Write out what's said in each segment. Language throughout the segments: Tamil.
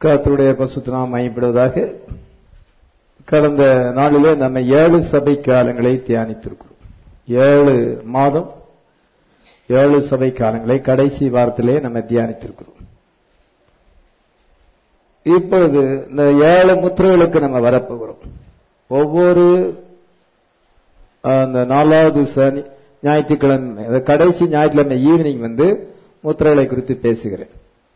கர்த்தருடைய பசுத்து நாம் மையப்படுவதாக கடந்த நாளிலே நம்ம ஏழு சபை காலங்களை தியானித்திருக்கிறோம் ஏழு மாதம் ஏழு சபை காலங்களை கடைசி வாரத்திலே நம்ம தியானித்திருக்கிறோம் இப்பொழுது இந்த ஏழு முத்திரைகளுக்கு நம்ம வரப்போகிறோம் ஒவ்வொரு அந்த நாலாவது சனி ஞாயிற்றுக்கிழமை அந்த கடைசி ஞாயிற்றுக்கிழமை ஈவினிங் வந்து முத்திரைகளை குறித்து பேசுகிறேன்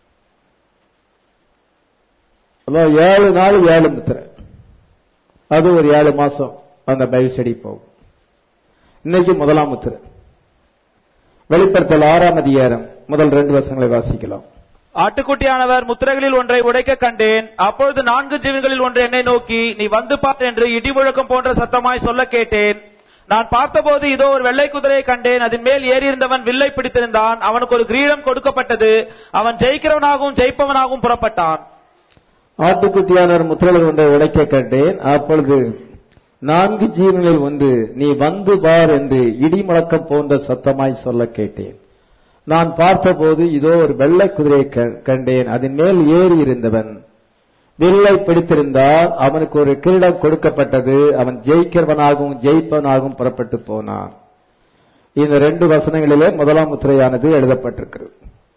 அதாவது ஏழு நாள் ஏழு முத்திரை அது ஒரு ஏழு மாசம் அந்த பைபிள் ஸ்டடி போகும் இன்னைக்கு முதலாம் முத்திரை வெளிப்படுத்தல் ஆறாம் அதிகாரம் முதல் ரெண்டு வருஷங்களை வாசிக்கலாம் ஆட்டுக்குட்டியானவர் முத்திரைகளில் ஒன்றை உடைக்க கண்டேன் அப்பொழுது நான்கு ஜீவன்களில் ஒன்று என்னை நோக்கி நீ வந்து பார் என்று இடி முழக்கம் போன்ற சத்தமாய் சொல்ல கேட்டேன் நான் பார்த்தபோது இதோ ஒரு வெள்ளை குதிரையை கண்டேன் அதன் மேல் ஏறியிருந்தவன் வில்லை பிடித்திருந்தான் அவனுக்கு ஒரு கிரீடம் கொடுக்கப்பட்டது அவன் ஜெயிக்கிறவனாகவும் ஜெயிப்பவனாகவும் புறப்பட்டான் ஆட்டுக்குட்டியானவர் முத்திரைகள் ஒன்றை உடைக்க கண்டேன் அப்பொழுது நான்கு ஜீவன்களில் ஒன்று நீ வந்து பார் என்று இடி முழக்கம் போன்ற சத்தமாய் சொல்ல கேட்டேன் நான் பார்த்தபோது இதோ ஒரு வெள்ளை குதிரையை கண்டேன் அதன் மேல் ஏறி இருந்தவன் வில்லை பிடித்திருந்தால் அவனுக்கு ஒரு கிரீடம் கொடுக்கப்பட்டது அவன் ஜெயிக்கிறவனாகவும் ஜெயிப்பவனாகவும் புறப்பட்டு போனான் இந்த ரெண்டு வசனங்களிலே முதலாம் முத்திரையானது எழுதப்பட்டிருக்கிறது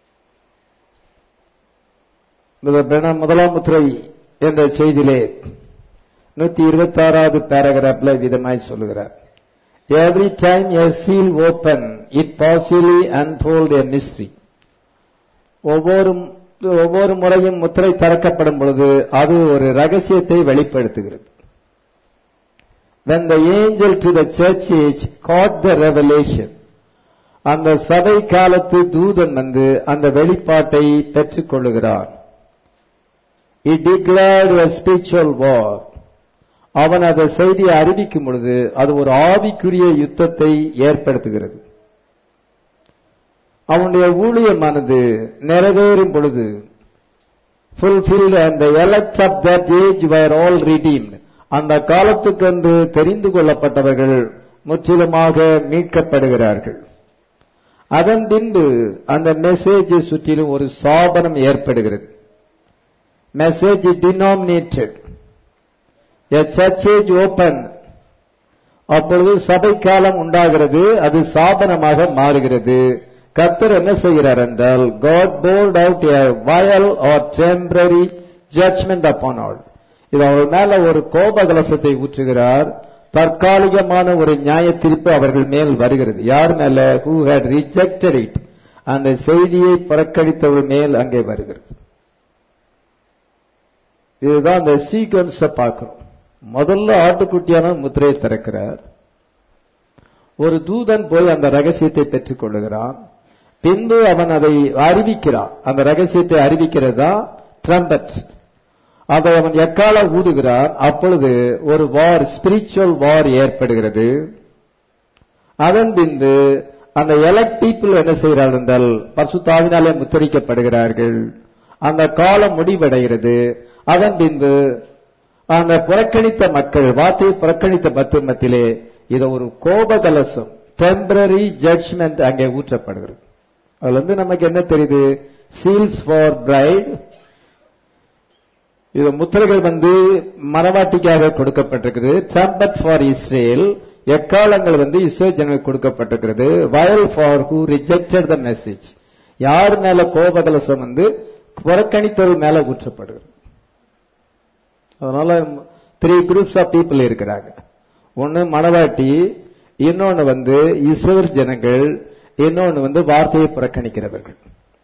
முதலாம் முத்திரை என்ற செய்தியிலே நூத்தி இருபத்தி ஆறாவது பேராகிராப்ல விதமாய் சொல்லுகிறார் every time a seal open it partially unfolded a mystery ஒவ்வொரு ஒவ்வொரு முறையும் முத்திரை திறக்கப்படும் பொழுது அது ஒரு ரகசியத்தை வெளிப்படுத்துகிறது when the angel to the church age caught the revelation அந்த சபை காலத்து தூதன் வந்து அந்த வெளிப்பாட்டை பெற்றுக் கொள்ளுகிறார் he declared a spiritual war அவன் அந்த செய்தியை அறிவிக்கும் பொழுது அது ஒரு ஆவிக்குரிய யுத்தத்தை ஏற்படுத்துகிறது அவனுடைய ஊழியமானது நிறைவேறும் பொழுது fulfilled and the elect of that age were all redeemed அந்த காலத்துக்கென்று தெரிந்து கொள்ளப்பட்டவர்கள் முற்றிலுமாக மீட்கப்படுகிறார்கள் அதன் பின்பு அந்த மெசேஜை சுற்றிலும் ஒரு சாபனம் ஏற்படுகிறது message denominated a church age open அப்பொழுது சபை காலம் உண்டாகிறது அது சாபனமாக மாறுகிறது கத்தர் என்ன செய்கிறார் என்றால் God board out a vial or temporary judgment upon all இது அவர் மேல ஒரு கோபகலசத்தை ஊற்றுகிறார் தற்காலிகமான ஒரு நியாய தீர்ப்பு அவர்கள் மேல் வருகிறது யார் மேல ஹூ ஹேட் ரிஜெக்டட் இட் அந்த செய்தியை புறக்கணித்தவர்கள் மேல் அங்கே வருகிறது இதுதான் அந்த சீக்வன்ஸ பார்க்கிறோம் முதல்ல ஆட்டுக்குட்டியான முத்திரையை திறக்கிறார் ஒரு தூதன் போய் அந்த ரகசியத்தை பெற்றுக் கொள்ளுகிறான் பின்பு அவன் அதை அறிவிக்கிறான் அந்த ரகசியத்தை அறிவிக்கிறதா ட்ரம்பட் அதை அவன் எக்கால ஊதுகிறான் அப்பொழுது ஒரு வார் ஸ்பிரிச்சுவல் வார் ஏற்படுகிறது அதன் பின்பு அந்த எலக்ட் பீப்புள் என்ன செய்கிறார்கள் என்றால் பசுத்தாவினாலே முத்தரிக்கப்படுகிறார்கள் அந்த காலம் முடிவடைகிறது அதன் பின்பு அந்த புறக்கணித்த மக்கள் வார்த்தையை புறக்கணித்த பத்து மத்திலே இது ஒரு கோபகலசம் டெம்பரரி ஜட்ஜ்மெண்ட் அங்கே ஊற்றப்படுகிறது அதுல இருந்து நமக்கு என்ன தெரியுது சீல்ஸ் ஃபார் பிரைட் இது முத்திரைகள் வந்து மரவாட்டிக்காக கொடுக்கப்பட்டிருக்கிறது ட்ரம்பட் ஃபார் இஸ்ரேல் எக்காலங்கள் வந்து இஸ்ரேல் ஜனங்களுக்கு கொடுக்கப்பட்டிருக்கிறது vial for who rejected the message யார் மேல கோபகலசம் வந்து புறக்கணித்தவர்கள் மேல ஊற்றப்படுகிறது அதனால த்ரீ குரூப்ஸ் ஆஃப் பீப்புள் இருக்கிறாங்க ஒன்னு மணவாட்டி இன்னொன்னு வந்து இஸ்ரேல் ஜனங்கள் இன்னொன்னு வந்து வார்த்தையை புறக்கணிக்கிறவர்கள்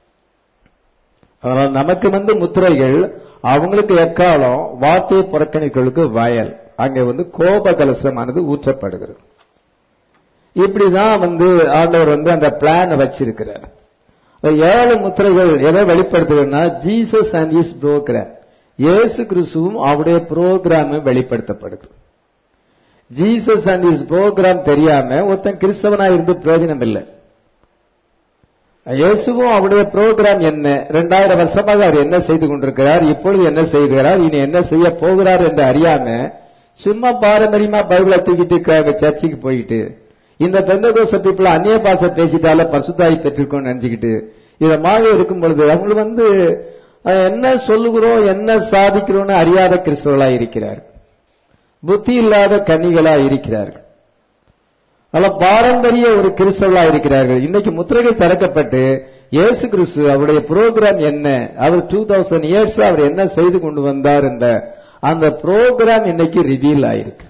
அதனால நமக்கு வந்து முத்திரைகள் அவங்களுக்கு எக்காலம் வார்த்தையை புறக்கணிக்கிறவர்களுக்கு வயல் அங்கே வந்து கோப கலசமானது ஊற்றப்படுகிறது இப்படிதான் வந்து ஆண்டவர் வந்து அந்த பிளான் வச்சிருக்கிறார் ஏழு முத்திரைகள் எதை வெளிப்படுத்துகிறதுனா ஜீசஸ் அண்ட் இஸ் புரோகிராம் இயேசு கிறிஸ்துவும் அவருடைய புரோகிராம் வெளிப்படுத்தப்படுகிறது ஜீசஸ் அண்ட் இஸ் புரோகிராம் தெரியாம ஒருத்தன் கிறிஸ்தவனா இருந்து பிரயோஜனம் இல்லை இயேசுவும் அவருடைய புரோகிராம் என்ன இரண்டாயிரம் வருஷமாக அவர் என்ன செய்து கொண்டிருக்கிறார் இப்பொழுது என்ன செய்கிறார் இனி என்ன செய்ய போகிறார் என்று அறியாம சும்மா பாரம்பரியமா பைபிளை தூக்கிட்டு சர்ச்சுக்கு போயிட்டு இந்த பெந்தகோச பீப்புள் அந்நிய பாச பேசிட்டால பசுத்தாய் பெற்றிருக்கோம்னு நினைச்சுக்கிட்டு இத மாதிரி இருக்கும் பொழுது அவங்களுக்கு வந்து அது என்ன சொல்லுகிறோம் என்ன சாதிக்கிறோம்னு அறியாத கிறிஸ்தவர்களா இருக்கிறார் புத்தி இல்லாத கன்னிகளா இருக்கிறார்கள் அல்ல பாரம்பரிய ஒரு கிறிஸ்தவர்களா இருக்கிறார்கள் இன்னைக்கு முத்திரைகள் திறக்கப்பட்டு இயேசு கிறிஸ்து அவருடைய புரோகிராம் என்ன அவர் டூ தௌசண்ட் இயர்ஸ் அவர் என்ன செய்து கொண்டு வந்தார் என்ற அந்த புரோகிராம் இன்னைக்கு ரிவீல் ஆயிருக்கு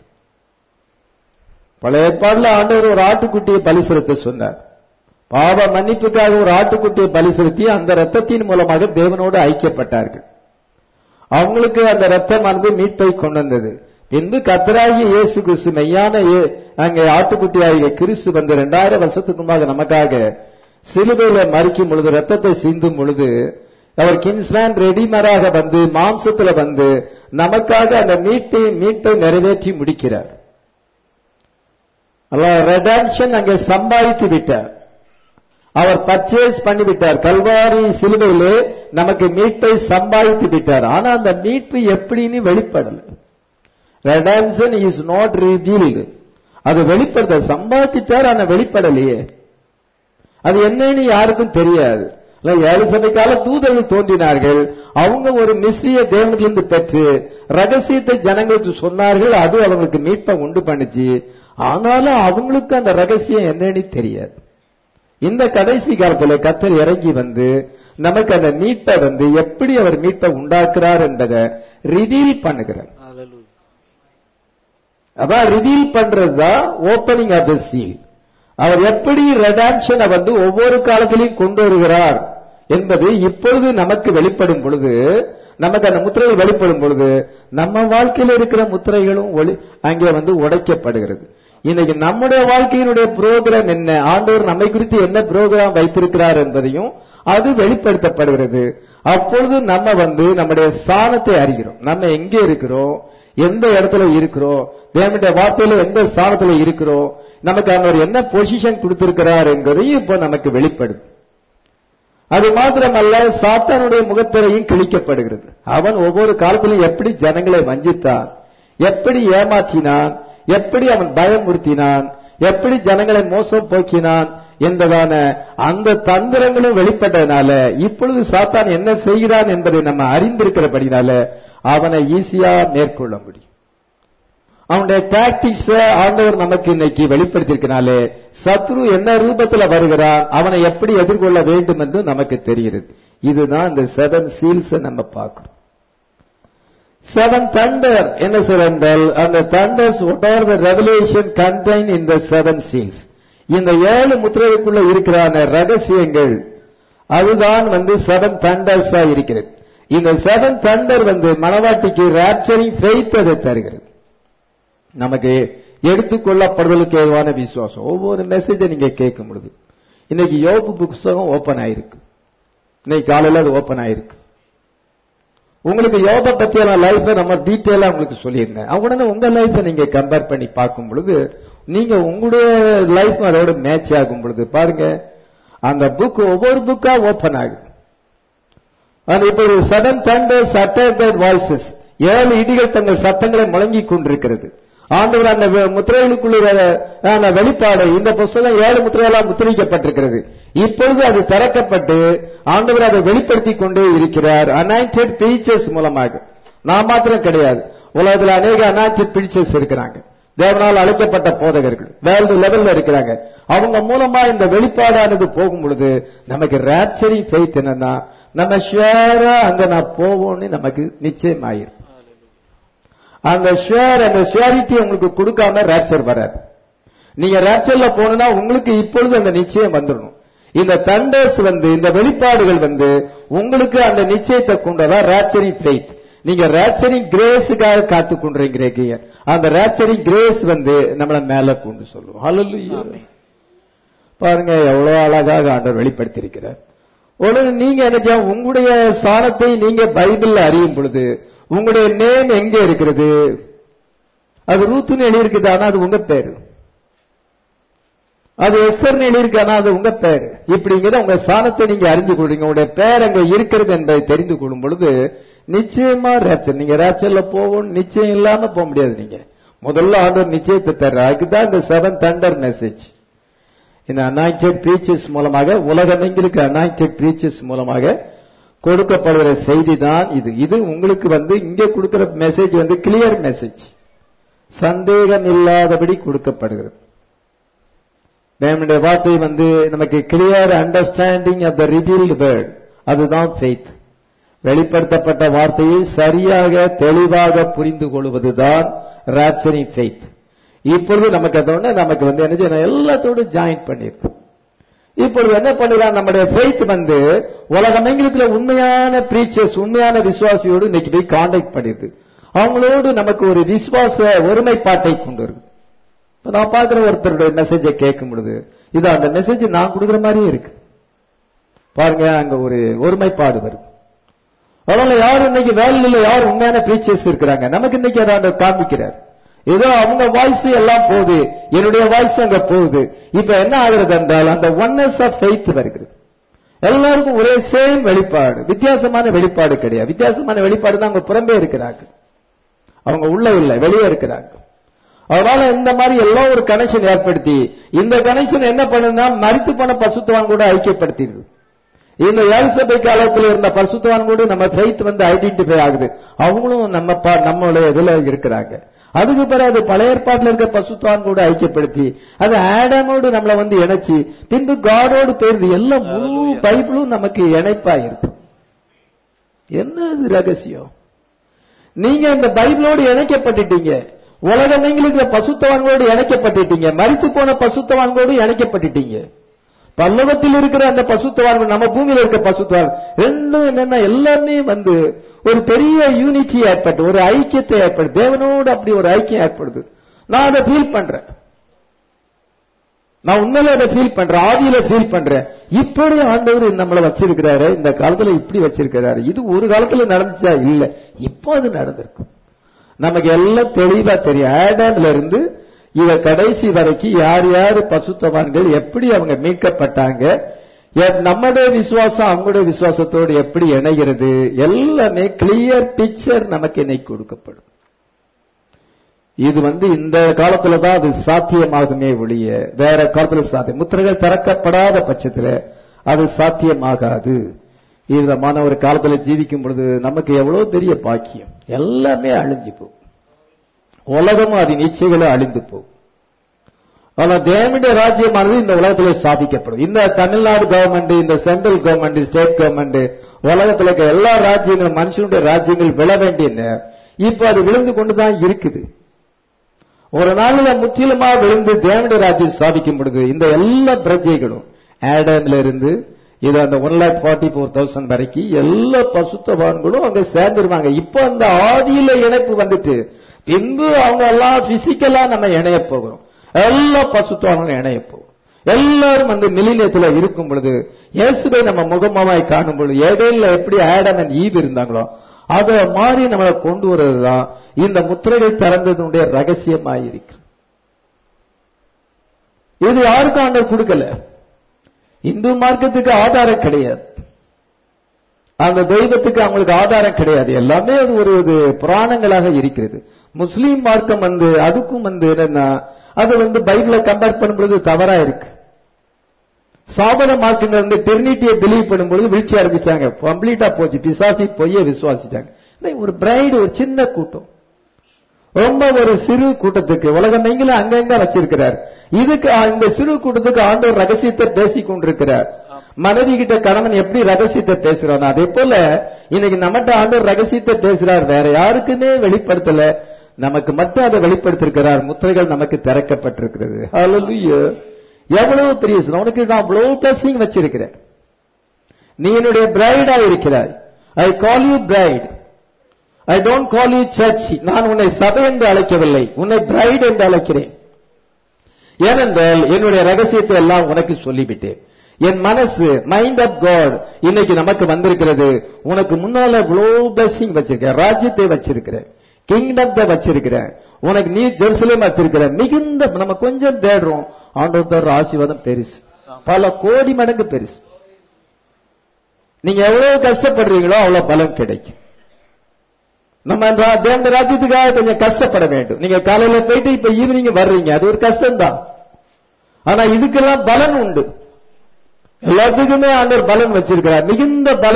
பழைய ஏற்பாடுல ஆண்டவர் ஒரு ஆட்டுக்குட்டியை பலி செலுத்த சொன்னார் பாவ மன்னிப்புக்காக ஒரு ஆட்டுக்குட்டியை பலி செலுத்தி அந்த ரத்தத்தின் மூலமாக தேவனோடு ஐக்கியப்பட்டார்கள் அவங்களுக்கு அந்த ரத்தமானது மீட்பை கொண்டு வந்தது பின்பு கத்தராகிய இயேசு கிறிஸ்து மெய்யான ஏ- அங்கே ஆட்டுக்குட்டியாகிய கிறிஸ்து வந்து இரண்டாயிரம் வருஷத்துக்கு முன்பாக நமக்காக சிலுவையில மறிக்கும் பொழுது ரத்தத்தை சிந்தும் பொழுது அவர் கிங்ஸ்மேன் ரெடிமராக வந்து மாம்சத்துல வந்து நமக்காக அந்த மீட்பை மீட்பை நிறைவேற்றி முடிக்கிறார் ரெடான்ஷன் அங்கே சம்பாதித்து விட்டார் அவர் பர்ச்சேஸ் பண்ணிவிட்டார் கல்வாரி சிலுவையிலே நமக்கு மீட்பை சம்பாதித்து விட்டார் ஆனா அந்த மீட்பு எப்படின்னு வெளிப்படல ரெடான்ஷன் இஸ் நாட் ரிவீல்டு அது வெளிப்படுத்த சம்பாதிச்சிட்டார் ஆனா வெளிப்படலையே அது என்னன்னு யாருக்கும் தெரியாது இல்ல, ஏழு சபைக்கால தூதர்கள் தோன்றினார்கள் அவங்க ஒரு மிஸ்ரிய தேவனிலிருந்து பெற்று ரகசியத்தை ஜனங்களுக்கு சொன்னார்கள் அது அவங்களுக்கு மீட்பை உண்டு பண்ணுச்சு ஆனாலும் அவங்களுக்கு அந்த ரகசியம் என்னன்னு தெரியாது இந்த கடைசி காலத்துல கத்தர் இறங்கி வந்து நமக்கு அந்த மீட்பை வந்து எப்படி அவர் மீட்பை உண்டாக்குறார் என்பதை ரிவீல் பண்ணுகிறார் அதான் ரிவீல் பண்றதுதான் ஓப்பனிங் ஆஃப் த சீல் அவர் எப்படி ரெடான்ஷனை வந்து ஒவ்வொரு காலத்திலையும் கொண்டு வருகிறார் என்பது இப்பொழுது நமக்கு வெளிப்படும் பொழுது நமக்கு அந்த முத்திரைகள் வெளிப்படும் பொழுது நம்ம வாழ்க்கையில் இருக்கிற முத்திரைகளும் ஒளி அங்கே வந்து உடைக்கப்படுகிறது இன்னைக்கு நம்முடைய வாழ்க்கையினுடைய புரோகிராம் என்ன ஆண்டவர் நம்மை குறித்து என்ன புரோகிராம் வைத்திருக்கிறார் என்பதையும் அது வெளிப்படுத்தப்படுகிறது அப்பொழுது நம்ம வந்து நம்முடைய சாணத்தை அறிகிறோம் நம்ம எங்கே இருக்கிறோம் எந்த இடத்துல இருக்கிறோம் தேவனுடைய வார்த்தையில எந்த ஸ்தானத்துல இருக்கிறோம் நமக்கு அவர் என்ன பொசிஷன் கொடுத்திருக்கிறார் என்பதையும் இப்போ நமக்கு வெளிப்படுது அது மாத்திரமல்ல சாத்தானுடைய முகத்திரையும் கிழிக்கப்படுகிறது அவன் ஒவ்வொரு காலத்திலும் எப்படி ஜனங்களை வஞ்சித்தான் எப்படி ஏமாற்றினான் எப்படி அவன் பயமுறுத்தினான் எப்படி ஜனங்களை மோசம் போக்கினான் என்பதான அந்த தந்திரங்களும் வெளிப்பட்டதுனால இப்பொழுது சாத்தான் என்ன செய்கிறான் என்பதை நம்ம அறிந்திருக்கிறபடினால அவனை ஈஸியா மேற்கொள்ள முடியும் அவனுடைய டாக்டிக்ஸ ஆண்டவர் நமக்கு இன்னைக்கு வெளிப்படுத்தியிருக்கனாலே சத்ரு என்ன ரூபத்துல வருகிறான் அவனை எப்படி எதிர்கொள்ள வேண்டும் என்று நமக்கு தெரிகிறது இதுதான் இந்த செவன் சீல்ஸ் நம்ம பார்க்கிறோம் செவன் தண்டர் என்ன சொல்றால் அந்த thunders what are the revelation contained in the seven seals இந்த ஏழு முத்திரைக்குள்ள இருக்கிற அந்த ரகசியங்கள் அதுதான் வந்து செவன் தண்டர்ஸா இருக்கிறது இந்த செவன் தண்டர் வந்து மனவாட்டிக்கு ராப்சரிங் ஃபெய்த் அதை தருகிறது நமக்கு எடுத்துக்கொள்ளப்படுவதற்கு ஏதுவான விசுவாசம் ஒவ்வொரு மெசேஜை நீங்க கேட்கும் பொழுது இன்னைக்கு யோபு புஸ்தகம் ஓபன் ஆயிருக்கு இன்னைக்கு காலையில அது ஓபன் ஆயிருக்கு உங்களுக்கு யோப பத்தியான லைஃபை நம்ம டீட்டெயிலா உங்களுக்கு சொல்லியிருந்தேன் உடனே உங்க லைஃபை நீங்க கம்பேர் பண்ணி பார்க்கும் பொழுது நீங்க உங்களுடைய லைஃப் அதோட மேட்ச் ஆகும் பொழுது பாருங்க அந்த புக் ஒவ்வொரு புக்கா ஓபன் ஆகுது அது இப்போ சடன் தண்டர்ஸ் அட்டர்டட் வாய்ஸஸ் ஏழு இடிகள் தங்கள் சத்தங்களை முழங்கிக் கொண்டிருக்கிறது ஆண்டவர் அந்த வெ- முத்திரைகளுக்குள்ள அந்த வெளிப்பாடு இந்த புஸ்தகம் ஏழு முத்திரைகளால் முத்திரிக்கப்பட்டிருக்கிறது இப்பொழுது அது திறக்கப்பட்டு ஆண்டவர் அதை வெளிப்படுத்தி கொண்டே இருக்கிறார் அனாயிண்டட் பீச்சர்ஸ் மூலமாக நான் மாத்திரம் கிடையாது உலகத்தில் அநேக அனாயிண்டட் பீச்சர்ஸ் இருக்கிறாங்க தேவனால் அழைக்கப்பட்ட போதகர்கள் வேர்ல்டு லெவல்ல இருக்கிறாங்க அவங்க மூலமா இந்த வெளிப்பாடானது போகும் பொழுது நமக்கு ரேப்சரிங் ஃபெய்த் என்னன்னா நம்ம ஷேரா அங்க நான் போவோம்னு நமக்கு நிச்சயமாயிரும் அந்த ஷேர் அந்த ஷேரிட்டி உங்களுக்கு கொடுக்காம ரேப்சர் வராது நீங்க ரேப்சர்ல போனா உங்களுக்கு இப்பொழுது அந்த நிச்சயம் வந்துடணும் இந்த தண்டர்ஸ் வந்து இந்த வெளிப்பாடுகள் வந்து உங்களுக்கு அந்த நிச்சயத்தை கொண்டதா ரேப்சரிங் ஃபெய்த் நீங்க ரேப்சரிங் கிரேஸுக்காக காத்து கொண்டிருக்கிறீங்க அந்த ரேப்சரிங் கிரேஸ் வந்து நம்மள மேல கொண்டு சொல்லுவோம் ஹalleluya பாருங்க எவ்வளவு அழகாக ஆண்டவர் வெளிப்படுத்தியிருக்கிறார் உடனே நீங்க என்ன செய்ய- உங்களுடைய ஸ்தானத்தை நீங்க பைபிள்ல அறியும் பொழுது உங்களுடைய நேம் எங்க இருக்கிறது அது ரூத்துன்னு எழுதியிருக்குது ஆனா அது உங்க பேரு அது எஸ்தர்னு எழுதியிருக்கு ஆனா அது உங்க பேர் இப்படிங்கிற உங்க ஸ்தானத்தை நீங்க அறிந்து கொள்றீங்க உங்களுடைய பேர் அங்க இருக்கிறது என்பதை தெரிந்து கொள்ளும் பொழுது நிச்சயமா ரேப்சர் நீங்க ரேப்சர்ல போகணும் நிச்சயம் இல்லாம போக முடியாது நீங்க முதல்ல ஆண்டவர் நிச்சயத்தை தர்ற அதுக்குதான் இந்த செவன் தண்டர் மெசேஜ் இந்த அனாயிண்டட் பிரீச்சர்ஸ் மூலமாக உலகமெங்கிலுக்கு அனாயிண்டட் பிரீச்சர்ஸ் மூலமாக கொடுக்கப்படுகிற செய்தி தான் இது இது உங்களுக்கு வந்து இங்க கொடுக்கிற மெசேஜ் வந்து கிளியர் மெசேஜ் சந்தேகம் இல்லாதபடி கொடுக்கப்படுகிறது தேவனுடைய வார்த்தை வந்து நமக்கு clear understanding of the revealed word அதுதான் ஃபெய்த் வெளிப்படுத்தப்பட்ட வார்த்தையை சரியாக தெளிவாக புரிந்து கொள்வதுதான் ராப்சரிங் ஃபெய்த் இப்பொழுது நமக்கு அதோட நமக்கு வந்து என்ன செய்யணும் எல்லாத்தோடு ஜாயின் பண்ணிருக்கு இப்பொழுது என்ன பண்ணுறான் நம்முடைய ஃபெய்த் வந்து உலகமெங்கிலுக்குள்ள உண்மையான பிரீச்சர்ஸ் உண்மையான விசுவாசியோடு இன்னைக்கு போய் காண்டாக்ட் பண்ணிருக்கு அவங்களோடு நமக்கு ஒரு விசுவாச ஒருமைப்பாட்டை கொண்டு வருது இப்ப நான் பார்க்கிற ஒருத்தருடைய மெசேஜை கேட்கும் பொழுது இது அந்த மெசேஜ் நான் கொடுக்குற மாதிரியே இருக்கு பாருங்க அங்க ஒரு ஒருமைப்பாடு வருது அதனால யார் இன்னைக்கு வேலையில யார் உண்மையான பிரீச்சர்ஸ் இருக்கிறாங்க நமக்கு இன்னைக்கு அதை காண்பிக்கிறார் ஏதோ அவங்க வாய்ஸ் எல்லாம் போகுது என்னுடைய வாய்ஸ் அங்க போகுது இப்ப என்ன ஆகுறது என்றால் அந்த ஒன்னஸ் ஆஃப் ஃபெய்த் வருகிறது எல்லாருக்கும் ஒரே சேம் வெளிப்பாடு வித்தியாசமான வெளிப்பாடு கிடையாது வித்தியாசமான வெளிப்பாடு தான் அவங்க புறம்பே இருக்கிறாங்க அவங்க உள்ள இல்லை வெளியே இருக்கிறாங்க அதனால இந்த மாதிரி எல்லாம் ஒரு கனெக்ஷன் ஏற்படுத்தி இந்த கனெக்ஷன் என்ன பண்ணுதுன்னா மறித்து போன பசுத்துவான் கூட ஐக்கியப்படுத்திடுது இந்த ஏல்சபை காலத்தில் இருந்த பரிசுத்தவான் கூட நம்ம ஃபெய்த் வந்து ஐடென்டிஃபை ஆகுது அவங்களும் நம்ம பா- நம்மளுடைய இதுல இருக்கிறாங்க அதுக்கு பிறகு பழைய ஏற்பாட்டில் இருக்க பசுத்தான் கூட ஐக்கியப்படுத்தி அது ஆடமோடு நம்மளை வந்து இணைச்சு பின்பு காடோடு போயிருது எல்லாம் முழு பைபிளும் நமக்கு இணைப்பா இருக்கு என்ன இது ரகசியம் நீங்க இந்த பைபிளோடு இணைக்கப்பட்டுட்டீங்க உலகமெங்களுக்கு பசுத்தவான்களோடு இணைக்கப்பட்டுட்டீங்க மரித்து போன பசுத்தவான்களோடு இணைக்கப்பட்டுட்டீங்க பல்லவத்தில் இருக்கிற அந்த பசுத்தவான்கள் நம்ம பூமியில இருக்க பசுத்தவான் ரெண்டும் என்னன்னா எல்லாமே வந்து ஒரு பெரிய யூனிட்டி ஏற்பட்டு ஒரு ஐக்கியத்தை ஏற்படுது தேவனோடு அப்படி ஒரு ஐக்கியம் ஏற்படுது நான் அதை ஃபீல் பண்றேன் நான் உண்மையில அதை ஃபீல் பண்றேன் ஆவியில ஃபீல் பண்றேன் இப்படி ஆண்டவர் நம்மளை வச்சிருக்கிறாரு இந்த காலத்துல இப்படி வச்சிருக்கிறாரு இது ஒரு காலத்துல நடந்துச்சா இல்ல இப்போ அது நடந்திருக்கும் நமக்கு எல்லாம் தெளிவா தெரியும் ஆடம்ல இருந்து இவ கடைசி வரைக்கும் யார் யார் பசுத்தவான்கள் எப்படி அவங்க மீட்கப்பட்டாங்க எ- நம்முடைய விசுவாசம் அவங்களுடைய விசுவாசத்தோடு எப்படி இணைகிறது எல்லாமே கிளியர் பிக்சர் நமக்கு இன்னைக்கு கொடுக்கப்படும் இது வந்து இந்த காலத்துல தான் அது சாத்தியமாகுமே ஒழிய வேற காலத்துல சாத்தியம் முத்திரைகள் திறக்கப்படாத பட்சத்துல அது சாத்தியமாகாது விதமான ஒரு காலத்துல ஜீவிக்கும் பொழுது நமக்கு எவ்வளவு பெரிய பாக்கியம் எல்லாமே அழிஞ்சு போகும் உலகமும் அது நிச்சயங்களும் அழிந்து போகும் ஆனா தேவனுடைய ராஜ்யமானது இந்த உலகத்திலே ஸ்தாபிக்கப்படும் இந்த தமிழ்நாடு கவர்மெண்ட் இந்த சென்ட்ரல் கவர்மெண்ட் ஸ்டேட் கவர்மெண்ட் உலகத்துல இருக்க எல்லா ராஜ்யங்களும் மனுஷனுடைய ராஜ்யங்கள் விழ வேண்டிய நேரம் இப்ப அது விழுந்து கொண்டுதான் இருக்குது ஒரு நாள்ல முற்றிலுமா விழுந்து தேவனுடைய ராஜ்யம் ஸ்தாபிக்கும் பொழுது இந்த எல்லா பிரஜைகளும் ஆடம்ல இருந்து இது அந்த one lakh forty four thousand வரைக்கும் எல்லா பசுத்தவான்களும் அங்க சேர்ந்துருவாங்க இப்போ அந்த ஆதியில இணைப்பு வந்துட்டு பின்பு அவங்க எல்லாம் பிசிக்கலா நம்ம இணைய போகிறோம் எல்லா பசுத்தவான்களும் இணைய போகிறோம் எல்லாரும் அந்த மிலினியத்துல இருக்கும் பொழுது இயேசுவை நம்ம முகமாய் காணும் பொழுது ஏடேல எப்படி ஆடம் அண்ட் ஈவ் இருந்தாங்களோ அதை மாறி நம்மளை கொண்டு வர்றதுதான் இந்த முத்திரைகள் திறந்ததுடைய ரகசியமாயிருக்கு இது யாருக்கும் ஆண்டவர் கொடுக்கல இந்து மார்க்கத்துக்கு ஆதாரம் கிடையாது அந்த தெய்வத்துக்கு அவங்களுக்கு ஆதாரம் கிடையாது எல்லாமே அது ஒரு இது புராணங்களாக இருக்கிறது முஸ்லீம் மார்க்கம் வந்து அதுக்கும் வந்து என்னன்னா அது வந்து பைபிளை கம்பேர் பண்ணும்பொழுது தவறா இருக்கு சாபன மார்க்கங்கள் வந்து டெர்னிட்டியை பிலீவ் பண்ணும்பொழுது வீழ்ச்சி ஆரம்பிச்சாங்க கம்ப்ளீட்டா போச்சு பிசாசி பொய்ய விசுவாசிச்சாங்க இல்லை, ஒரு பிரைடு ஒரு சின்ன கூட்டம் ரொம்ப ஒரு சிறு கூட்டத்துக்கு உலகம் எங்கிலும் அங்கங்க வச்சிருக்கிறார் இதுக்கு ஆ- இந்த சிறு கூட்டத்துக்கு ஆண்டவர் ரகசியத்தை பேசிக் கொண்டிருக்கிறார் மனைவி கிட்ட கணவன் எப்படி ரகசியத்தை பேசுறான் அதே போல இன்னைக்கு நம்மகிட்ட ஆண்டவர் ரகசியத்தை பேசுறார் வேற யாருக்குமே வெளிப்படுத்தல நமக்கு மட்டும் அதை வெளிப்படுத்திருக்கிறார் முத்திரைகள் நமக்கு திறக்கப்பட்டிருக்கிறது Hallelujah. எவ்வளவு பெரிய சினம். உனக்கு நான் அவ்வளவு பிளஸிங் வச்சிருக்கிறேன் நீ என்னுடைய பிரைடா இருக்கிறாய் I call you bride I don't call you church நான் உன்னை சபை என்று அழைக்கவில்லை உன்னை பிரைட் என்று அழைக்கிறேன் ஏனென்றால் என்னுடைய ரகசியத்தை எல்லாம் உனக்கு சொல்லிவிட்டேன் என் மனசு மைண்ட் ஆஃப் காட் இன்னைக்கு நமக்கு வந்திருக்கிறது உனக்கு முன்னால இவ்வளவு பிளஸிங் வச்சிருக்கேன் ராஜ்யத்தை வச்சிருக்கிறேன் கிங்டத்தை வச்சிருக்கிறேன் உனக்கு நீ ஜெருசலேம் வச்சிருக்கிறேன் மிகுந்த நம்ம கொஞ்சம் தேடுறோம் ஆண்டவர் தர்ற ஆசீர்வாதம் பெருசு பல கோடி மடங்கு பெருசு நீங்க எவ்வளவு கஷ்டப்படுறீங்களோ அவ்வளவு பலன் கிடைக்கும் நம்ம ரா- தேவனுடைய ராஜ்யத்துக்காக கொஞ்சம் கஷ்டப்பட வேண்டும் நீங்க காலையில போயிட்டு இப்ப ஈவினிங் வர்றீங்க அது ஒரு கஷ்டம்தான் ஆனா இதுக்கெல்லாம் பலன் உண்டு எல்லாத்துக்குமே ஆண்டவர் பலன் வச்சிருக்கிறார் மிகுந்த பலன்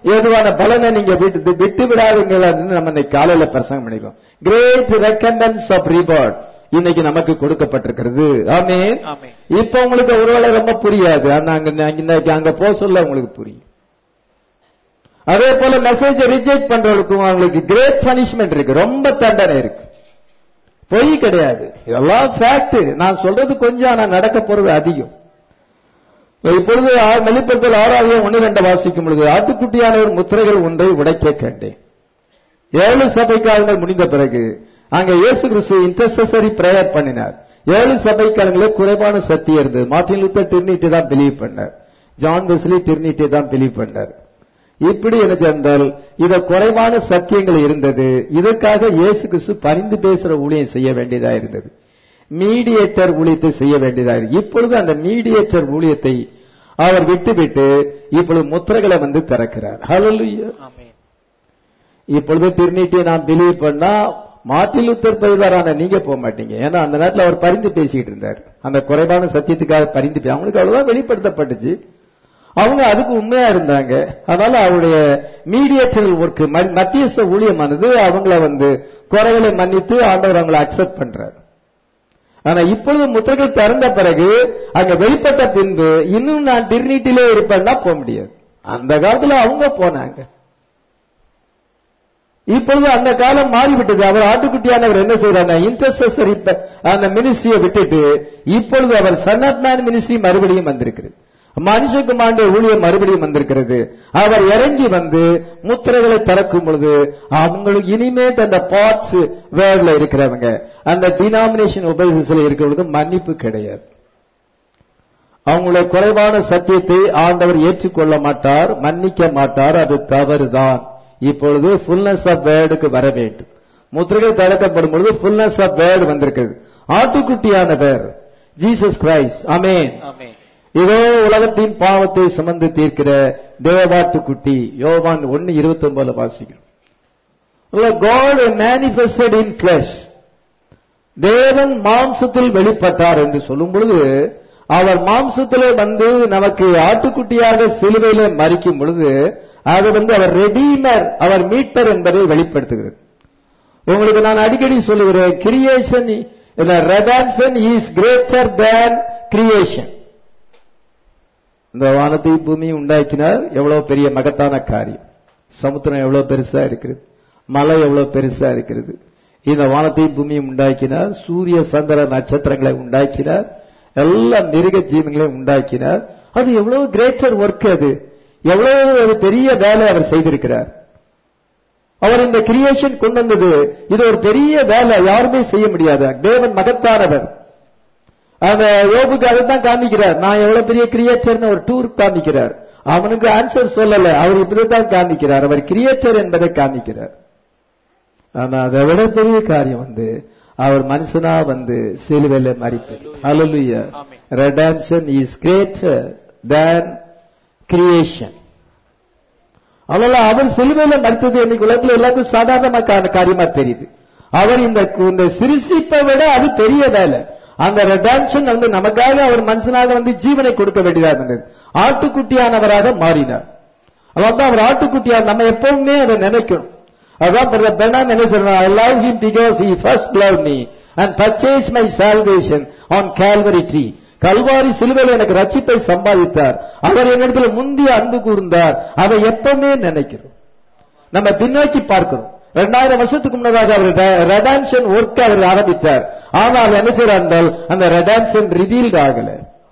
ஏதுவான பலனை நீங்க விட்டு விட்டு விடாதீங்களா நம்ம இன்னைக்கு காலையில பிரசங்கம் பண்ணிருக்கோம் கிரேட் ரெக்கம்பன்ஸ் ஆஃப் ரிவார்ட் இன்னைக்கு நமக்கு கொடுக்கப்பட்டிருக்கிறது ஆமே ஆமென். இப்ப உங்களுக்கு ஒருவேளை ரொம்ப புரியாது ஆனா அங்க அங்க- இன்னைக்கு அங்க போக சொல்ல உங்களுக்கு புரியும் அதே போல மெசேஜ் ரிஜெக்ட் பண்றவங்களுக்கும் அவங்களுக்கு கிரேட் பனிஷ்மெண்ட் இருக்கு ரொம்ப தண்டனை இருக்கு பொய் கிடையாது இதெல்லாம் ஃபேக்ட் நான் சொல்றது கொஞ்சம் ஆனா நடக்க போறது அதிகம் இப்பொழுது ஆ- வெளிப்படுத்தல் ஆறாவது ஒன்று ரெண்டு வாசிக்கும் பொழுது ஆட்டுக்குட்டியானவர் முத்திரைகள் ஒன்றை உடைக்க கண்டேன் ஏழு சபைக்காரங்கள் முடிந்த பிறகு அங்க இயேசு கிறிஸ்து இன்டர்செசரி பிரேயர் பண்ணினார் ஏழு சபைக்காரங்களே குறைவான சக்தி இருந்தது மார்ட்டின் லூத்தர் டிர்னிட்டி தான் பிலீவ் பண்ணார் ஜான் வெஸ்லி டிர்னிட்டி தான் பிலீவ் பண்ணார் இப்படி என்ன சென்றால் இத குறைவான சத்தியங்கள் இருந்தது இதற்காக இயேசு கிறிஸ்து பரிந்து பேசுற ஊழியம் செய்ய வேண்டியதா இருந்தது மீடியேட்டர் ஊழியத்தை செய்ய வேண்டியதா இருக்கு இப்பொழுது அந்த மீடியேட்டர் ஊழியத்தை அவர் விட்டுவிட்டு இப்பொழுது முத்திரைகளை வந்து திறக்கிறார் ஹalleluya ஆமென். இப்பொழுது திருநீட்டியை நான் பிலீவ் பண்ணா மார்ட்டின் லூத்தர் பரிவாரான நீங்க போக மாட்டீங்க ஏன்னா அந்த நேரத்தில் அவர் பரிந்து பேசிக்கிட்டு இருந்தார் அந்த குறைவான சத்தியத்துக்காக பரிந்து பே- அவங்களுக்கு அவ்வளவுதான் வெளிப்படுத்தப்பட்டுச்சு அவங்க அதுக்கு உண்மையா இருந்தாங்க அதனால அவருடைய மீடியேட்டர் ஒர்க் மத்தியஸ்த ஊழியமானது அவங்கள வந்து குறைகளை மன்னித்து ஆண்டவர் அவங்களை அக்செப்ட் பண்றார் ஆனா இப்பொழுது முத்திரைகள் திறந்த பிறகு அங்க வெளிப்பட்ட பின்பு இன்னும் நான் டிர்னிட்டிலே இருப்பேன்னா போக முடியாது அந்த காலத்துல அவங்க போனாங்க இப்பொழுது அந்த காலம் மாறிவிட்டது அவர் ஆட்டுக்குட்டியானவர் என்ன செய்யறாங்க இன்டர்செசரி அந்த மினிஸ்ட்ரியை விட்டுட்டு இப்பொழுது அவர் சன் ஆஃப் மேன் மினிஸ்ட்ரி மறுபடியும் வந்திருக்கிறது மனுஷகுமாண்ட ஊழியம் மறுபடியும் வந்திருக்கிறது அவர் இறங்கி வந்து முத்திரைகளை திறக்கும் பொழுது அவங்களுக்கு இனிமே அந்த பார்ட்ஸ் வேர்ல இருக்கிறவங்க அந்த டினாமினேஷன் உபதேசத்தில் இருக்கிறவங்களுக்கு மன்னிப்பு கிடையாது அவங்களுடைய குறைவான சத்தியத்தை ஆண்டவர் ஏற்றுக்கொள்ள மாட்டார் மன்னிக்க மாட்டார் அது தவறுதான் இப்பொழுது ஃபுல்னஸ் ஆஃப் வேர்டுக்கு வர வேண்டும் முத்திரைகள் திறக்கப்படும் பொழுது ஃபுல்னஸ் ஆஃப் வேர்டு வந்திருக்கிறது ஆட்டுக்குட்டியானவர் ஜீசஸ் கிரைஸ்ட் அமேன் ஆமென். இதோ உலகத்தின் பாவத்தை சுமந்து தீர்க்கிற தேவாட்டுக்குட்டி யோவான் ஒன்னு இருபத்தி ஒன்பதுல வாசிக்கிறோம் காட் மேனிஃபெஸ்டட் இன் பிளஷ் தேவன் மாம்சத்தில் வெளிப்பட்டார் என்று சொல்லும் பொழுது அவர் மாம்சத்திலே வந்து நமக்கு ஆட்டுக்குட்டியாக சிலுவையிலே மறிக்கும் பொழுது அது வந்து அவர் ரெடீமர் அவர் மீட்பர் என்பதை வெளிப்படுத்துகிறது உங்களுக்கு நான் அடிக்கடி சொல்லுகிறேன் creation redemption is greater than creation இந்த வானத்தை பூமியை உண்டாக்கினார் எவ்வளவு பெரிய மகத்தான காரியம் சமுத்திரம் எவ்வளவு பெருசா இருக்கிறது மலை எவ்வளவு பெருசா இருக்கிறது இந்த வானத்தை பூமியை உண்டாக்கினார் சூரிய சந்திர நட்சத்திரங்களை உண்டாக்கினார் எல்லா மிருக ஜீவன்களையும் உண்டாக்கினார் அது எவ்வளவு கிரேட்டர் ஒர்க் அது எவ்வளவு ஒரு பெரிய வேலை அவர் செய்திருக்கிறார் அவர் இந்த கிரியேஷன் கொண்டு வந்தது இது ஒரு பெரிய வேலை யாருமே செய்ய முடியாது தேவன் மகத்தானவர் அந்த யோபுக்கு அதைத்தான் காமிக்கிறார் நான் எவ்வளவு பெரிய கிரியேட்டர்னு ஒரு டூர் காமிக்கிறார் அவனுக்கு ஆன்சர் சொல்லல அவர் இப்படித்தான் காமிக்கிறார் அவர் கிரியேட்டர் என்பதை காமிக்கிறார் ஆனா அதை விட பெரிய காரியம் வந்து அவர் மனுஷனா வந்து சிலுவையில மறிப்பது ஹalleluya ஆமென். redemption is greater than creation அதனால அவர் சிலுவையில மறித்தது இன்னைக்கு உலகத்துல எல்லாருக்கும் சாதாரணமான காரியமா தெரியுது அவர் இந்த இந்த சிறுசிப்பை விட அது பெரிய வேலை அந்த ரெடான்ஷன் வந்து நமக்காக அவர் மனுஷனாக வந்து ஜீவனை கொடுக்க வேண்டியதாக இருந்தது ஆட்டுக்குட்டியானவராக மாறினார் அதான் அவர் ஆட்டுக்குட்டியார் நம்ம எப்பவுமே அதை நினைக்கணும் அதான் பிரதர் பெர்னான் என்ன சொல்றான் I love him because he first loved me and purchased my salvation on Calvary tree Calvary சிலுவையில் எனக்கு ரட்சிப்பை சம்பாதித்தார் அவர் என்னிடத்துல முந்திய அன்பு கூர்ந்தார் அதை எப்பவுமே நினைக்கிறோம் நம்ம பின்னோக்கி பார்க்கிறோம் ரெண்டாயிரம் வருஷத்துக்கு முன்னதாக அவர் ரெடான்ஷன் ஒர்க் அவர் ஆரம்பித்தார் ஆனால் என்ன செய்யறார் என்றால் அந்த ரெடான்ஷன் ரிவீல்ட் ஆகல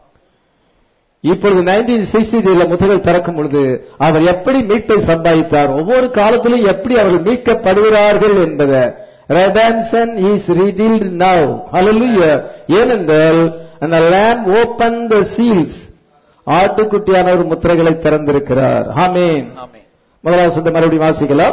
இப்பொழுது நைன்டீன் சிக்ஸ்டி த்ரீல முதலில் திறக்கும் பொழுது அவர் எப்படி மீட்பை சம்பாதித்தார் ஒவ்வொரு காலத்திலும் எப்படி அவர்கள் மீட்கப்படுகிறார்கள் என்பதை ரெடான்சன் இஸ் ரிவீல்ட் நவ் ஹalleluya ஏனென்றால் அந்த lamb ஓபன் த சீல்ஸ் ஆட்டுக்குட்டியானவர் முத்திரைகளை திறந்திருக்கிறார் ஆமென் ஆமென். முதலாவது சொந்த மறுபடியும் வாசிக்கலாம்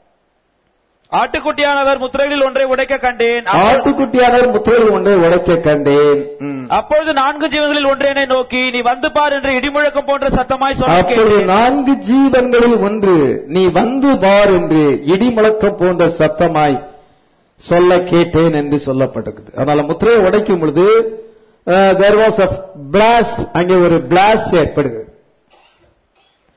ஆட்டுக்குட்டியானவர் முத்திரைகளில் ஒன்றை உடைக்க கண்டேன் அப்பொழுது- ஆட்டுக்குட்டியானவர் முத்திரைகள் ஒன்றை உடைக்க கண்டேன் ம். அப்பொழுது நான்கு ஜீவன்களில் ஒன்று என்னை நோக்கி நீ வந்து பார் என்று இடிமுழக்கம் போன்ற சத்தமாய் சொல்ல அப்பொழுது கேட்டேன். நான்கு ஜீவன்களில் ஒன்று நீ வந்து பார் என்று இடிமுழக்கம் போன்ற சத்தமாய் சொல்ல கேட்டேன் என்று சொல்லப்பட்டிருக்குது அதனால முத்திரையை உடைக்கும் பொழுது தேர் வாஸ் அ பிளாஸ்ட் அங்கே ஒரு பிளாஸ்ட் ஏற்படுகிறது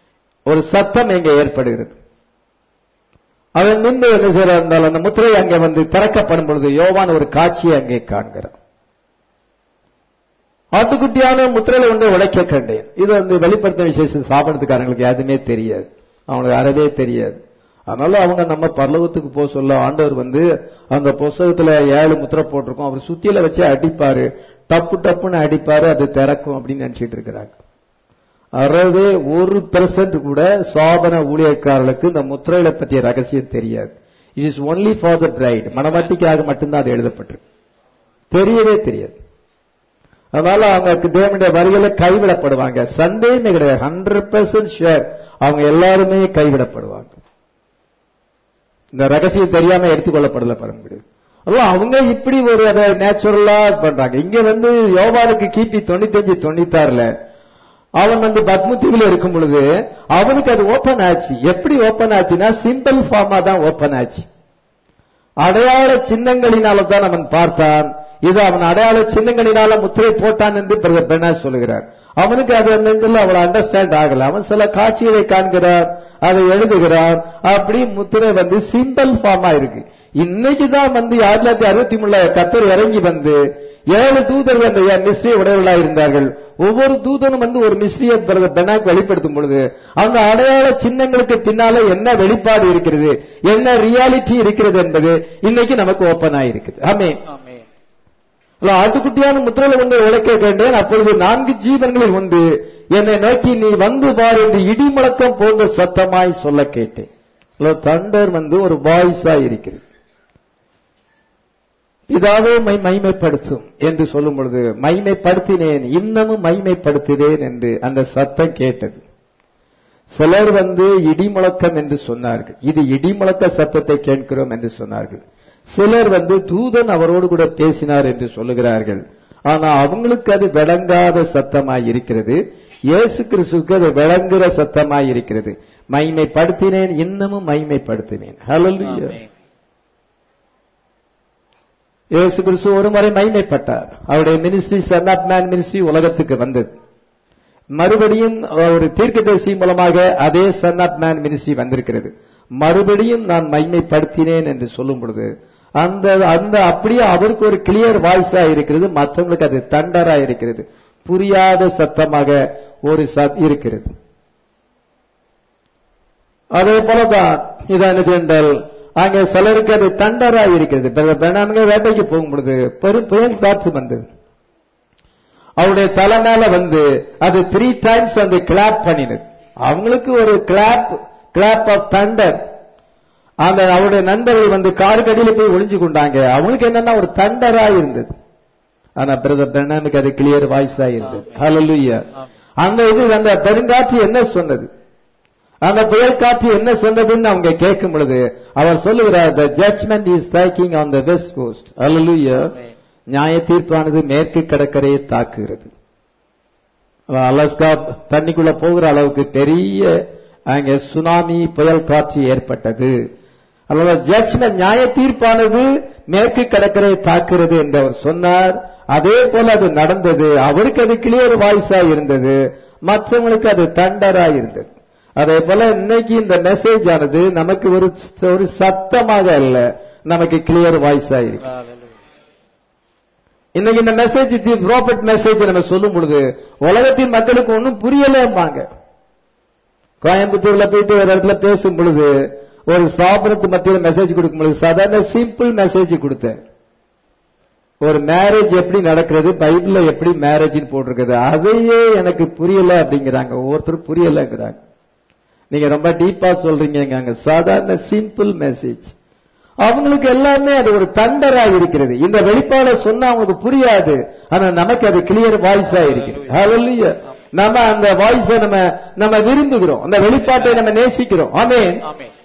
ஒரு சத்தம் இங்க ஏற்படுகிறது அதன் முன்பு என்ன செய்யறால் அந்த முத்திரை அங்கே வந்து திறக்கப்படும் பொழுது யோவான் ஒரு காட்சியை அங்கே காண்கிறார் ஆட்டுக்குட்டியான முத்திரையில ஒன்று உடைக்க கண்டேன் இது வந்து வெளிப்படுத்த விசேஷம் சாப்பிடறதுக்காரங்களுக்கு எதுவுமே தெரியாது அவங்களுக்கு அறவே தெரியாது அதனால அவங்க நம்ம பரலோகத்துக்கு போக சொல்ல ஆண்டவர் வந்து அந்த புஸ்தகத்துல ஏழு முத்திரை போட்டிருக்கோம் அவர் சுத்தியில வச்சு அடிப்பாரு டப்பு டப்புன்னு அடிப்பாரு அது திறக்கும் அப்படின்னு நினைச்சிட்டு இருக்கிறாங்க அறவே ஒரு பெர்சன்ட் கூட சோபன ஊழியக்காரர்களுக்கு இந்த முத்திரைகளை பற்றிய ரகசியம் தெரியாது it is only for the bride மனவாட்டிக்காக மட்டும்தான் அது எழுதப்பட்டிருக்கு தெரியவே தெரியாது அதனால அவங்க தேவனுடைய வரிகளை கைவிடப்படுவாங்க சந்தேகமே கிடையாது ஹண்ட்ரட் பெர்சன்ட் ஷேர் அவங்க எல்லாருமே கைவிடப்படுவாங்க இந்த ரகசியம் தெரியாம எடுத்துக்கொள்ளப்படல பாருங்க முடியாது அதான் அவங்க இப்படி ஒரு அதை நேச்சுரலா பண்றாங்க இங்க வந்து யோவானுக்கு கிபி தொண்ணூத்தஞ்சு தொண்ணூத்தாறுல அவன் வந்து பத்மதீவில் இருக்கும் பொழுது அவனுக்கு அது ஓபன் ஆச்சு எப்படி ஓபன் ஆச்சுன்னா சிம்பிள் ஃபார்மா தான் ஓபன் ஆச்சு அடையாள சின்னங்களினால தான் அவன் பார்த்தான் இது அவன் அடையாள சின்னங்களினால முத்திரை போட்டான் என்று பிரதர் பெனா சொல்லுகிறார் அவனுக்கு அது அந்த இதுல அவளை அண்டர்ஸ்டாண்ட் ஆகல அவன் சில காட்சிகளை காண்கிறார் அதை எழுதுகிறான் அப்படி முத்திரை வந்து சிம்பிள் ஃபார்மா இருக்கு இன்னைக்கு தான் வந்து ஆயிரத்தி தொள்ளாயிரத்தி அறுபத்தி மூணுல கத்தர் இறங்கி வந்து ஏழு தூதர்கள் அந்த மிஸ்ரிய உடையவர்களா இருந்தார்கள் ஒவ்வொரு தூதனும் வந்து ஒரு மிஸ்ரிய பெனாக் வெளிப்படுத்தும் பொழுது அந்த அடையாள சின்னங்களுக்கு பின்னால என்ன வெளிப்பாடு இருக்கிறது என்ன ரியாலிட்டி இருக்கிறது என்பது இன்னைக்கு நமக்கு ஓபன் ஆயிருக்குது ஆமே ஆட்டுக்குட்டியான முத்திரையில ஒன்று உழைக்க கேட்டேன் அப்பொழுது நான்கு ஜீவன்களில் ஒன்று என்னை நோக்கி நீ வந்து பார் என்று இடி முழக்கம் போன்ற சத்தமாய் சொல்ல கேட்டேன் தண்டர் வந்து ஒரு வாய்ஸா இருக்கிறது பிதாவே மை மைமைப்படுத்தும் என்று சொல்லும் பொழுது மைமைப்படுத்தினேன் இன்னமும் மைமைப்படுத்தினேன் என்று அந்த சத்தம் கேட்டது சிலர் வந்து இடிமுழக்கம் என்று சொன்னார்கள் இது இடிமுழக்க சத்தத்தை கேட்கிறோம் என்று சொன்னார்கள் சிலர் வந்து தூதன் அவரோடு கூட பேசினார் என்று சொல்லுகிறார்கள் ஆனா அவங்களுக்கு அது விளங்காத சத்தமாய் இருக்கிறது இயேசு கிறிஸ்துக்கு அது விளங்குற சத்தமாய் இருக்கிறது மைமைப்படுத்தினேன் இன்னமும் மைமைப்படுத்தினேன் ஹalleluya இயேசு கிறிஸ்து ஒரு முறை மைமைப்பட்டார் அவருடைய ministry son of man ministry உலகத்துக்கு வந்தது மறுபடியும் ஒரு தீர்க்கதரிசி மூலமாக அதே சன் ஆஃப் மேன் மினிஸ்ட்ரி வந்திருக்கிறது மறுபடியும் நான் மைமைப்படுத்தினேன் என்று சொல்லும் பொழுது அந்த அந்த அப்படியே அவருக்கு ஒரு கிளியர் வாய்ஸா இருக்கிறது மற்றவங்களுக்கு அது தண்டரா இருக்கிறது புரியாத சத்தமாக ஒரு சத் இருக்கிறது அதே போலதான் இதான் என்ன சென்றால் அங்கே சிலருக்கு அது தண்டரா இருக்கிறது பெண்ணானுங்க வேட்டைக்கு போகும் பொழுது பெரும் புயல் காற்று வந்தது அவருடைய தலை மேல வந்து அது த்ரீ டைம்ஸ் அந்த கிளாப் பண்ணினது அவங்களுக்கு ஒரு கிளாப் கிளாப் ஆஃப் தண்டர் அந்த அவருடைய நண்பர்கள் வந்து காருக்கடியில போய் ஒளிஞ்சு கொண்டாங்க அவங்களுக்கு என்னன்னா ஒரு தண்டரா இருந்தது ஆனா பிரதர் பெண்ணானுக்கு அது கிளியர் வாய்ஸா இருந்தது ஹalleluya அந்த இது அந்த பெருங்காற்று என்ன சொன்னது அந்த புயல் காற்று என்ன சொன்னதுன்னு அவங்க கேட்கும் பொழுது அவர் சொல்லுகிறார் the judgment is striking on the west coast அல்லலுயா நியாய தீர்ப்பானது மேற்கு கடற்கரையை தாக்குகிறது அலஸ்கா தண்ணிக்குள்ள போகிற அளவுக்கு பெரிய அங்க சுனாமி புயல் காற்று ஏற்பட்டது அல்லது ஜட்ஜ்மெண்ட் நியாய தீர்ப்பானது மேற்கு கடற்கரையை தாக்குகிறது என்று அவர் சொன்னார் அதே போல அது நடந்தது அவருக்கு அது கிளியர் வாய்ஸா இருந்தது மற்றவங்களுக்கு அது தண்டரா இருந்தது அதே போல இன்னைக்கு இந்த மெசேஜ் ஆனது நமக்கு ஒரு ஒரு சத்தமாக அல்ல நமக்கு கிளியர் வாய்ஸா இருக்கு இன்னைக்கு இந்த மெசேஜ் தி ப்ராஃபிட் மெசேஜ் நம்ம சொல்லும் பொழுது உலகத்தின் மக்களுக்கு ஒன்றும் புரியலேம்பாங்க கோயம்புத்தூர்ல போயிட்டு ஒரு இடத்துல பேசும் பொழுது ஒரு ஸ்தாபனத்து மத்தியில் மெசேஜ் கொடுக்கும் பொழுது சாதாரண சிம்பிள் மெசேஜ் கொடுத்தேன் ஒரு மேரேஜ் எப்படி நடக்கிறது பைபிள்ல எப்படி மேரேஜ்னு போட்டிருக்குது அதையே எனக்கு புரியல அப்படிங்கிறாங்க ஒவ்வொருத்தரும் புரியலங்கிறாங்க நீங்க ரொம்ப டீப்பா சொல்றீங்க அங்க சாதாரண சிம்பிள் மெசேஜ் அவங்களுக்கு எல்லாமே அது ஒரு தண்டரா இருக்கிறது இந்த வெளிப்பாட சொன்னா அவங்களுக்கு புரியாது ஆனா நமக்கு அது கிளியர் வாய்ஸா இருக்கிறது ஹalleluya நம்ம அந்த வாய்ஸை நம்ம நம்ம விரும்புகிறோம் அந்த வெளிப்பாட்டை நம்ம நேசிக்கிறோம் ஆமென்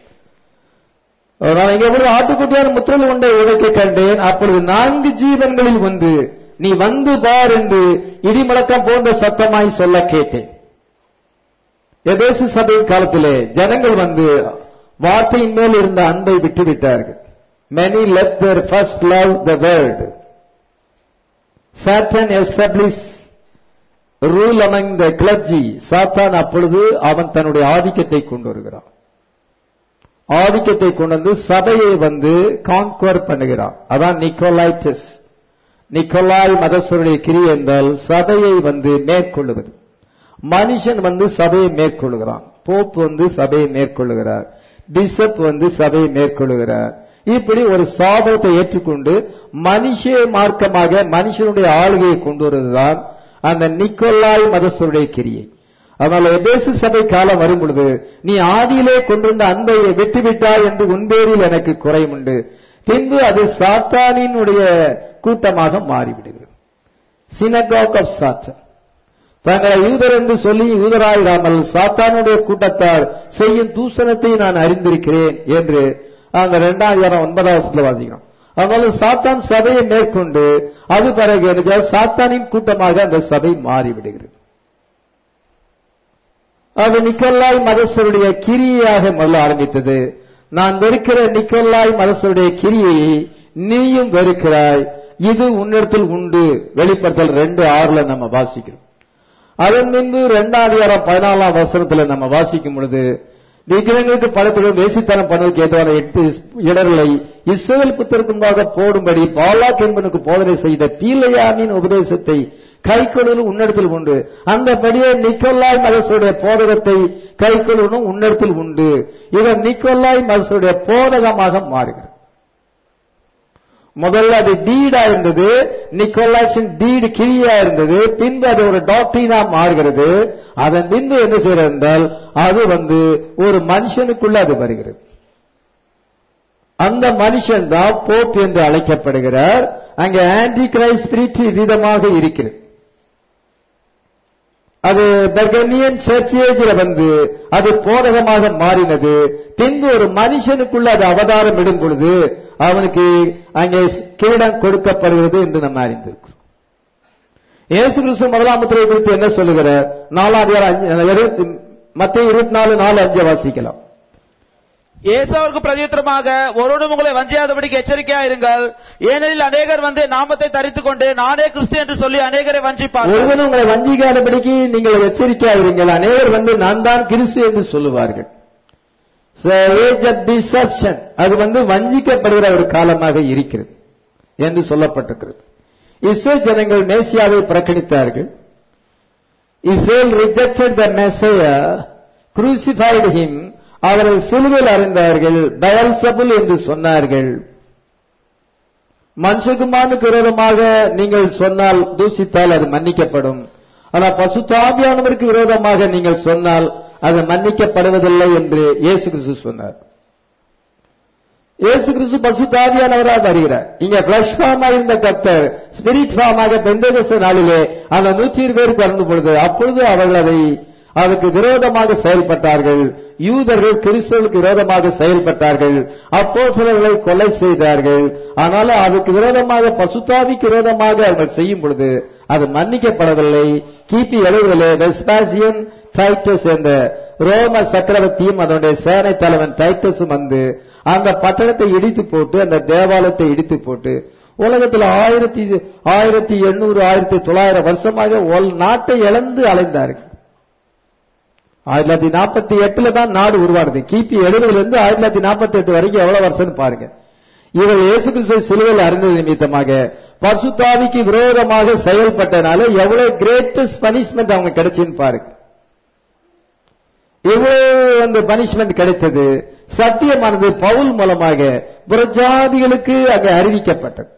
நான் இங்க ஒரு ஆட்டுக்குட்டியான முத்திரல் உண்டை உடைக்க கண்டேன் அப்பொழுது நான்கு ஜீவன்களில் வந்து நீ வந்து பார் என்று இடிமுழக்கம் போன்ற சத்தமாய் சொல்ல கேட்டேன் எதேசு சபையின் காலத்திலே ஜனங்கள் வந்து வார்த்தையின் மேல் இருந்த அன்பை விட்டு விட்டார்கள் many let their first love the world Satan established rule among the clergy சாத்தான் அப்பொழுது அவன் தன்னுடைய ஆதிக்கத்தை கொண்டு வருகிறான் ஆதிக்கத்தை கொண்டு வந்து சபையை வந்து கான்கவர் பண்ணுகிறான் அதான் நிக்கோலைட்டஸ் நிக்கோலாய் மதஸ்வருடைய கிரி என்றால் சபையை வந்து மேற்கொள்ளுவது மனுஷன் வந்து சபையை மேற்கொள்ளுகிறான் போப் வந்து சபையை மேற்கொள்ளுகிறார் பிஷப் வந்து சபையை மேற்கொள்ளுகிறார் இப்படி ஒரு சாபத்தை ஏற்றுக்கொண்டு மனுஷ மார்க்கமாக மனுஷனுடைய ஆளுகையை கொண்டு வருவதுதான் அந்த நிக்கோலாய் மதஸ்வருடைய கிரியை அதனால எபேசு சபை காலம் வரும் பொழுது நீ ஆதியிலே கொண்டிருந்த அன்பை விட்டுவிட்டாய் என்று உன்பேரில் எனக்கு குறையும் உண்டு பின்பு அது சாத்தானினுடைய கூட்டமாக மாறிவிடுகிறது சினகாக் ஆஃப் சாத்தான் தங்களை யூதர் என்று சொல்லி யூதராயிராமல் சாத்தானுடைய கூட்டத்தார் செய்யும் தூசணத்தை நான் அறிந்திருக்கிறேன் என்று அந்த இரண்டாம் இடம் ஒன்பதாம் வருஷத்துல வாசிக்கிறோம் அதனால சாத்தான் சபையை மேற்கொண்டு அது பிறகு என்ன செய்ய? சாத்தானின் கூட்டமாக அந்த சபை மாறிவிடுகிறது அது நிக்கோலாய் மதசருடைய கிரியையாக முதல்ல ஆரம்பித்தது நான் வெறுக்கிற நிக்கோலாய் மதசருடைய கிரியை நீயும் வெறுக்கிறாய் இது உன்னிடத்தில் உண்டு வெளிப்படுத்தல் ரெண்டு ஆறுல நம்ம வாசிக்கிறோம் அதன் பின்பு இரண்டாம் அதிகாரம் பதினாலாம் வசனத்துல நம்ம வாசிக்கும் பொழுது விக்கிரங்களுக்கு படத்துடன் வேசித்தனம் பண்ணதுக்கு ஏதுவான எட்டு இடர்களை இஸ்ரேல் புத்தருக்கு முன்பாக போடும்படி பாலாக் என்பனுக்கு போதனை செய்த பீலையாமின் உபதேசத்தை கைக்கொள்ளு உன்னிடத்தில் உண்டு அந்தபடியே நிக்கோலாய் மதசுடைய போதகத்தை கைக்கொள்ளணும் உன்னிடத்தில் உண்டு இவர் நிக்கோலாய் மதசுடைய போதகமாக மாறுகிறது முதல்ல அது டீடா இருந்தது நிக்கோலாஸின் டீடு கிரியா இருந்தது பின்பு அது ஒரு டாக்டீனா மாறுகிறது அதன் பின்பு என்ன செய்யறது என்றால் அது வந்து ஒரு மனுஷனுக்குள்ள அது வருகிறது அந்த மனுஷன் தான் போப் என்று அழைக்கப்படுகிறார் அங்கே ஆன்டி கிரைஸ்ட் ஸ்பிரிட் விதமாக இருக்கிறது அது பெர்கனியன் சர்ச்சேஜில் வந்து அது போதகமாக மாறினது பின்பு ஒரு மனுஷனுக்குள்ள அது அவதாரம் இடும் பொழுது அவனுக்கு அங்கே கிரீடம் கொடுக்கப்படுகிறது என்று நம்ம அறிந்திருக்கிறோம் இயேசு கிறிஸ்து முதலாம் முத்திரை குறித்து என்ன சொல்லுகிறார் நாலாவது மத்திய இருபத்தி நாலு நாலு அஞ்சு வாசிக்கலாம் ஏசாவுக்கு பிரதியுத்தரமாக ஒருவனும் உங்களை வஞ்சியாதபடிக்கு எச்சரிக்கையா இருங்கள் ஏனெனில் அநேகர் வந்து நாமத்தை தரித்துக் கொண்டு நானே கிறிஸ்து என்று சொல்லி அநேகரை வஞ்சிப்பார்கள் ஒருவன் உங்களை வஞ்சிக்காதபடிக்கு நீங்கள் எச்சரிக்கையா இருங்கள் அநேகர் வந்து நான் தான் கிறிஸ்து என்று சொல்லுவார்கள் ஏஜ் ஆஃப் டிசப்ஷன் அது வந்து வஞ்சிக்கப்படுகிற ஒரு காலமாக இருக்கிறது என்று சொல்லப்பட்டிருக்கிறது இஸ்ரேல் ஜனங்கள் மேசியாவை புறக்கணித்தார்கள் Israel rejected the messiah crucified him அவரை சிலுவையில் அறிந்தார்கள் பயல்சபுல் என்று சொன்னார்கள் மனுஷகுமானுக்கு விரோதமாக நீங்கள் சொன்னால் தூசித்தால் அது மன்னிக்கப்படும் ஆனால் பசுத்தாபியானவருக்கு விரோதமாக நீங்கள் சொன்னால் அது மன்னிக்கப்படுவதில்லை என்று இயேசு கிறிஸ்து சொன்னார் இயேசு கிறிஸ்து பசுத்தாவியானவராக வருகிறார் இங்க பிளஷ் ஃபார்மா இருந்த கர்த்தர் ஸ்பிரிட் ஃபார்மாக பெந்தகச நாளிலே அந்த நூற்றி பேருக்கு வந்த பொழுது அப்பொழுது அவர்கள் அதை அதுக்கு விரோதமாக செயல்பட்டார்கள் யூதர்கள் கிறிஸ்தவர்களுக்கு விரோதமாக செயல்பட்டார்கள் அப்போ சிலர்களை கொலை செய்தார்கள் ஆனால் அதுக்கு விரோதமாக பசுத்தாவிக்கு விரோதமாக அவர்கள் செய்யும் பொழுது அது மன்னிக்கப்படவில்லை கிபி எழுவதிலே வெஸ்பாசியன் டைட்டஸ் என்ற ரோம சக்கரவர்த்தியும் அதனுடைய சேனை தலைவன் டைட்டஸும் வந்து அந்த பட்டணத்தை இடித்து போட்டு அந்த தேவாலயத்தை இடித்து போட்டு உலகத்தில் ஆயிரத்தி ஆயிரத்தி எண்ணூறு ஆயிரத்தி தொள்ளாயிரம் வருஷமாக ஒரு நாட்டை இழந்து அலைந்தார்கள் ஆயிரத்தி தொள்ளாயிரத்தி நாற்பத்தி எட்டுல தான் நாடு உருவானது கிபி எழுபதுல இருந்து ஆயிரத்தி தொள்ளாயிரத்தி நாற்பத்தி எட்டு வரைக்கும் எவ்வளவு வருஷம் பாருங்க இவர் இயேசு கிறிஸ்து சிலுவையில் அறிந்தது நிமித்தமாக பசுத்தாவிக்கு விரோதமாக செயல்பட்டனால எவ்வளவு கிரேட்டஸ்ட் பனிஷ்மெண்ட் அவங்க கிடைச்சுன்னு பாருங்க எவ்வளவு அந்த பனிஷ்மெண்ட் கிடைத்தது சத்தியமானது பவுல் மூலமாக புறஜாதிகளுக்கு அங்கே அறிவிக்கப்பட்டது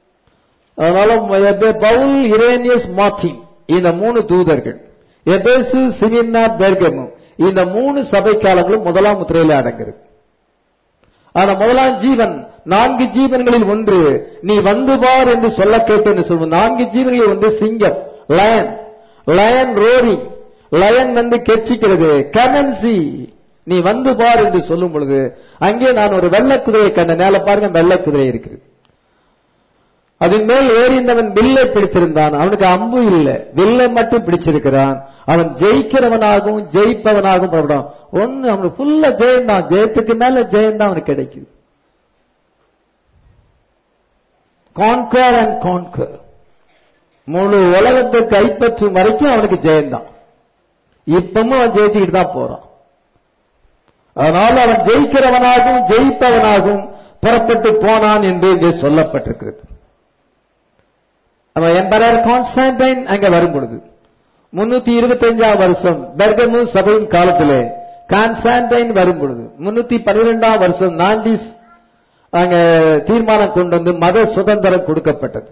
அதனால பவுல் இரேனியஸ் மார்டின் இந்த மூணு தூதர்கள் எபேசு சிமின்னா பெர்கமும் இந்த மூணு சபை காலங்களும் முதலாம் முத்திரையில அடங்குறது ஆனா முதலாம் ஜீவன் நான்கு ஜீவன்களில் ஒன்று நீ வந்து பார் என்று சொல்ல கேட்டு சொல்வோம் நான்கு ஜீவன்களில் ஒன்று சிங்கம் லயன் லயன் ரோரிங் லயன் வந்து கெச்சிக்கிறது கமன்சி நீ வந்து பார் என்று சொல்லும் பொழுது அங்கே நான் ஒரு வெள்ளை குதிரையை கண்ட மேல பாருங்க வெள்ளை குதிரை இருக்குது அதன் மேல் ஏறிந்தவன் வில்லை பிடித்திருந்தான் அவனுக்கு அம்பு இல்லை வில்லை மட்டும் பிடிச்சிருக்கிறான் அவன் ஜெயிக்கிறவனாகவும் ஜெயிப்பவனாகவும் புறப்படும் ஒன்னு அவனுக்கு ஃபுல்லா ஜெயம் தான் ஜெயத்துக்கு மேல ஜெயம் தான் அவனுக்கு கிடைக்குது கான்கர் அண்ட் கான்கர் முழு உலகத்தை கைப்பற்றும் வரைக்கும் அவனுக்கு ஜெயம்தான் இப்பவும் அவன் ஜெயிச்சுக்கிட்டு தான் போறான் அதனால அவன் ஜெயிக்கிறவனாகவும் ஜெயிப்பவனாகவும் புறப்பட்டு போனான் என்று இங்கே சொல்லப்பட்டிருக்கிறது அவன் எம்பரர் கான்ஸ்டான்டைன் அங்க வரும் பொழுது முன்னூத்தி இருபத்தஞ்சாம் வருஷம் பெர்கமு சபையின் காலத்திலே கான்ஸ்டான்டைன் வரும் பொழுது முன்னூத்தி பன்னிரெண்டாம் வருஷம் நாண்டிஸ் அங்க தீர்மானம் கொண்டு வந்து மத சுதந்திரம் கொடுக்கப்பட்டது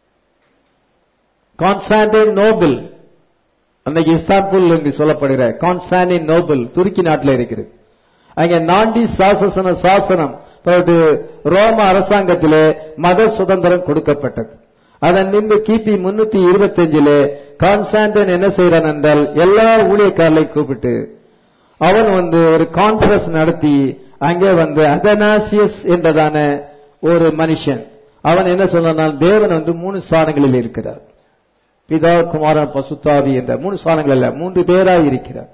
கான்ஸ்டான்டைன் நோபல் அன்னைக்கு இஸ்தான்புல் என்று சொல்லப்படுகிற கான்ஸ்டான்டின் நோபல் துருக்கி நாட்டில் இருக்கிறது அங்க நாண்டி சாசன சாசனம் அதாவது ரோம அரசாங்கத்திலே மத சுதந்திரம் கொடுக்கப்பட்டது அதன் பின்பு கிபி முன்னூத்தி இருபத்தி அஞ்சிலே கான்ஸ்டான்டன் என்ன செய்யறான் என்றால் எல்லா ஊழியக்காரர்களையும் கூப்பிட்டு அவன் வந்து ஒரு கான்ஃபரன்ஸ் நடத்தி அங்கே வந்து அதனாசியஸ் என்றதான ஒரு மனுஷன் அவன் என்ன சொன்னான் தேவன் வந்து மூணு ஸ்தானங்களில் இருக்கிறார் பிதா குமாரன் பசுத்தாவி என்ற மூணு ஸ்தானங்கள் அல்ல மூன்று பேராய் இருக்கிறார்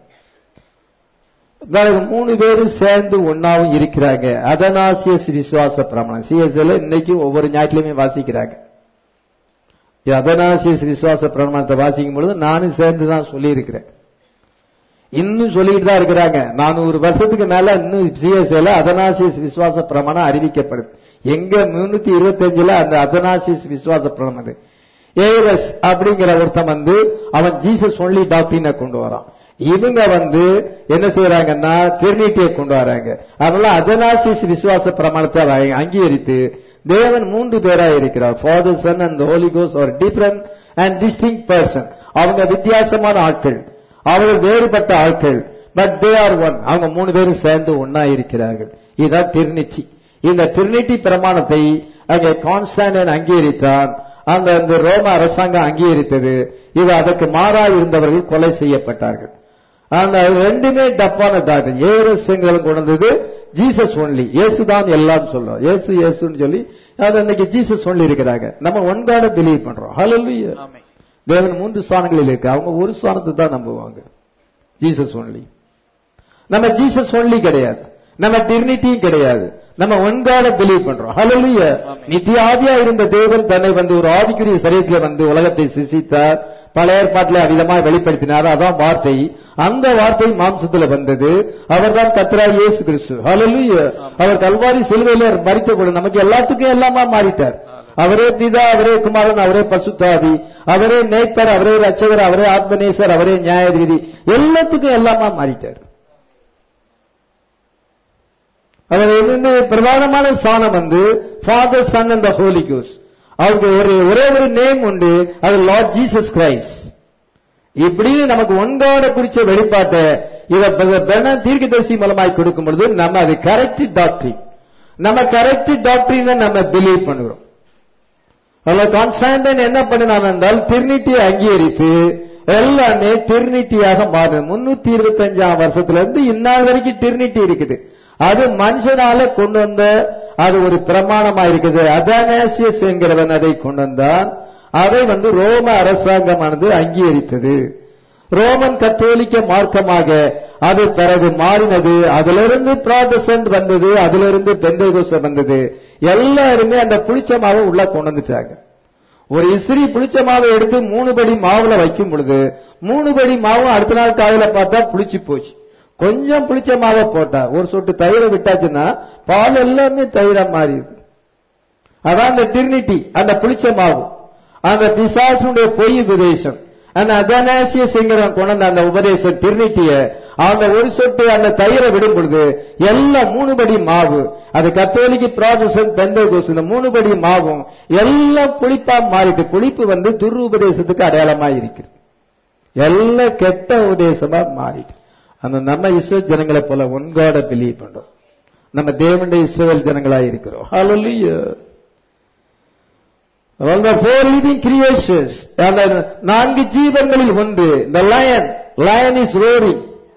பிறகு மூணு பேரும் சேர்ந்து ஒன்னாவும் இருக்கிறாங்க அதனாசியஸ் விசுவாச பிரமாணம் சிஎஸ்எல் இன்னைக்கு ஒவ்வொரு ஞாயிற்றுலையுமே வாசிக்கிறாங்க இது அதனாசியஸ் விசுவாச பிரமாணத்தை வாசிக்கும் பொழுது நானும் சேர்ந்து தான் சொல்லியிருக்கிறேன் இன்னும் சொல்லிட்டு தான் இருக்கிறாங்க நானூறு வருஷத்துக்கு மேல இன்னும் சிஎஸ்எல அதனாசியஸ் விசுவாச பிரமாணம் அறிவிக்கப்படுது எங்க முன்னூத்தி இருபத்தஞ்சுல அந்த அதனாசியஸ் விசுவாச பிரமாணம் ஏரஸ் அப்படிங்கிற ஒருத்தன் வந்து அவன் ஜீசஸ் ஒன்லி டாக்டரினை கொண்டு வரான் இவங்க வந்து என்ன செய்யறாங்கன்னா திருநீட்டியை கொண்டு வராங்க அதனால அதனாசிஸ் விசுவாச பிரமாணத்தை அவ- அங்கீகரித்து தேவன் மூன்று பேரா இருக்கிறார் ஃபாதர் சன் அண்ட் ஹோலி கோஸ் ஒரு டிஃபரண்ட் அண்ட் டிஸ்டிங் பர்சன் அவங்க வித்தியாசமான ஆட்கள் அவர்கள் வேறுபட்ட ஆட்கள் பட் தே ஆர் ஒன் அவங்க மூணு பேரும் சேர்ந்து ஒன்னா இருக்கிறார்கள் இதுதான் திருநிச்சி இந்த திருநிட்டி பிரமாணத்தை அங்கே கான்ஸ்டாண்டின் அங்கீகரித்தான் அந்த அந்த ரோம அரசாங்கம் அங்கீகரித்தது இது அதற்கு மாறா இருந்தவர்கள் கொலை செய்யப்பட்டார்கள் அந்த ரெண்டுமே தப்பான டாக்டர் ஏரஸ்ங்கிறவங்க கொண்டு வந்தது ஜீசஸ் ஒன்லி இயேசு தான் எல்லாம் சொல்றோம் இயேசு இயேசுன்னு சொல்லி அது இன்னைக்கு ஜீசஸ் ஒன்லி இருக்கிறாங்க நம்ம ஒன் காட பிலீவ் பண்றோம் ஹalleluya ஆமென். தேவன் மூன்று ஸ்தானங்களில் இருக்கு அவங்க ஒரு ஸ்தானத்தை தான் நம்புவாங்க ஜீசஸ் ஒன்லி நம்ம ஜீசஸ் ஒன்லி கிடையாது நம்ம டிரினிட்டியும் கிடையாது நம்ம ஒன்கால பிலீவ் பண்றோம் ஹalleluya ஆமென். நித்திய ஆவியா இருந்த தேவன் தன்னை வந்து ஒரு ஆவிக்குரிய சரீரத்துல வந்து உலகத்தை சிசித்தார் பல ஏற்பாட்டில் அவிதமாய் வெளிப்படுத்தினார் அதான் வார்த்தை அந்த வார்த்தை மாம்சத்துல வந்தது அவர்தான் கத்ரா இயேசு கிறிஸ்து ஹalleluya அவர் கல்வாரி சிலுவையில மறித்த பொழுது நமக்கு எல்லாத்துக்கும் எல்லாமா மாறிட்டார் அவரே பிதா அவரே குமாரன் அவரே பசுத்தாவி அவரே நேத்தர் அவரே ரட்சகர் அவரே ஆத்மநேசர் அவரே நியாயாதிபதி எல்லாத்துக்கும் எல்லாமா மாறிட்டார் அவர் என்னென்ன பிரதானமான ஸ்தானம் வந்து ஃபாதர் சன் அண்ட் ஹோலி கோஸ் அவருக்கு ஒரு ஒரே ஒரு நேம் உண்டு அது லார்ட் ஜீசஸ் கிரைஸ்ட் இப்படின்னு நமக்கு ஒன்காட குறிச்ச வெளிப்பாட்டை இத பென தீர்க்கதரிசி மூலமாய் கொடுக்கும் பொழுது நம்ம அது கரெக்ட் டாக்டரி நம்ம கரெக்ட் டாக்டரினை நம்ம பிலீவ் பண்ணுகிறோம் அதுல கான்ஸ்டாண்டன் என்ன பண்ணினான் என்றால் திருநீட்டியை அங்கீகரித்து எல்லாமே திருநீட்டியாக மாறுது முன்னூத்தி இருபத்தி அஞ்சாம் வருஷத்துல இருந்து இந்நாள் வரைக்கும் திருநீட்டி இருக்குது அது மனுஷனால கொண்டு வந்த அது ஒரு பிரமாணமா இருக்குது அதானேசியஸ் என்கிறவன் அதை கொண்டு வந்தான் அதை வந்து ரோம அரசாங்கமானது அங்கீகரித்தது ரோமன் கத்தோலிக்க மார்க்கமாக அது பிறகு மாறினது அதிலிருந்து ப்ராடசன்ட் வந்தது அதிலிருந்து பெந்தைகோச வந்தது எல்லாருமே அந்த புளிச்ச மாவை உள்ள கொண்டு வந்துட்டாங்க ஒரு இஸ்ரி புளிச்ச மாவை எடுத்து மூணு படி மாவுல வைக்கும் பொழுது மூணு படி மாவும் அடுத்த நாள் காலையில பார்த்தா புளிச்சு போச்சு கொஞ்சம் புளிச்ச மாவை போட்டா ஒரு சொட்டு தயிரை விட்டாச்சுன்னா பால் எல்லாமே தயிரா மாறிடுது அதான் அந்த டிரினிட்டி அந்த புளிச்ச மாவு அந்த பிசாசுடைய பொய் உபதேசம் அந்த அதனாசியஸ்ங்கிறவன் கொண்டு வந்த அந்த உபதேசம் திருநீட்டிய அந்த ஒரு சொட்டு அந்த தயிரை விடும் பொழுது எல்லாம் மூணு படி மாவு அது கத்தோலிக்கு ப்ராடசன் பெந்தகோஸ் இந்த மூணு படி மாவும் எல்லாம் புளிப்பா மாறிட்டு புளிப்பு வந்து துர் உபதேசத்துக்கு அடையாளமா இருக்கிறது எல்லாம் கெட்ட உபதேசமா மாறிட்டு அந்த நம்ம இஸ்ரேல் ஜனங்களை போல ஒன்காட பிலீவ் பண்றோம் நம்ம தேவனுடைய இஸ்ரேல் ஜனங்களா இருக்கிறோம் Hallelujah. All the four living creations, அந்த நான்கு ஜீவன்களில் ஒன்று the lion, lion is roaring.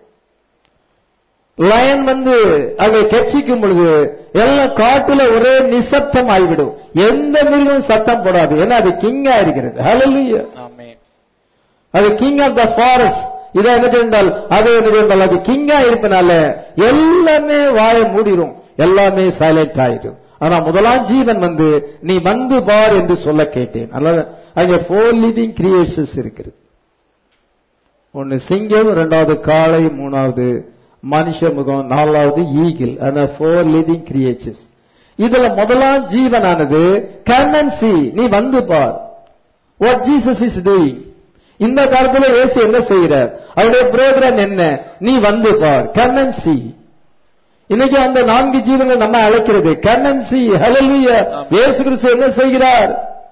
Lion வந்து அங்க கெச்சிக்கும் பொழுது எல்லாம் காட்டுல ஒரே நிசப்தம் ஆகிவிடும் எந்த மிருகமும் சத்தம் போடாது ஏன்னா அது கிங்கா இருக்கிறது Hallelujah. ஆமென். அது கிங் ஆஃப் த ஃபாரஸ்ட் இதை என்ன சொன்னால் அது என்ன சொன்னால் அது கிங்கா இருப்பனால எல்லாமே வாய மூடிரும் எல்லாமே சைலண்ட் ஆயிடும் ஆனா முதலாம் ஜீவன் வந்து நீ வந்து பார் என்று சொல்ல கேட்டேன் அல்லது அங்கே ஃபோர் லிவிங் கிரியேஷன்ஸ் இருக்கிறது ஒன்னு சிங்கம் இரண்டாவது காளை மூணாவது மனுஷ முகம் நாலாவது ஈகிள் அந்த ஃபோர் லிவிங் கிரியேச்சர்ஸ் இதுல முதலாம் ஜீவனானது கர்மன்சி நீ வந்து பார் வாட் ஜீசஸ் இஸ் டூயிங் இந்த காலத்துல இயேசு என்ன செய்கிறார் அவருடைய ப்ரோக்ராம் என்ன நீ வந்து பார் கர்மன்சி இன்னைக்கு அந்த நான்கு ஜீவங்கள் நம்ம அழைக்கிறது கர்மன்சி ஹalleluya இயேசு கிறிஸ்து என்ன செய்கிறார்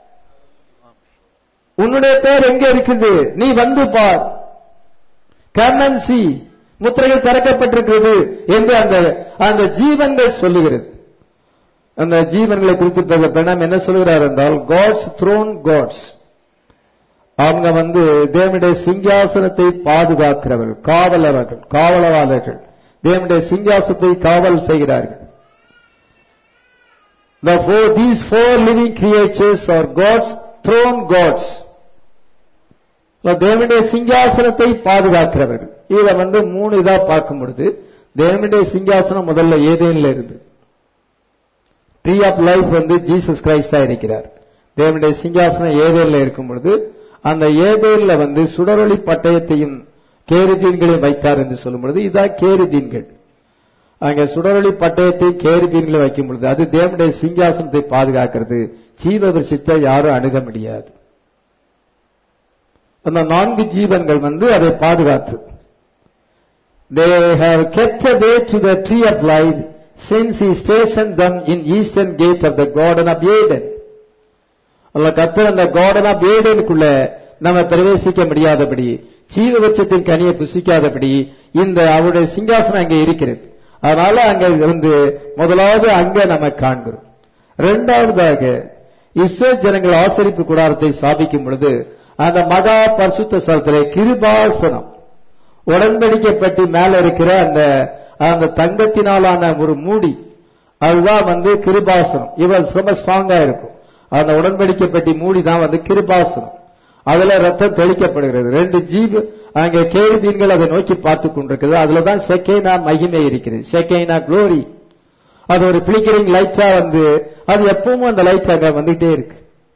உன்னுடைய பேர் எங்க இருக்குது நீ வந்து பார் கர்மன்சி முத்திரைகள் திறக்கப்பட்டிருக்கிறது என்று அந்த அந்த ஜீவன்கள் சொல்லுகிறது அந்த ஜீவன்களை குறித்து பெண்ணம் என்ன சொல்கிறார் என்றால் காட்ஸ் த்ரோன் காட்ஸ் அவங்க வந்து தேவனுடைய சிங்காசனத்தை பாதுகாக்கிறவர்கள் காவலர்கள் காவலவாளர்கள் தேவனுடைய சிங்காசனத்தை காவல் செய்கிறார்கள் The four, these four living creatures are God's throne gods. தேவனுடைய சிங்காசனத்தை பாதுகாக்கிறவர்கள் இத வந்து மூணு இதா பார்க்கும் பொழுது தேவனுடைய சிங்காசனம் முதல்ல ஏதேன்ல இருந்து ட்ரீ ஆஃப் லைஃப் வந்து ஜீசஸ் கிரைஸ்டா இருக்கிறார் தேவனுடைய சிங்காசனம் ஏதேன்ல இருக்கும் பொழுது அந்த ஏதேன்ல வந்து சுடரொளி பட்டயத்தையும் கேருதீன்களையும் வைத்தார் என்று சொல்லும் பொழுது இதான் கேருதீன்கள் அங்க சுடரொளி பட்டயத்தையும் கேருதீன்களை வைக்கும் பொழுது அது தேவனுடைய சிங்காசனத்தை பாதுகாக்கிறது ஜீவ விருஷத்தை யாரும் அணுக முடியாது அந்த நான்கு ஜீவன்கள் வந்து அதை பாதுகாத்து they have kept the way to the tree of life since he stationed them in eastern gate of the garden of Eden அல்ல கத்தர் அந்த கார்டன் ஆஃப் ஏடனுக்குள்ள நம்ம பிரவேசிக்க முடியாதபடி ஜீவ வச்சத்தின் கனியை புசிக்காதபடி இந்த அவருடைய சிங்காசனம் அங்கே இருக்கிறது அதனால அங்க வந்து முதலாவது அங்க நம்ம காண்கிறோம் இரண்டாவதாக இஸ்ரோ ஜனங்கள் ஆசரிப்பு கூடாரத்தை சாபிக்கும் பொழுது அந்த மகா பரிசுத்த ஸ்தலத்திலே கிருபாசனம் உடன்படிக்கப்பட்டு மேல இருக்கிற அந்த அந்த தங்கத்தினாலான ஒரு மூடி அதுதான் வந்து கிருபாசனம் இவன் ரொம்ப ஸ்ட்ராங்கா இருக்கும் அந்த உடன்படிக்கப்பட்டி மூடி தான் வந்து கிருபாசனம் அதுல ரத்தம் தெளிக்கப்படுகிறது ரெண்டு ஜீவ் அங்கே கேள்விகள் அதை நோக்கி பார்த்து கொண்டிருக்கிறது அதுல தான் செக்கைனா மகிமை இருக்கிறது செக்கைனா குளோரி அது ஒரு பிளிக்கரிங் லைட்டா வந்து அது எப்பவும் அந்த லைட் அங்க வந்துகிட்டே இருக்கு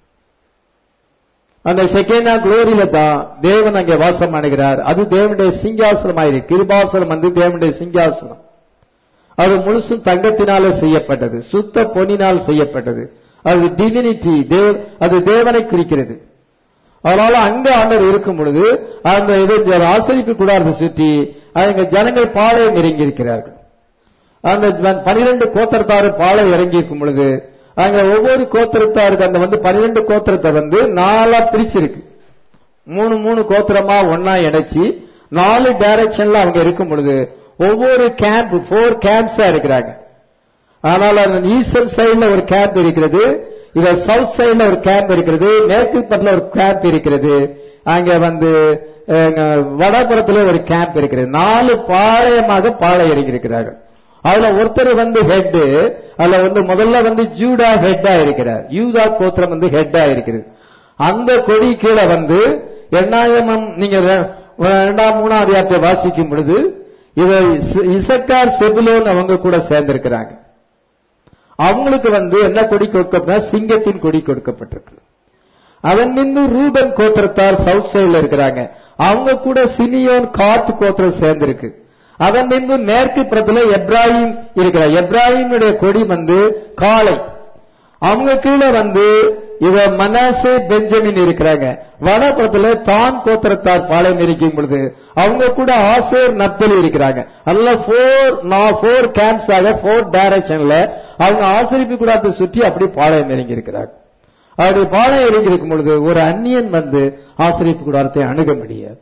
அந்த செகேனா குளோரியில தான் தேவன் அங்கே வாசம் அணுகிறார் அது தேவனுடைய சிங்காசனமாயிருக்கு கிருபாசனம் வந்து தேவனுடைய சிங்காசனம் அது முழுசும் தங்கத்தினால செய்யப்பட்டது சுத்த பொன்னினால் செய்யப்பட்டது அது டிவினிட்டி தேவ அது தேவனை குறிக்கிறது அதனால அங்க ஆண்டவர் இருக்கும் பொழுது அந்த இது ஆசரிப்பு கூடாரத்தை சுற்றி அங்க ஜனங்கள் பாளையம் இறங்கி இருக்கிறார்கள் அந்த பனிரெண்டு கோத்திரத்தாரு பாளையம் இறங்கி இருக்கும் பொழுது அங்க ஒவ்வொரு கோத்திரத்தாருக்கு அந்த வந்து பனிரெண்டு கோத்திரத்தை வந்து நாலா பிரிச்சிருக்கு மூணு மூணு கோத்திரமா ஒன்னா இணைச்சி நாலு டைரக்ஷன்ல அவங்க இருக்கும் பொழுது ஒவ்வொரு கேம்ப் போர் கேம்ப்ஸா இருக்கிறாங்க ஆனால் அந்த ஈஸ்டர்ன் சைடுல ஒரு கேம்ப் இருக்கிறது இத சவுத் சைடுல ஒரு கேம்ப் இருக்கிறது மேற்கு பட்டில ஒரு கேம்ப் இருக்கிறது அங்க வந்து வடபுறத்துல ஒரு கேம்ப் இருக்கிறது நாலு பாளையமாக பாளையம் இறங்கி இருக்கிறார்கள் அதுல ஒருத்தர் வந்து ஹெட் அதுல வந்து முதல்ல வந்து ஜூடா ஹெட்டா இருக்கிறார் யூதா கோத்திரம் வந்து ஹெட்டா இருக்கிறது அந்த கொடி கீழே வந்து எண்ணாயிரம் நீங்க இரண்டாம் மூணாம் அதிகாரத்தை வாசிக்கும் பொழுது இதை இசக்கார் செபுலோன் அவங்க கூட சேர்ந்திருக்கிறாங்க அவங்களுக்கு வந்து என்ன கொடி கொடுக்கப்பட்ட சிங்கத்தின் கொடி கொடுக்கப்பட்டிருக்கு அதன் பின்பு ரூபன் கோத்திரத்தார் சவுத் சைடுல இருக்கிறாங்க அவங்க கூட சினியோன் காத்து கோத்திரம் சேர்ந்திருக்கு அதன் பின்பு மேற்கு புறத்துல எப்ராஹிம் இருக்கிறார் எப்ராஹிமுடைய கொடி வந்து காளை அவங்க கீழே வந்து இவ மனாசே பெஞ்சமின் இருக்கிறாங்க வடபுறத்துல தான் கோத்திரத்தார் பாளையம் இருக்கும் பொழுது அவங்க கூட ஆசேர் நப்தலி இருக்கிறாங்க அதனால போர் போர் கேம்ப்ஸ் ஆக போர் டைரக்ஷன்ல அவங்க ஆசிரிப்பு கூடாரத்தை சுற்றி அப்படி பாளையம் இறங்கி இருக்கிறாங்க அப்படி பாளையம் இறங்கி இருக்கும் பொழுது ஒரு அந்நியன் வந்து ஆசிரிப்பு கூடாரத்தை அணுக முடியாது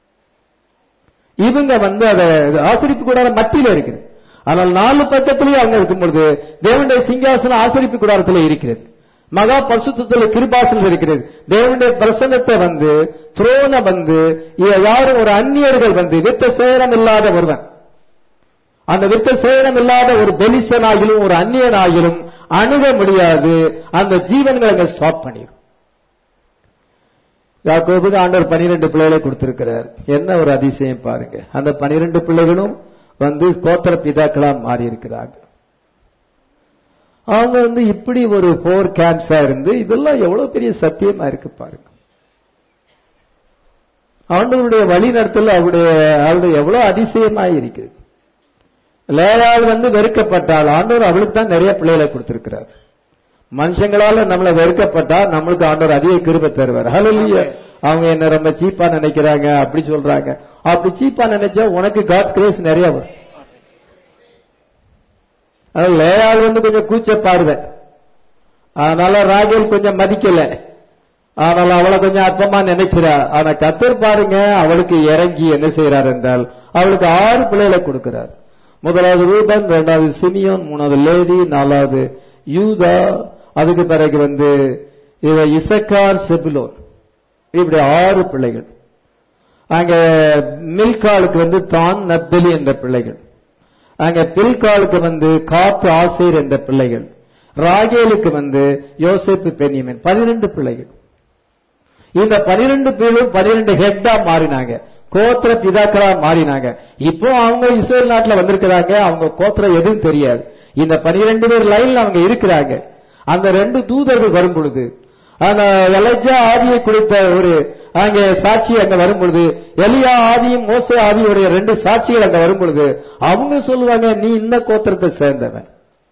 இவங்க வந்து அதை ஆசிரிப்பு கூடாரம் மத்தியில இருக்குது ஆனால் நாலு பக்கத்திலேயே அவங்க இருக்கும் பொழுது தேவனுடைய சிங்காசனம் ஆசிரிப்பு கூடாரத்தில் இருக்கிறது மகா பரிசுத்தத்தில் கிருபாசனம் இருக்கிறது தேவனுடைய பிரசன்னத்தை வந்து துரோன வந்து யாரும் ஒரு அந்நியர்கள் வந்து வித்த சேரம் இல்லாத ஒருவன் அந்த வித்த சேரம் இல்லாத ஒரு பெலிசனாகிலும் ஒரு அந்நியனாகிலும் அணுக முடியாது அந்த ஜீவன்களை அங்க ஸ்டாப் பண்ணிடும் யாக்கோபுக்கு ஆண்டவர் பனிரெண்டு பிள்ளைகளை கொடுத்திருக்கிறார் என்ன ஒரு அதிசயம் பாருங்க அந்த பனிரெண்டு பிள்ளைகளும் வந்து கோத்திர பிதாக்களா மாறி இருக்கிறாங்க அவங்க வந்து இப்படி ஒரு போர் கேம்ப்ஸா இருந்து இதெல்லாம் எவ்வளவு பெரிய சத்தியமா இருக்கு பாருங்க ஆண்டவருடைய வழி நடத்தல் அவருடைய அவருடைய எவ்வளவு அதிசயமா இருக்குது லேயாள் வந்து வெறுக்கப்பட்டால் ஆண்டவர் அவளுக்கு தான் நிறைய பிள்ளைகளை கொடுத்திருக்கிறார் மனுஷங்களால நம்மள வெறுக்கப்பட்டா நம்மளுக்கு ஆண்டவர் அதிக கிருபை தருவார் ஹalleluya அவங்க என்ன ரொம்ப சீப்பா நினைக்கிறாங்க அப்படி சொல்றாங்க அப்படி சீப்பா நினைச்சா உனக்கு காட்ஸ் கிரேஸ் நிறைய வரும் அது லேயாள் வந்து கொஞ்சம் கூச்சப்பாடுத அதனால ராகேல் கொஞ்சம் மதிக்கல ஆனால் அவளை கொஞ்சம் அற்பமா நினைக்கிறா ஆனா கத்தர் பாருங்க அவளுக்கு இறங்கி என்ன செய்யறார் என்றால் அவளுக்கு ஆறு பிள்ளைகளை கொடுக்கிறார் முதலாவது ரூபன் இரண்டாவது சிமியோன் மூணாவது லேடி நாலாவது யூதா அதுக்கு பிறகு வந்து இவ இசக்கார் செபுலோன் இப்படி ஆறு பிள்ளைகள் அங்க மில்காலுக்கு வந்து தான் நப்தலி என்ற பிள்ளைகள் அங்க பில்காலுக்கு வந்து காத்து ஆசேர் என்ற பிள்ளைகள் ராகேலுக்கு வந்து யோசேப்பு பென்யமின் பனிரெண்டு பிள்ளைகள் இந்த பனிரெண்டு பேரும் பனிரெண்டு ஹெட்டா மாறினாங்க கோத்திர பிதாக்களா மாறினாங்க இப்போ அவங்க இஸ்ரேல் நாட்டுல வந்திருக்கிறாங்க அவங்க கோத்திரம் எதுவும் தெரியாது இந்த பனிரெண்டு பேர் லைன்ல அவங்க இருக்கிறாங்க அந்த ரெண்டு தூதர்கள் வரும் பொழுது அந்த எலஜா ஆவியை கொடுத்த ஒரு அங்கே சாட்சி அங்க வரும் பொழுது எலியா ஆவியும் மோசே ஆவியுடைய ரெண்டு சாட்சிகள் அங்க வரும் பொழுது அவங்க சொல்லுவாங்க நீ இந்த கோத்திரத்தை சேர்ந்தவன்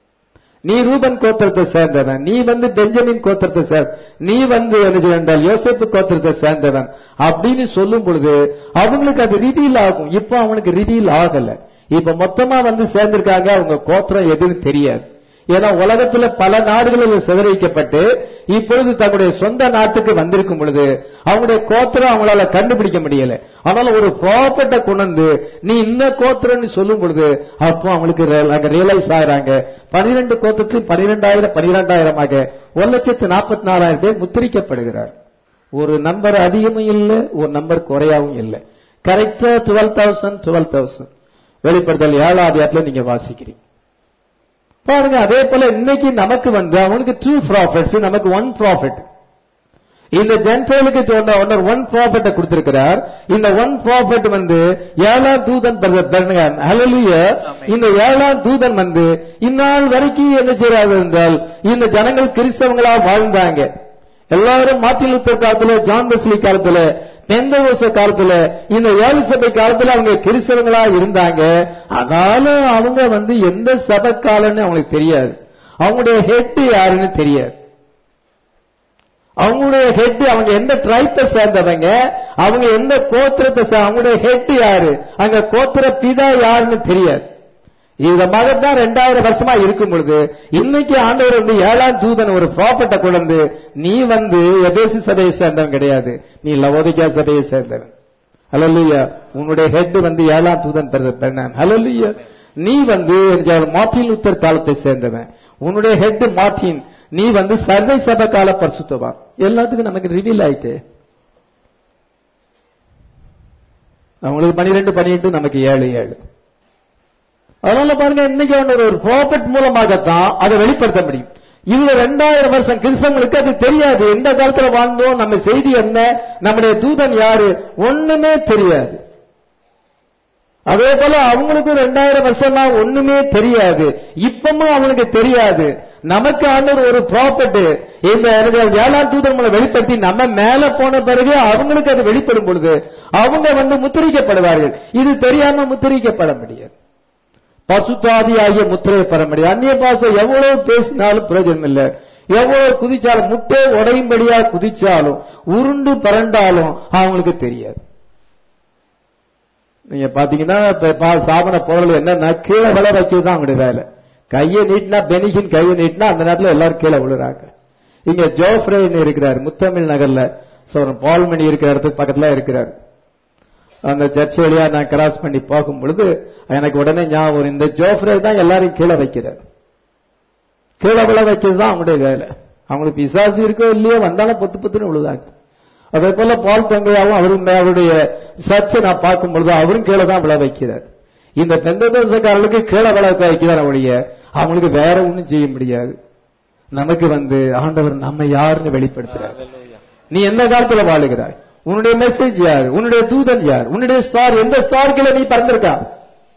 நீ ரூபன் கோத்திரத்தை சேர்ந்தவன் நீ வந்து பெஞ்சமின் கோத்திரத்தை சேர்ந்த நீ வந்து என்ன செய்தால் யோசேப்பு கோத்திரத்தை சேர்ந்தவன் அப்படின்னு சொல்லும் பொழுது அவங்களுக்கு அது ரிவீல் ஆகும் இப்போ அவனுக்கு ரிவீல் ஆகல இப்ப மொத்தமா வந்து சேர்ந்திருக்காங்க அவங்க கோத்திரம் எதுன்னு தெரியாது ஏன்னா உலகத்துல பல நாடுகளில் சிதறிக்கப்பட்டு இப்பொழுது தங்களுடைய சொந்த நாட்டுக்கு வந்திருக்கும் பொழுது அவங்களுடைய கோத்திரம் அவங்களால கண்டுபிடிக்க முடியல அதனால ஒரு ப்ராப்பர்ட்டை கொண்டு வந்து நீ இந்த கோத்திரம்னு சொல்லும் பொழுது அப்போ அவங்களுக்கு அங்க ரியலைஸ் ஆகிறாங்க பனிரெண்டு கோத்திரத்தில் பனிரெண்டாயிரம் பனிரெண்டாயிரமாக ஒரு லட்சத்து நாற்பத்தி நாலாயிரம் பேர் முத்திரிக்கப்படுகிறார் ஒரு நம்பர் அதிகமும் இல்லை ஒரு நம்பர் குறையாவும் இல்லை கரெக்டா டுவெல் தௌசண்ட் டுவெல் தௌசண்ட் வெளிப்படுத்தல் ஏழாம் அதிகாரத்துல நீங்க வாசிக்கிறீங்க பாருங்க அதே போல இன்னைக்கு நமக்கு வந்து அவனுக்கு டூ ப்ராஃபிட்ஸ் நமக்கு ஒன் ப்ராஃபிட் இந்த ஜென்டைலுக்கு ஒன்னர் ஒன் ப்ராஃபிட்ட கொடுத்திருக்கிறார் இந்த ஒன் ப்ராஃபிட் வந்து ஏழாம் தூதன் ஹalleluya இந்த ஏழாம் தூதன் வந்து இந்நாள் வரைக்கும் என்ன செய்யறாரு என்றால் இந்த ஜனங்கள் கிறிஸ்தவங்களா வாழ்ந்தாங்க எல்லாரும் மார்ட்டின் லூத்தர் காலத்துல ஜான் பெஸ்லி காலத்துல பெந்தகோச காலத்துல இந்த ஏழு சபை காலத்துல அவங்க கிறிஸ்தவங்களா இருந்தாங்க ஆனாலும் அவங்க வந்து எந்த சபை காலம்னு அவங்களுக்கு தெரியாது அவங்களுடைய ஹெட் யாருன்னு தெரியாது அவங்களுடைய ஹெட் அவங்க எந்த ட்ரைப்பை சேர்ந்தவங்க அவங்க எந்த கோத்திரத்தை சே- அவங்களுடைய ஹெட் யாரு அங்க கோத்திர பிதா யாருன்னு தெரியாது விதமாக தான் ரெண்டாயிரம் வருஷமா இருக்கும் பொழுது இன்னைக்கு ஆண்டவர் வந்து ஏழாம் தூதன் ஒரு ப்ராப்பர்ட்டை கொண்டு வந்து நீ வந்து எபேசி சபையை சேர்ந்தவன் கிடையாது நீ லவோதிகா சபையை சேர்ந்தவன் ஹalleluya உன்னுடைய ஹெட் வந்து ஏழாம் தூதன் பெண்ணன் ஹalleluya நீ வந்து மார்ட்டின் லூத்தர் காலத்தை சேர்ந்தவன் உன்னுடைய ஹெட் மார்ட்டின் நீ வந்து சர்வை சபை கால பரிசுத்தவான் எல்லாத்துக்கும் நமக்கு ரிவீல் ஆயிட்டு அவங்களுக்கு பனிரெண்டு பனிரெண்டு நமக்கு ஏழு ஏழு அதனால பாருங்க இன்னைக்கு அவன் ஒரு ப்ராஃபிட் மூலமாகத்தான் அதை வெளிப்படுத்த முடியும் இவங்க ரெண்டாயிரம் வருஷம் கிறிஸ்தவங்களுக்கு அது தெரியாது எந்த காலத்துல வாழ்ந்தோம் நம்ம செய்தி என்ன நம்முடைய தூதன் யாரு ஒண்ணுமே தெரியாது அதே போல அவங்களுக்கும் ரெண்டாயிரம் வருஷமா ஒண்ணுமே தெரியாது இப்பமும் அவனுக்கு தெரியாது நமக்கு ஆண்டவர் ஒரு ப்ராப்பர்ட் இந்த எனக்கு ஏழாம் தூதன் மூலம் வெளிப்படுத்தி நம்ம மேல போன பிறகு அவங்களுக்கு அது வெளிப்படும் பொழுது அவங்க வந்து முத்திரிக்கப்படுவார்கள் இது தெரியாம முத்திரிக்கப்பட முடியாது பசுத்தாதி ஆகிய முத்திரையை பெற முடியும் அந்நிய பாசை எவ்வளவு பேசினாலும் பிரயோஜனம் இல்லை எவ்வளவு குதிச்சாலும் முட்டை உடையும்படியா குதிச்சாலும் உருண்டு பரண்டாலும் அவங்களுக்கு தெரியாது நீங்க பாத்தீங்கன்னா இப்ப பா- சாமன பொருள் என்னன்னா கீழே விழ வைக்கிறது தான் அவங்களுடைய வேலை கையை நீட்டினா பெனிகின் கையை நீட்டினா அந்த நேரத்துல எல்லாரும் கீழே விழுறாங்க இங்க ஜோஃப்ரேன்னு இருக்கிறார் முத்தமிழ் நகர்ல சோ பால்மணி இருக்கிற இடத்துக்கு பக்கத்துல இருக்கிறார் அந்த சர்ச் வழியா நான் கிராஸ் பண்ணி பார்க்கும் பொழுது எனக்கு உடனே ஞாபகம் வரும். இந்த ஜோஃப்ரே தான் எல்லாரையும் கீழே வைக்கிறார் கீழே விழ வைக்கிறது தான் அவங்களுடைய வேலை அவங்களுக்கு பிசாசு இருக்கோ இல்லையோ வந்தாலும் பொத்து பொத்துன்னு விழுதாங்க அதே போல பால் தங்கையாவும் அவரும் அவருடைய சர்ச்சை நான் பார்க்கும் பொழுது அவரும் கீழே தான் விழ வைக்கிறார் இந்த பெந்ததோசக்காரர்களுக்கு கீழே விழ வைக்கிறார் ஒழிய அவங்களுக்கு வேற ஒண்ணும் செய்ய முடியாது நமக்கு வந்து ஆண்டவர் நம்ம யாருன்னு வெளிப்படுத்துறார் நீ எந்த காலத்துல வாழுகிறாய் உன்னுடைய மெசேஜ் யார் உன்னுடைய தூதன் யார் உன்னுடைய ஸ்டார் எந்த ஸ்டார் கீழே நீ பறந்திருக்கா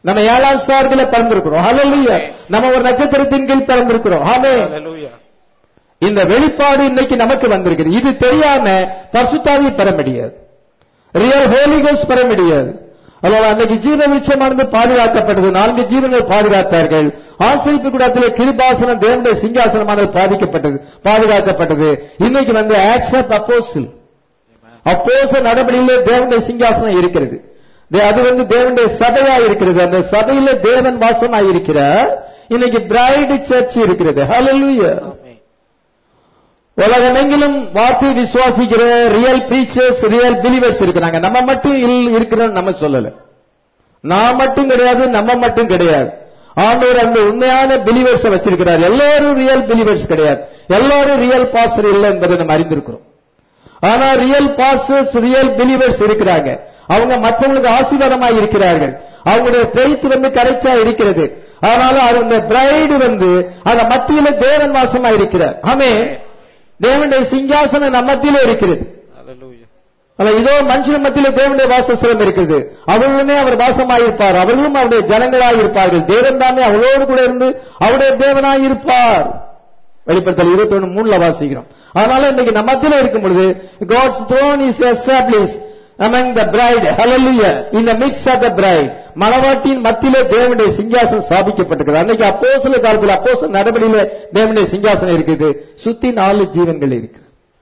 நம்ம ஏழாம் ஸ்டார்களை பிறந்திருக்கிறோம் ஹalleluya நம்ம ஒரு நட்சத்திரத்தின் கீழ் பிறந்திருக்கிறோம் ஆமென் Hallelujah. இந்த வெளிப்பாடு இன்னைக்கு நமக்கு வந்திருக்குது இது தெரியாம பரிசுத்தாவியை பெற முடியாது ரியல் ஹோலிகோஸ் பெற முடியாது அதனால அன்னைக்கு ஜீவ விருட்சமானது பாதுகாக்கப்பட்டது நான்கு ஜீவன்கள் பாதுகாத்தார்கள் ஆசிரிப்பு கூடத்திலே கிருபாசனம் தேவனுடைய சிங்காசனமானது பாதிக்கப்பட்டது பாதுகாக்கப்பட்டது இன்னைக்கு வந்து ஆக்சப் அப்போஸ்டில் அப்போச நடவடிக்கையிலே தேவனுடைய சிங்காசனம் இருக்கிறது தே- அது வந்து தேவனுடைய சபையா இருக்கிறது அந்த சபையில தேவன் வாசமா இருக்கிறார் இன்னைக்கு பிரைடு சர்ச் இருக்கிறது ஹalleluya Amen. உலகமெங்கிலும் வார்த்தை விசுவாசிக்கிற ரியல் பிரீச்சர்ஸ் ரியல் பிலீவர்ஸ் இருக்கிறாங்க நம்ம மட்டும் இல்- இருக்கிறோம் நம்ம சொல்லல நான் மட்டும் கிடையாது நம்ம மட்டும் கிடையாது ஆண்டவர் அந்த உண்மையான பிலீவர்ஸ் வச்சிருக்கிறார் எல்லாரும் ரியல் பிலீவர்ஸ் கிடையாது எல்லாரும் ரியல் பாஸ்டர் இல்லை என்பதை நம்ம அறிந்திருக்கிறோம் ஆனா ரியல் பாஸ்டர்ஸ் ரியல் பிலீவர்ஸ் இருக்கிறாங்க அவங்க மற்றவங்களுக்கு ஆசீர்வாதமா இருக்கிறார்கள் அவங்களுடைய ஃபெய்த் வந்து கரெக்டா இருக்கிறது ஆனாலும் அந்த பிரைடு வந்து அந்த மத்தியில தேவன் வாசமா இருக்கிறார் ஆமே தேவனுடைய சிங்காசனம் நம்ம மத்தியில இருக்கிறது Hallelujah. ஆனா இதோ மனுஷன் மத்தியில தேவனுடைய வாசஸ்தலம் இருக்குது அவர்களுமே அவர் வாசமாயிருப்பார் அவர்களும் அவருடைய ஜனங்களாய் இருப்பார்கள் தேவன் தாமே அவளோடு கூட இருந்து அவருடைய தேவனாய் இருப்பார் வெளிப்படுத்தல் இருபத்தி ஒண்ணு மூணுல வாசிக்கிறோம் அதனால இன்னைக்கு நம்ம மத்தியில இருக்கும் பொழுது God's throne is established among the bride hallelujah in the midst of the bride மணவாட்டியின் மத்தியிலே தேவனுடைய சிங்காசனம் ஸ்தாபிக்கப்பட்டிருக்கிறது அன்னைக்கு அப்போஸ்தல காலத்துல அப்போஸ்தல நடவடிக்கையில தேவனுடைய சிங்காசனம் இருக்குது சுத்தி நாலு ஜீவன்கள் இருக்கு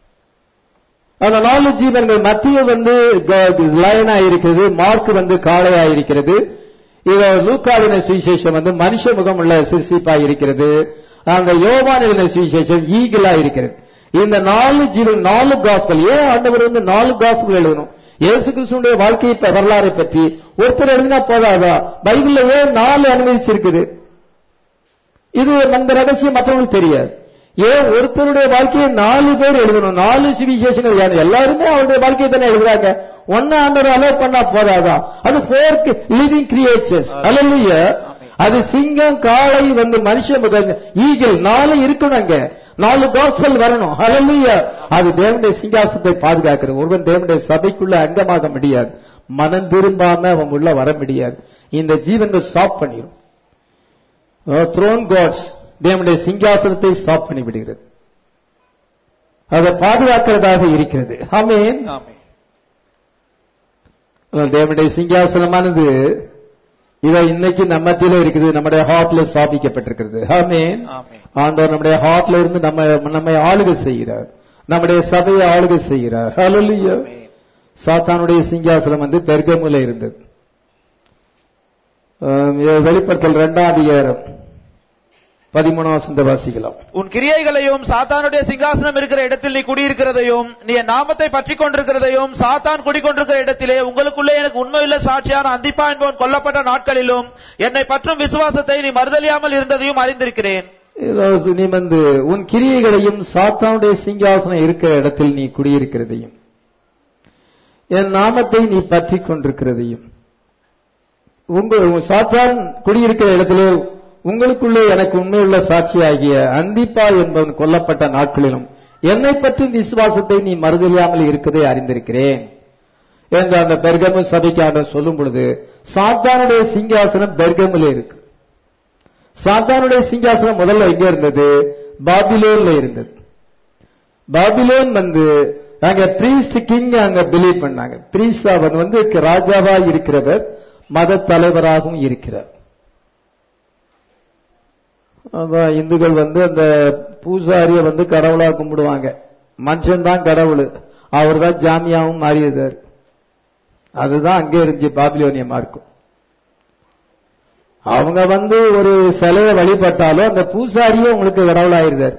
அந்த நாலு ஜீவன்கள் மத்திய வந்து லயனா இருக்கிறது மார்க் வந்து காளையா இருக்கிறது இத லூக்காவின சுவிசேஷம் வந்து மனுஷ முகம் உள்ள சிற்சிப்பா இருக்கிறது அந்த யோவானின சுவிசேஷம் ஈகிளா இருக்கிறது இந்த நாலு ஜீவன் நாலு காஸ்பல் ஏன் ஆண்டவர் வந்து நாலு காஸ்பல் எழுதணும் இயேசு கிறிஸ்துடைய வாழ்க்கையை ப- வரலாறை பற்றி ஒருத்தர் எழுதினா போதாதா பைபிள்ல ஏன் நாலு அனுமதிச்சிருக்குது இது அந்த ரகசியம் மற்றவங்களுக்கு தெரியாது ஏன் ஒருத்தருடைய வாழ்க்கையை நாலு பேர் எழுதணும் நாலு சுவிசேஷங்கள் யாரு? எல்லாருமே அவருடைய வாழ்க்கையை தானே எழுதுறாங்க ஒன்னு ஆண்டவர் அலோ பண்ணா போதாதா அது ஃபோர் லிவிங் கிரியேச்சர்ஸ் அல்ல அது சிங்கம் காளை வந்து மனுஷ முதல் ஈகிள் நாலு இருக்கணும் அங்க நாலு காஸ்பல் வரணும் ஹalleluya அது தேவனுடைய சிங்காசனத்தை பாதுகாக்கிறது ஒருவன் தேவனுடைய சபைக்குள்ள அங்கமாக முடியாது மனம் திரும்பாம அவன் உள்ள வர முடியாது இந்த ஜீவன்கள் ஸ்டாப் பண்ணிடும் த்ரோன் காட்ஸ் தேவனுடைய சிங்காசனத்தை ஸ்டாப் பண்ணி விடுகிறது அதை பாதுகாக்கிறதாக இருக்கிறது ஆமென் Amen. ஆனால் தேவனுடைய சிங்காசனமானது இதை இன்னைக்கு நம்ம மத்தியில இருக்குது நம்முடைய ஹார்ட்ல ஸ்தாபிக்கப்பட்டிருக்கிறது ஆமென் Amen. ஆண்டவர் நம்முடைய ஹார்ட்ல இருந்து நம்ம நம்மை ஆளுகை செய்கிறார் நம்முடைய சபையை ஆளுகை செய்கிறார் ஹalleluya Amen. சாத்தானுடைய சிங்காசனம் வந்து பெர்கமுல இருந்தது ஆம், இது வெளிப்படுத்தல் இரண்டாம் அதிகாரம் பதிமூணாம் வசந்த வாசிக்கலாம் உன் கிரியைகளையும் சாத்தானுடைய சிங்காசனம் இருக்கிற இடத்தில் நீ குடியிருக்கிறதையும் நீ என் நாமத்தை பற்றி கொண்டிருக்கிறதையும் சாத்தான் குடிக்கொண்டிருக்கிற இடத்திலே உங்களுக்குள்ளே எனக்கு உண்மையுள்ள சாட்சியான அந்திப்பா என்பவன் கொல்லப்பட்ட நாட்களிலும் என்னை பற்றும் விசுவாசத்தை நீ மறுதலியாமல் இருந்ததையும் அறிந்திருக்கிறேன் ஏதாவது நீ வந்து உன் கிரியைகளையும் சாத்தானுடைய சிங்காசனம் இருக்கிற இடத்தில் நீ குடியிருக்கிறதையும் என் நாமத்தை நீ பற்றி கொண்டிருக்கிறதையும் உங்க உன் சாத்தான் குடியிருக்கிற இடத்திலே உங்களுக்குள்ளே எனக்கு உண்மையுள்ள சாட்சியாகிய அந்திப்பா என்பவன் கொல்லப்பட்ட நாட்களிலும் என்னை பற்றி விசுவாசத்தை நீ மறுதலியாமல் இருக்கதை அறிந்திருக்கிறேன் என்று அந்த பெர்கமு சபைக்கான சொல்லும் பொழுது சாத்தானுடைய சிங்காசனம் பெர்கமுல இருக்கு சாத்தானுடைய சிங்காசனம் முதல்ல எங்க இருந்தது பாபிலோன்ல இருந்தது பாபிலோன் வந்து அங்க பிரீஸ்ட் கிங் அங்க பிலீவ் பண்ணாங்க பிரீஸ்ட் அவன் வந்து ராஜாவா இருக்கிறவர் மத தலைவராகவும் இருக்கிறார் அதான் இந்துக்கள் வந்து அந்த பூசாரிய வந்து கடவுளா கும்பிடுவாங்க மனுஷன் தான் கடவுள் அவர் தான் ஜாமியாவும் மாறியதார் அதுதான் அங்கே இருந்துச்சு பாபிலோனிய மார்க்கும் அவங்க வந்து ஒரு சிலையை வழிபட்டாலும் அந்த பூசாரியே உங்களுக்கு கடவுளாயிருந்தார்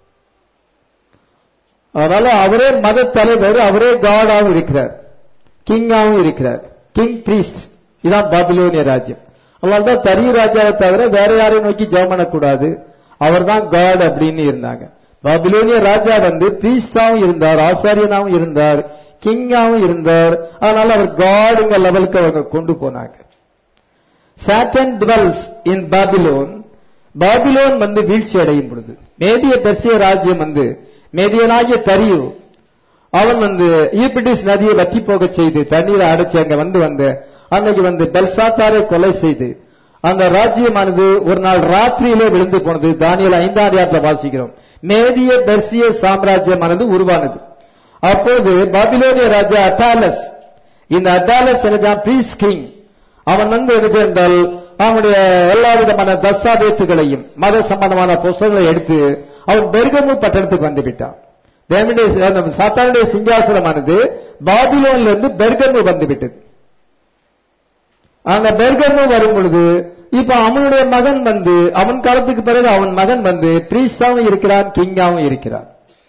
அதனால அவரே மத தலைவர் அவரே காடாவும் இருக்கிறார் கிங்காவும் இருக்கிறார் கிங் பிரீஸ்ட் இதான் பாபிலோனிய ராஜ்யம் அதனால தான் தரி ராஜாவை தவிர வேற யாரையும் நோக்கி ஜெபம் பண்ணக்கூடாது அவர் தான் காட் அப்படின்னு இருந்தாங்க பாபிலோனிய ராஜா வந்து பிரீஸ்டாவும் இருந்தார் ஆசாரியனாவும் இருந்தார் கிங்காவும் இருந்தார் அதனால அவர் காடுங்க லெவலுக்கு அவங்க கொண்டு போனாங்க Satan dwells in Babylon Babylon வந்து வீழ்ச்சி அடையும் பொழுது மேதிய பெர்சிய ராஜ்யம் வந்து மேதியனாகிய தரியு அவன் வந்து ஈபிடிஸ் நதியை வற்றி போக செய்து தண்ணீரை அடைச்சு அங்க வந்து வந்து அன்னைக்கு வந்து பெல்சாத்தாரை கொலை செய்து அந்த ராஜ்யமானது ஒரு நாள் ராத்திரியிலே விழுந்து போனது தானியல் ஐந்தாம் அதிகாரத்தில் வாசிக்கிறோம் மேதிய பெர்சிய சாம்ராஜ்யமானது உருவானது அப்போது பாபிலோனிய ராஜா அட்டாலஸ் இந்த அட்டாலஸ் என்னதான் பிரீஸ் கிங் அவன் வந்து என்ன செய்தால் அவனுடைய எல்லா விதமான தசாபேத்துகளையும் மத சம்பந்தமான புஸ்தகங்களை எடுத்து அவன் பெர்கமு பட்டணத்துக்கு வந்து விட்டான் தேவனுடைய அந்த சாத்தானுடைய சிங்காசனமானது பாபிலோன்ல இருந்து பெர்கமு வந்து விட்டது அந்த பெர்கமு வரும் பொழுது இப்ப அவனுடைய மகன் வந்து அவன் காலத்துக்கு பிறகு அவன் மகன் வந்து பிரீஸ்டாவும் இருக்கிறான் கிங்காவும் இருக்கிறான்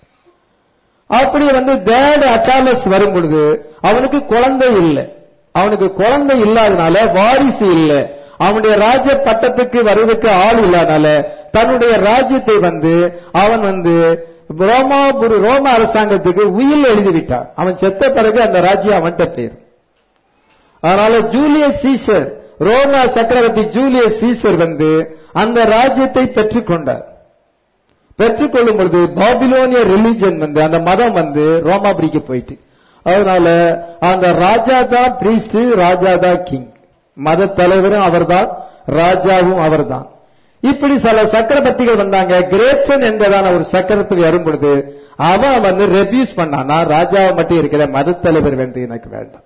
அப்படி வந்து தேட் அட்டாலஸ் வரும் பொழுது அவனுக்கு குழந்தை இல்லை அவனுக்கு குழந்தை இல்லாதனால வாரிசு இல்லை அவனுடைய ராஜ பட்டத்துக்கு வருவதற்கு ஆள் இல்லாதனால தன்னுடைய ராஜ்யத்தை வந்து அவன் வந்து ரோமாபுரி ரோம அரசாங்கத்துக்கு உயில் எழுதிவிட்டான் அவன் செத்த பிறகு அந்த ராஜ்யம் அவன்கிட்ட பேர் அதனால ஜூலியஸ் சீசர் ரோமா சக்கரவர்த்தி ஜூலியஸ் சீசர் வந்து அந்த ராஜ்யத்தை பெற்றுக்கொண்டார் பெற்றுக்கொள்ளும் பொழுது பாபிலோனிய ரிலிஜன் வந்து அந்த மதம் வந்து ரோமாபுரிக்கு போயிட்டு அதனால அந்த ராஜா தான் பிரீஸ்ட் ராஜா தான் கிங் மத தலைவரும் அவர்தான் ராஜாவும் அவர்தான் இப்படி சில சக்கரவர்த்திகள் வந்தாங்க கிரேச்சன் என்பதான ஒரு சக்கரத்துக்கு வரும் பொழுது அவன் வந்து ரெபியூஸ் பண்ணான் நான் ராஜாவை மட்டும் இருக்கிற மத தலைவர் வேண்டும் எனக்கு வேண்டாம்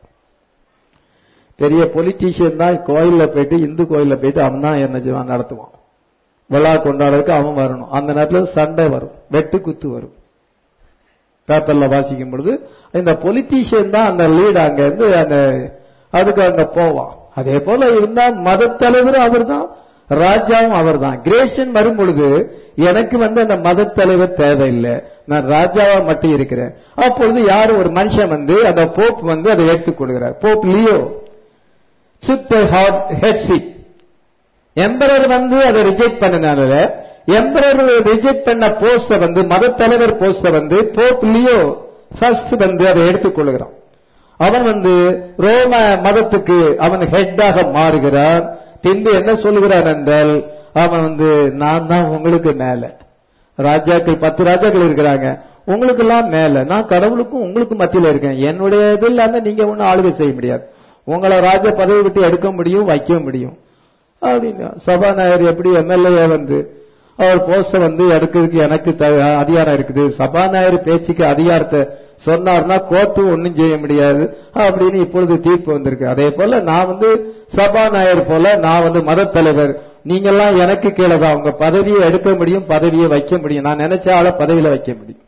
பெரிய பொலிட்டீஷியன் தான் கோயில்ல போயிட்டு இந்து கோயில்ல போயிட்டு அவன் தான் என்ன செய்வான் நடத்துவான் விழா கொண்டாடுறதுக்கு அவன் வரணும் அந்த நேரத்தில் சண்டை வரும் வெட்டு குத்து வரும் பேப்பர்ல வாசிக்கும் பொழுது இந்த பொலிட்டீஷியன் தான் அந்த லீட் அங்க இருந்து அந்த அதுக்கு அங்க போவான் அதே போல இருந்தா மத தலைவரும் அவர் தான் ராஜாவும் அவர் தான் கிரேஷன் வரும் பொழுது எனக்கு வந்து அந்த மத தலைவர் தேவையில்லை நான் ராஜாவா மட்டும் இருக்கிறேன் அப்பொழுது யாரு ஒரு மனுஷன் வந்து அந்த போப் வந்து அதை ஏற்றுக்கொள்கிறார் போப் லியோ சுத்த ஹெட்ஷிப் எம்பரர் வந்து அதை ரிஜெக்ட் பண்ணனால எம்பரர் ரிஜெக்ட் பண்ண போஸ்ட வந்து மத தலைவர் போஸ்ட வந்து போப் லியோ ஃபர்ஸ்ட் வந்து அதை எடுத்துக்கொள்கிறான் அவன் வந்து ரோம மதத்துக்கு அவன் ஹெட்டாக மாறுகிறான் பின்பு என்ன சொல்லுகிறான் என்றால் அவன் வந்து நான் தான் உங்களுக்கு மேல ராஜாக்கள் பத்து ராஜாக்கள் இருக்கிறாங்க உங்களுக்கு எல்லாம் மேல நான் கடவுளுக்கும் உங்களுக்கு மத்தியில இருக்கேன் என்னுடைய இது இல்லாம நீங்க ஒன்னும் ஆளுகை செய்ய முடியாது உங்களை ராஜ பதவி விட்டு எடுக்க முடியும் வைக்க முடியும் அப்படின்னு சபாநாயகர் எப்படி எம்எல்ஏ வந்து அவர் போஸ்ட வந்து எடுக்கிறதுக்கு எனக்கு த- அதிகாரம் இருக்குது சபாநாயகர் பேச்சுக்கு அதிகாரத்தை சொன்னார்னா கோர்ட்டு ஒன்னும் செய்ய முடியாது அப்படின்னு இப்பொழுது தீர்ப்பு வந்திருக்கு அதே போல நான் வந்து சபாநாயகர் போல நான் வந்து மத தலைவர் நீங்கெல்லாம் எனக்கு கீழே தான் உங்க பதவியை எடுக்க முடியும் பதவியை வைக்க முடியும் நான் நினைச்ச ஆள பதவியில வைக்க முடியும்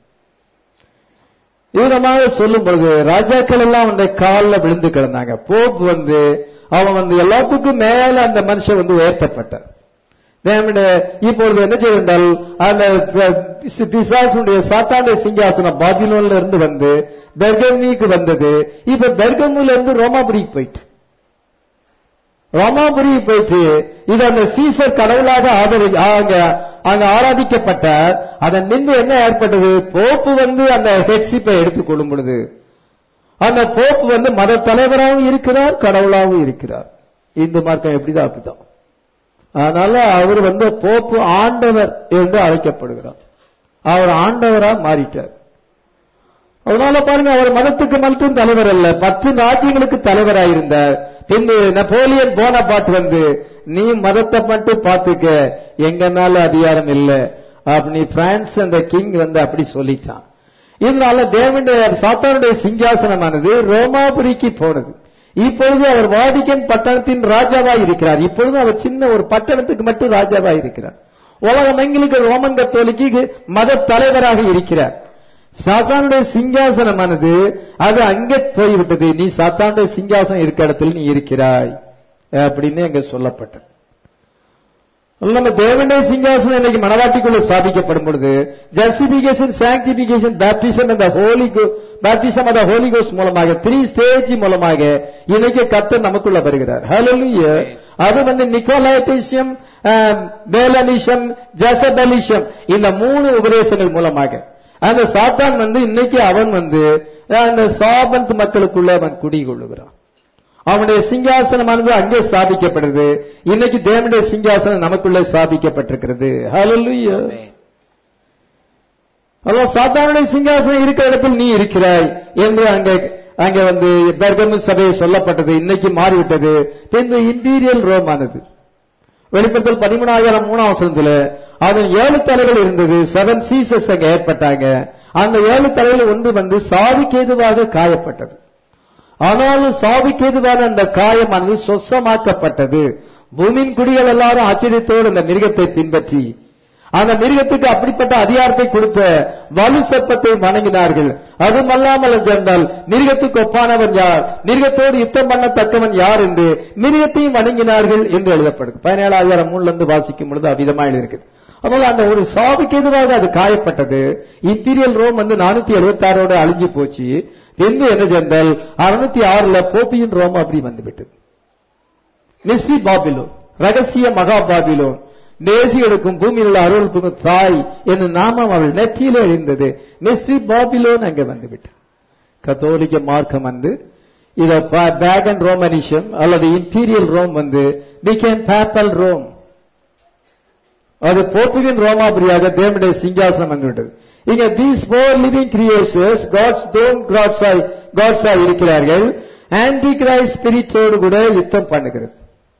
விதமாக சொல்லும் பொழுது ராஜாக்கள் எல்லாம் அவனுடைய காலில் விழுந்து கிடந்தாங்க போப் வந்து அவன் வந்து எல்லாத்துக்கும் மேல அந்த மனுஷன் வந்து உயர்த்தப்பட்டார் தேவனுடைய இப்பொழுது என்ன செய்தால் அந்த பி- பிசாசுடைய சாத்தானுடைய சிங்காசனம் பாபிலோன்ல இருந்து வந்து பெர்கமிக்கு வந்தது இப்ப பெர்கமுல இருந்து ரோமாபுரிக்கு போயிட்டு ரோமாபுரிக்கு போயிட்டு இது அந்த சீசர் கடவுளாக ஆதரி அங்க அங்க ஆராதிக்கப்பட்டார் அதன் பின்பு என்ன ஏற்பட்டது போப்பு வந்து அந்த ஹெட்ஷிப்பை எடுத்துக்கொள்ளும் பொழுது அந்த போப்பு வந்து மத தலைவராகவும் இருக்கிறார் கடவுளாகவும் இருக்கிறார் இந்து மார்க்கம் எப்படிதான் அப்படிதான் அதனால அவர் வந்து போப்பு ஆண்டவர் என்று அழைக்கப்படுகிறார் அவர் ஆண்டவரா மாறிட்டார் அதனால பாருங்க அவர் மதத்துக்கு மட்டும் தலைவர் அல்ல பத்து ராஜ்யங்களுக்கு தலைவராயிருந்தார் பின்பு நெப்போலியன் போனபாட் வந்து நீ மதத்தை மட்டும் பார்த்துக்க எங்க மேல அதிகாரம் இல்ல அப்படி பிரான்ஸ் அந்த கிங் வந்து அப்படி சொல்லிட்டான் இதனால தேவனுடைய சாத்தானுடைய சிங்காசனமானது ரோமாபுரிக்கு போனது இப்பொழுது அவர் வாடிக்கன் பட்டணத்தின் ராஜாவாய் இருக்கிறார் இப்பொழுது அவர் சின்ன ஒரு பட்டணத்துக்கு மட்டும் ராஜாவாய் இருக்கிறார் உலகம் எங்களுக்கு ரோமன் கத்தோலிக்கு மத தலைவராக இருக்கிறார் சாத்தானுடைய சிங்காசனமானது அது அங்கே போய்விட்டது நீ சாத்தானுடைய சிங்காசனம் இருக்க இடத்தில் நீ இருக்கிறாய் அப்படின்னு அங்க சொல்லப்பட்டது நம்ம தேவனுடைய சிங்காசனம் இன்னைக்கு மனவாட்டிக்குள்ள ஸ்தாபிக்கப்படும் பொழுது ஜஸ்டிபிகேஷன் சாங்டிபிகேஷன் பேப்டிசம் அந்த ஹோலி பேப்டிசம் அந்த ஹோலி கோஸ் மூலமாக த்ரீ ஸ்டேஜ் மூலமாக இன்னைக்கு கர்த்தர் நமக்குள்ள வருகிறார் ஹalleluya அது வந்து நிக்கோலாய்டிஷம் பேலனிஷம் ஜசபலிஷம் இந்த மூணு உபதேசங்கள் மூலமாக அந்த சாத்தான் வந்து இன்னைக்கு அவன் வந்து அந்த சாபந்த் மக்களுக்குள்ள அவன் குடிகொள்ளுகிறான் அவனுடைய சிங்காசனமானது அங்கே ஸ்தாபிக்கப்படுது இன்னைக்கு தேவனுடைய சிங்காசனம் நமக்குள்ளே ஸ்தாபிக்கப்பட்டிருக்கிறது ஹalleluya அல்லாஹ் சாத்தானுடைய சிங்காசனம் இருக்கிற இடத்தில் நீ இருக்கிறாய் என்று அங்கே அங்கே வந்து பெர்கமு சபையை சொல்லப்பட்டது இன்னைக்கு மாறிவிட்டது பின்பு இம்பீரியல் ரோம் ஆனது வெளிப்படுத்தல் பதிமூணாயிரம் மூணாம் வசனத்துல அதன் ஏழு தலைகள் இருந்தது செவன் சீசஸ் அங்க ஏற்பட்டாங்க அந்த ஏழு தலைகள் ஒன்று வந்து சாவிக்கேதுவாக காயப்பட்டது ஆனாலும் சாவிக்கேதுவான அந்த காயமானது சொசமாக்கப்பட்டது பூமியின் குடிகள் எல்லாரும் ஆச்சரியத்தோடு அந்த மிருகத்தை பின்பற்றி அந்த மிருகத்துக்கு அப்படிப்பட்ட அதிகாரத்தை கொடுத்த வலு சர்ப்பத்தை வணங்கினார்கள் அதுமல்லாமல் சென்றால் மிருகத்துக்கு ஒப்பானவன் யார் மிருகத்தோடு யுத்தம் பண்ணத்தக்கவன் யார் என்று மிருகத்தையும் வணங்கினார்கள் என்று எழுதப்படுது பதினேழாயிரம் மூணுல இருந்து வாசிக்கும் பொழுது அவ்விதமா எழுதியிருக்கு அதனால அந்த ஒரு சாவுக்கு எதுவாக அது காயப்பட்டது இம்பீரியல் ரோம் வந்து நானூத்தி எழுபத்தி ஆறோட அழிஞ்சு போச்சு பின்பு என்ன சென்றால் அறுநூத்தி ஆறுல போப்பியின் ரோம் அப்படி வந்துவிட்டது மிஸ்ரி பாபிலோன் ரகசிய மகா பாபிலோன் நேசி எடுக்கும் பூமியில் உள்ள அருள்புக்கும் தாய் என்னும் நாமம் அவள் நெற்றியிலே எழுந்தது மிஸ்ரி பாபிலோன் அங்கே வந்துவிட்டது கத்தோலிக்க மார்க்கம் வந்து இத பேகன் ரோமனிஷம் அல்லது இம்பீரியல் ரோம் வந்து பிகேம் பேப்பல் ரோம் அது போர்த்துகின் ரோமாபுரியாக தேவனுடைய சிங்காசனம் வந்துவிட்டது இங்க these four living creations God's throne God's God's இருக்கிறார்கள் ஆன்டி கிரைஸ்ட் ஸ்பிரிட்டோடு கூட யுத்தம் பண்ணுகிறது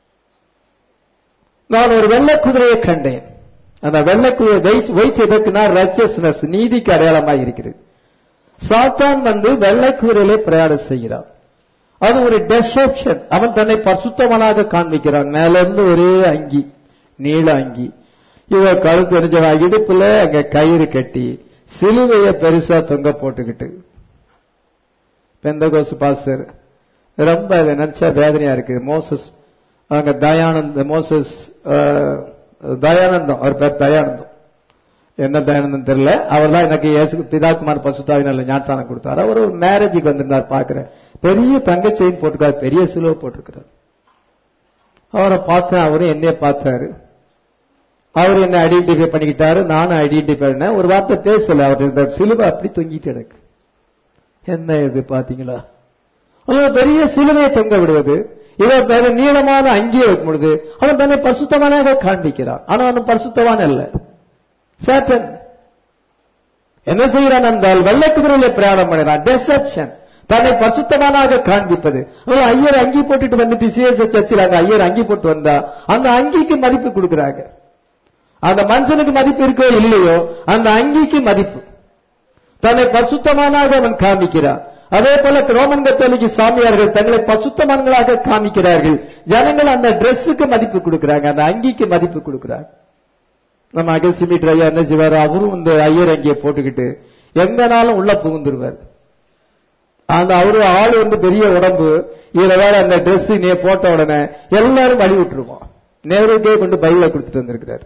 நான் ஒரு வெள்ளை குதிரையை கண்டேன் அந்த வெள்ளை குதிரை வெயிட் வெயிட் எதற்குனா ரச்சஸ்னஸ் நீதிக்கு அடையாளமாக இருக்கிறது சாத்தான் வந்து வெள்ளை குதிரையிலே பிரயாணம் செய்கிறான் அது ஒரு டெசப்ஷன் அவன் தன்னை பசுத்தவனாக காண்பிக்கிறான் மேல இருந்து ஒரே அங்கி நீள அங்கி இவ கழுத்து தெரிஞ்சவா இடுப்புல அங்க கயிறு கட்டி சிலுவைய பெருசா தொங்க போட்டுக்கிட்டு பெந்தகோசு பாஸ்டர் ரொம்ப அதை நினைச்சா வேதனையா இருக்கு மோசஸ் அங்க தயானந்த மோசஸ் தயானந்தம் அவர் பேர் தயானந்தம் என்ன தயானந்தம் தெரியல அவர் தான் எனக்கு இயேசு பிதாகுமார் பசுத்தாவினால ஞானசானம் கொடுத்தாரு அவர் ஒரு மேரேஜுக்கு வந்திருந்தார் பாக்குறேன் பெரிய தங்க செயின் போட்டுக்காரு பெரிய சிலுவை போட்டிருக்கிறார் அவரை பார்த்தேன் அவரும் என்னைய பார்த்தாரு அவர் என்ன ஐடென்டிஃபை பண்ணிக்கிட்டாரு நானும் ஐடென்டிஃபை பண்ணேன் ஒரு வார்த்தை பேசல அவர் இந்த சிலுவை அப்படி தொங்கிட்டு எனக்கு என்ன இது பாத்தீங்களா பெரிய சிலுவையை தொங்க விடுவது இவர் வேற நீளமான அங்கியை வைக்கும் பொழுது அவன் தன்னை பரிசுத்தவானாக காண்பிக்கிறான் ஆனா அவன் பரிசுத்தவான் அல்ல சேட்டன் என்ன செய்கிறான் என்றால் வெள்ளை குதிரையில பிரயாணம் பண்ணுறான் டெசப்ஷன் தன்னை பரிசுத்தமானாக காண்பிப்பது ஐயர் அங்கி போட்டுட்டு வந்துட்டு சிஎஸ்எஸ் சர்ச்சில் அங்க ஐயர் அங்கி போட்டு வந்தா அந்த அங்கிக்கு மதிப்பு கொடுக்கிறாங்க அந்த மனுஷனுக்கு மதிப்பு இருக்கோ இல்லையோ அந்த அங்கிக்கு மதிப்பு தன்னை பரிசுத்தமானாக அவன் காண்பிக்கிறான் அதே போல ரோமன் கத்தோலிக்கு சாமியார்கள் தங்களை பசுத்தமான்களாக காமிக்கிறார்கள் ஜனங்கள் அந்த டிரெஸ்ஸுக்கு மதிப்பு கொடுக்கிறாங்க அந்த அங்கிக்கு மதிப்பு கொடுக்கிறாங்க நம்ம அகசிமிட் ஐயா என்ன செய்வார் அவரும் இந்த ஐயர் அங்கியை போட்டுக்கிட்டு எங்கனாலும் உள்ள புகுந்துருவார் அந்த அவரு ஆள் வந்து பெரிய உடம்பு இதுல வேற அந்த டிரெஸ் நீ போட்ட உடனே எல்லாரும் வழி விட்டுருவோம் நேருக்கே கொண்டு பையில கொடுத்துட்டு வந்திருக்கிறார்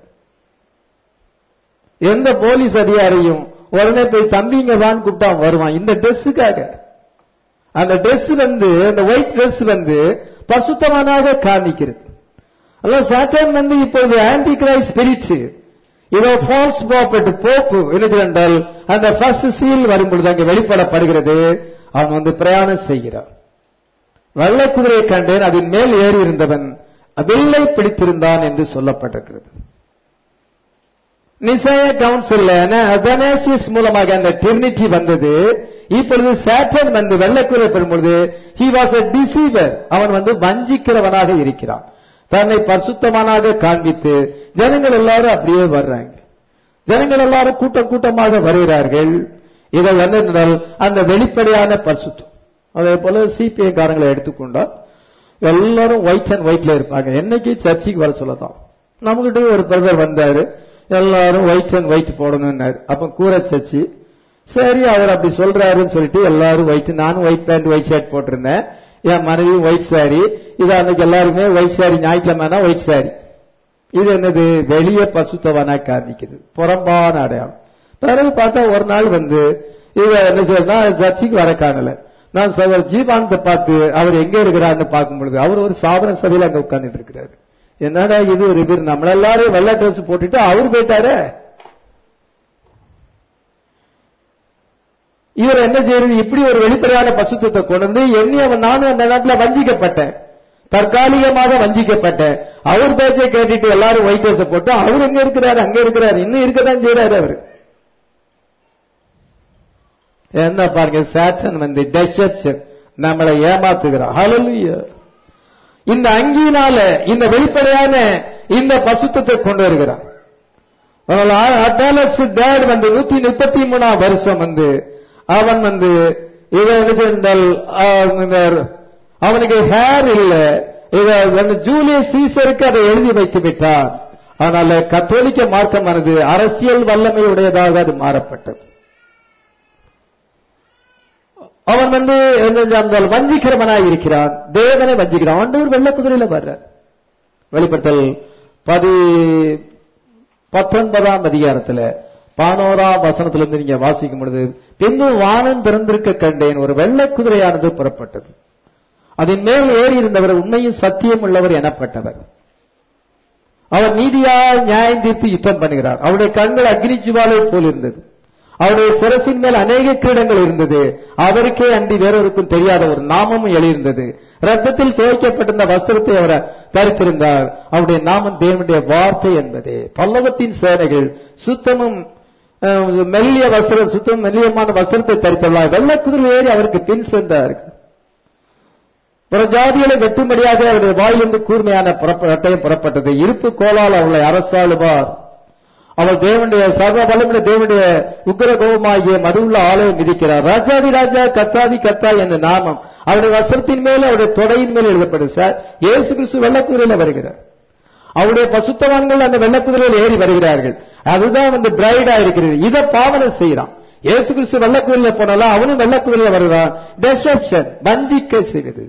எந்த போலீஸ் அதிகாரியும் உடனே போய் தம்பிங்க தான் கூப்பிட்டா வருவான் இந்த ட்ரெஸ்ஸுக்காக அந்த ட்ரெஸ் வந்து அந்த ஒயிட் ட்ரெஸ் வந்து பசுத்தமானாக காமிக்கிறது அதான் சாத்தான் வந்து இப்போது ஆன்டி கிரைஸ்ட் ஸ்பிரிட் இதோ ஃபால்ஸ் ப்ராப்பர்ட் போப்பு என்றால் அந்த ஃபர்ஸ்ட் சீல் வரும்பொழுது அங்கே வெளிப்படப்படுகிறது அவன் வந்து பிரயாணம் செய்கிறான் வெள்ளை குதிரையை கண்டேன் அதன் மேல் ஏறி இருந்தவன் வில்லை பிடித்திருந்தான் என்று சொல்லப்பட்டிருக்கிறது நிசைய கவுன்சில் அதனேசியஸ் மூலமாக அந்த டிரினிட்டி வந்தது இப்பொழுது சேட்டன் வந்து வெள்ளக்குறை பெறும்பொழுது ஹி வாஸ் அ டிசீவர் அவன் வந்து வஞ்சிக்கிறவனாக இருக்கிறான் தன்னை பரிசுத்தமானாக காண்பித்து ஜனங்கள் எல்லாரும் அப்படியே வர்றாங்க ஜனங்கள் எல்லாரும் கூட்டம் கூட்டமாக வருகிறார்கள் இதை என்னென்றால் அந்த வெளிப்படையான பரிசுத்தம் அதே போல சிபிஐ காரங்களை எடுத்துக்கொண்டா எல்லாரும் ஒயிட் அண்ட் ஒயிட்ல இருப்பாங்க என்னைக்கு சர்ச்சுக்கு வர சொல்லலாம் நம்மகிட்ட ஒரு பிரதர் வந்தாரு எல்லாரும் ஒயிட் அண்ட் ஒயிட் போடணும்னாரு அப்ப கூரை சர்ச்சு சரி அவர் அப்படி சொல்றாருன்னு சொல்லிட்டு எல்லாரும் ஒயிட் நானும் ஒயிட் பேண்ட் ஒயிட் ஷர்ட் போட்டிருந்தேன் என் மனைவி ஒயிட் சாரி இது அன்னைக்கு எல்லாருமே ஒயிட் சாரி ஞாயிற்றுக்கிழமை ஒயிட் சாரி இது என்னது வெளியே பசுத்தவனா காமிக்குது புறம்பான அடையாளம் பிறகு பார்த்தா ஒரு நாள் வந்து இவ என்ன செய்யறா சர்ச்சைக்கு வர காணல நான் சகோதரர் ஜீவானத்தை பார்த்து அவர் எங்க இருக்கிறார்னு பார்க்கும் பொழுது அவர் ஒரு சாதன சபையில அங்க உட்கார்ந்துட்டு இருக்கிறாரு என்னடா இது ஒரு பேர் நம்மள எல்லாரும் வெள்ளை ட்ரெஸ் போட்டுட்டு அவர் போயிட்டாரு இவர் என்ன செய்யறது இப்படி ஒரு வெளிப்படையான பசுத்தத்தை கொண்டு வந்து எண்ணி அவன் நானும் அந்த நாட்டில் வஞ்சிக்கப்பட்டேன் தற்காலிகமாக வஞ்சிக்கப்பட்டேன் அவர் பேச்சை கேட்டுட்டு எல்லாரும் ஒயிட் ட்ரெஸ் போட்டு அவர் எங்க இருக்கிறாரு அங்க இருக்கிறாரு இன்னும் இருக்கதான் செய்யறாரு அவரு என்ன பாருங்க சேட்டன் வந்து டெசப்ஷன் நம்மளை ஏமாத்துகிறான் ஹalleluya இந்த அங்கியினால இந்த வெளிப்படையான இந்த பசுத்தத்தை கொண்டு வருகிறான் அட்டாலஸ் டேட் வந்து நூத்தி முப்பத்தி மூணாம் வருஷம் வந்து அவன் வந்து இவன் என்ன சென்றால் அவனுக்கு ஹேர் இல்ல இவ வந்து ஜூலியஸ் சீசருக்கு அதை எழுதி வைத்து விட்டார் அதனால கத்தோலிக்க மார்க்கமானது அரசியல் வல்லமையுடையதாக அது மாறப்பட்டது அவன் வந்து அந்த வஞ்சிக்கிறவனாய் இருக்கிறான் தேவனை வஞ்சிக்கிறான் ஆண்டவர் வெள்ள குதிரையில வர்றார் வெளிப்படுத்தல் பதி பத்தொன்பதாம் அதிகாரத்துல பானோராம் வசனத்திலிருந்து நீங்க வாசிக்கும் பொழுது பின்பு வானம் திறந்திருக்க கண்டேன் ஒரு வெள்ளை குதிரையானது புறப்பட்டது அதன் மேல் ஏறி இருந்தவர் உண்மையும் சத்தியம் உள்ளவர் எனப்பட்டவர் அவர் நீதியால் நியாயம் தீர்த்து யுத்தம் பண்ணுகிறார் அவருடைய கண்கள் அக்னி ஜுவாலை போல் இருந்தது அவருடைய சிரசின் மேல் அநேக கிரீடங்கள் இருந்தது அவருக்கே அன்றி வேறொருக்கும் தெரியாத ஒரு நாமமும் எழுதியிருந்தது ரத்தத்தில் துவைக்கப்பட்டிருந்த வஸ்திரத்தை அவர் தரித்திருந்தார் அவருடைய நாமம் தேவனுடைய வார்த்தை என்பதே பல்லவத்தின் சேனைகள் சுத்தமும் அஹ், மெல்லிய வஸ்திரம் சுத்தம் மெல்லியமான வஸ்திரத்தை தரித்துள்ளார் வெள்ளை குதிரை ஏறி அவருக்கு பின் சென்றார்கள் பிற ஜாதிகளை வெட்டும்படியாக அவருடைய வாயிலிருந்து கூர்மையான புறப்ப- ரட்டையும் புறப்பட்டது இருப்பு கோலால் அவளை அரசாளுவார் அவள் தேவனுடைய சர்வ வல்லமுடைய தேவனுடைய உக்கிர கோபமாகிய மதுவுள்ள ஆலயம் மிதிக்கிறார் ராஜாதி ராஜா கத்தாதி கத்தா என்ற நாமம் அவருடைய வஸ்திரத்தின் மேல் அவருடைய தொடையின் மேல் எழுதப்படும் சார் இயேசு கிறிஸ்து வெள்ளக்குதிரையில வருகிறார் அவருடைய பசுத்தவான்கள் அந்த வெள்ளக்குதிரையில் ஏறி வருகிறார்கள் அதுதான் வந்து பிரைடா இருக்கிறது இதை பாவனை செய்யறான் இயேசு கிறிஸ்து வெள்ளக்குதிரையில போனாலும் அவனும் வெள்ளக்குதிரையில வருகிறான் டெசப்ஷன் வஞ்சிக்க செய்வது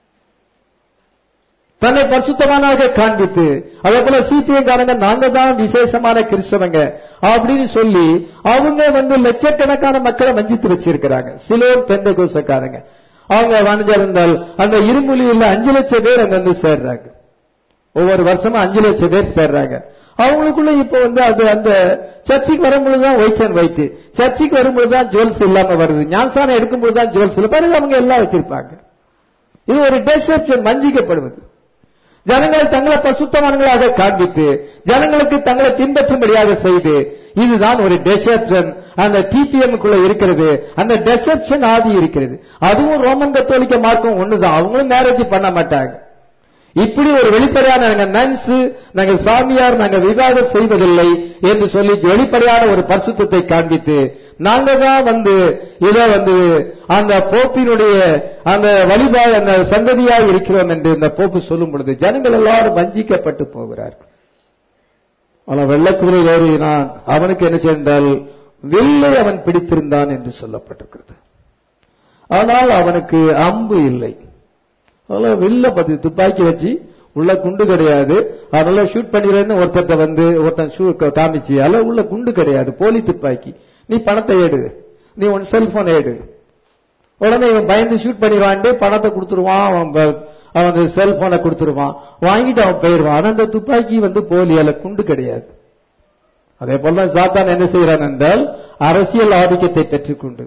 தன்னை பரிசுத்தமானாக காண்பித்து அதே போல சிபிஎம் காரங்க நாங்க தான் விசேஷமான கிறிஸ்தவங்க அப்படின்னு சொல்லி அவங்க வந்து லட்சக்கணக்கான மக்களை வஞ்சித்து வச்சிருக்கிறாங்க சிலோன் பெந்த கோசக்காரங்க அவங்க வணிஞ்சிருந்தால் அந்த இருமொழியில் அஞ்சு லட்சம் பேர் அங்க வந்து சேர்றாங்க ஒவ்வொரு வருஷமும் அஞ்சு லட்சம் பேர் சேர்றாங்க அவங்களுக்குள்ள இப்ப வந்து அது அந்த சர்ச்சுக்கு வரும்பொழுதுதான் ஒயிட் அண்ட் ஒயிட் சர்ச்சுக்கு வரும்பொழுதுதான் ஜுவல்ஸ் இல்லாம வருது ஞானசானம் எடுக்கும்பொழுதுதான் ஜுவல்ஸ் இல்ல பாருங்க அவங்க எல்லாம் வச்சிருப்பாங்க இது ஒரு டெசப்ஷன் வஞ்சிக்கப்படுவது ஜனங்களை தங்களை பசுத்தமானங்களாக காண்பித்து ஜனங்களுக்கு தங்களை பின்பற்றும்படியாக செய்து இதுதான் ஒரு டெசப்ஷன் அந்த டிபிஎம்குள்ள இருக்கிறது அந்த டெசப்ஷன் ஆதி இருக்கிறது அதுவும் ரோமன் கத்தோலிக்க மார்க்கம் ஒண்ணுதான் அவங்களும் மேரேஜ் பண்ண மாட்டாங்க இப்படி ஒரு வெளிப்படையான நாங்க நன்ஸ் நாங்க சாமியார் நாங்க விவாகம் செய்வதில்லை என்று சொல்லி வெளிப்படையான ஒரு பரிசுத்தத்தை காண்பித்து நாங்க தான் வந்து இதை வந்து அந்த போப்பினுடைய அந்த வழிபா அந்த சந்ததியாக இருக்கிறோம் என்று இந்த போப்பு சொல்லும் பொழுது ஜனங்கள் எல்லாரும் வஞ்சிக்கப்பட்டு போகிறார்கள் அவன் வெள்ளக்குதிரை ஏறினான் அவனுக்கு என்ன செய்தால் வில்லை அவன் பிடித்திருந்தான் என்று சொல்லப்பட்டிருக்கிறது ஆனால் அவனுக்கு அம்பு இல்லை அதனால வில்ல பத்தி துப்பாக்கி வச்சு உள்ள குண்டு கிடையாது அதனால ஷூட் பண்ணிடுறேன்னு ஒருத்தர்ட்ட வந்து ஒருத்தன் ஷூ காமிச்சு அதெல்லாம் உள்ள குண்டு கிடையாது போலி துப்பாக்கி நீ பணத்தை எடு நீ உன் செல்போன் எடு உடனே இவன் பயந்து ஷூட் பண்ணிடுவான்ட்டு பணத்தை கொடுத்துருவான் அவன் ப- அவன் செல்போனை கொடுத்துருவான் வாங்கிட்டு அவன் போயிடுவான் ஆனா அந்த துப்பாக்கி வந்து போலி அல்ல குண்டு கிடையாது அதே போல சாத்தான் என்ன செய்யறான் என்றால் அரசியல் ஆதிக்கத்தை பெற்றுக்கொண்டு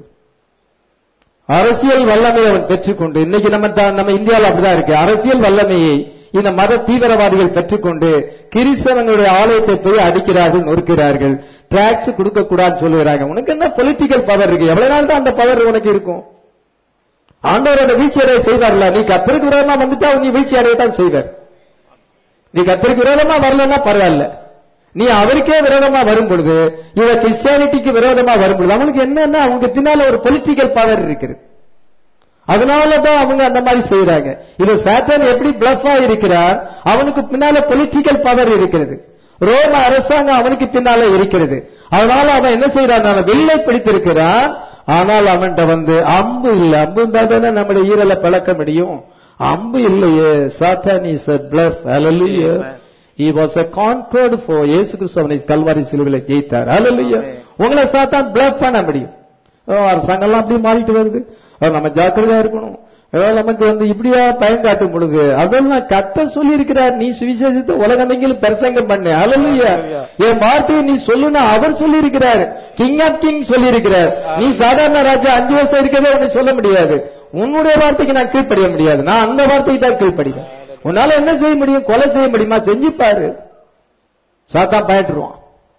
அரசியல் வல்லமையை அவன் பெற்றுக்கொண்டு இன்னைக்கு நம்ம தான் நம்ம இந்தியாவில் அப்படிதான் இருக்கு அரசியல் வல்லமையை இந்த மத தீவிரவாதிகள் பெற்றுக்கொண்டு கிறிஸ்தவங்களுடைய ஆலயத்தை போய் அடிக்கிறார்கள் நொறுக்கிறார்கள் டாக்ஸ் கொடுக்க கூடாதுன்னு சொல்லுகிறாங்க உனக்கு என்ன பொலிட்டிக்கல் பவர் இருக்கு எவ்வளவு நாள் தான் அந்த பவர் உனக்கு இருக்கும் ஆண்டவரோட வீழ்ச்சி அடைய செய்வார்ல நீ கத்தருக்கு விரோதமா வந்துட்டா நீ வீழ்ச்சி அடையத்தான் செய்வார் நீ கத்தருக்கு விரோதமா வரலன்னா பரவாயில்ல நீ அவருக்கே விரோதமா வரும் பொழுது இவ கிறிஸ்டியானிட்டிக்கு விரோதமா வரும் பொழுது அவனுக்கு என்னன்னா அவங்க பின்னால ஒரு பொலிட்டிக்கல் பவர் இருக்குது அதனாலதான் அவங்க அந்த மாதிரி செய்யறாங்க இது சாத்தான் எப்படி பிளஃபா இருக்கிறார் அவனுக்கு பின்னால பொலிட்டிக்கல் பவர் இருக்கிறது ரோம அரசாங்கம் அவனுக்கு பின்னால இருக்கிறது அதனால அவன் என்ன செய்யறான் அவன் வில்லை பிடித்திருக்கிறான் ஆனால் அவன்கிட்ட வந்து அம்பு இல்ல அம்பு இருந்தா தானே நம்முடைய ஈரலை பழக்க முடியும் அம்பு இல்லையே சாத்தான் is a bluff hallelujah he was a conquered for இயேசு கிறிஸ்து அவனை கல்வாரி சிலுவையில ஜெயித்தார் hallelujah உங்களை சாத்தான் bluff பண்ண முடியும் ஓ, அரசாங்கம்லாம் அப்படி மாறிட்டு வருது அது நம்ம ஜாக்கிரதையா இருக்கணும் ஏதோ நமக்கு வந்து இப்படியா பயன் காட்டும் பொழுது அதெல்லாம் கத்த சொல்லி இருக்கிறார் நீ சுவிசேஷத்தை உலகமெங்கிலும் பிரசங்கம் பண்ணு அலலுயா என் வார்த்தையை நீ சொல்லுனா அவர் சொல்லி இருக்கிறார் கிங் ஆஃப் கிங் சொல்லி இருக்கிறார் நீ சாதாரண ராஜா அஞ்சு வருஷம் இருக்கதே உன்னை சொல்ல முடியாது உன்னுடைய வார்த்தைக்கு நான் கீழ்ப்படிய முடியாது நான் அந்த வார்த்தைக்கு தான் கீழ்ப்படிவேன் உன்னால என்ன செய்ய முடியும் கொலை செய்ய முடியுமா செஞ்சு பாரு சாத்தான் பயட்டுருவான்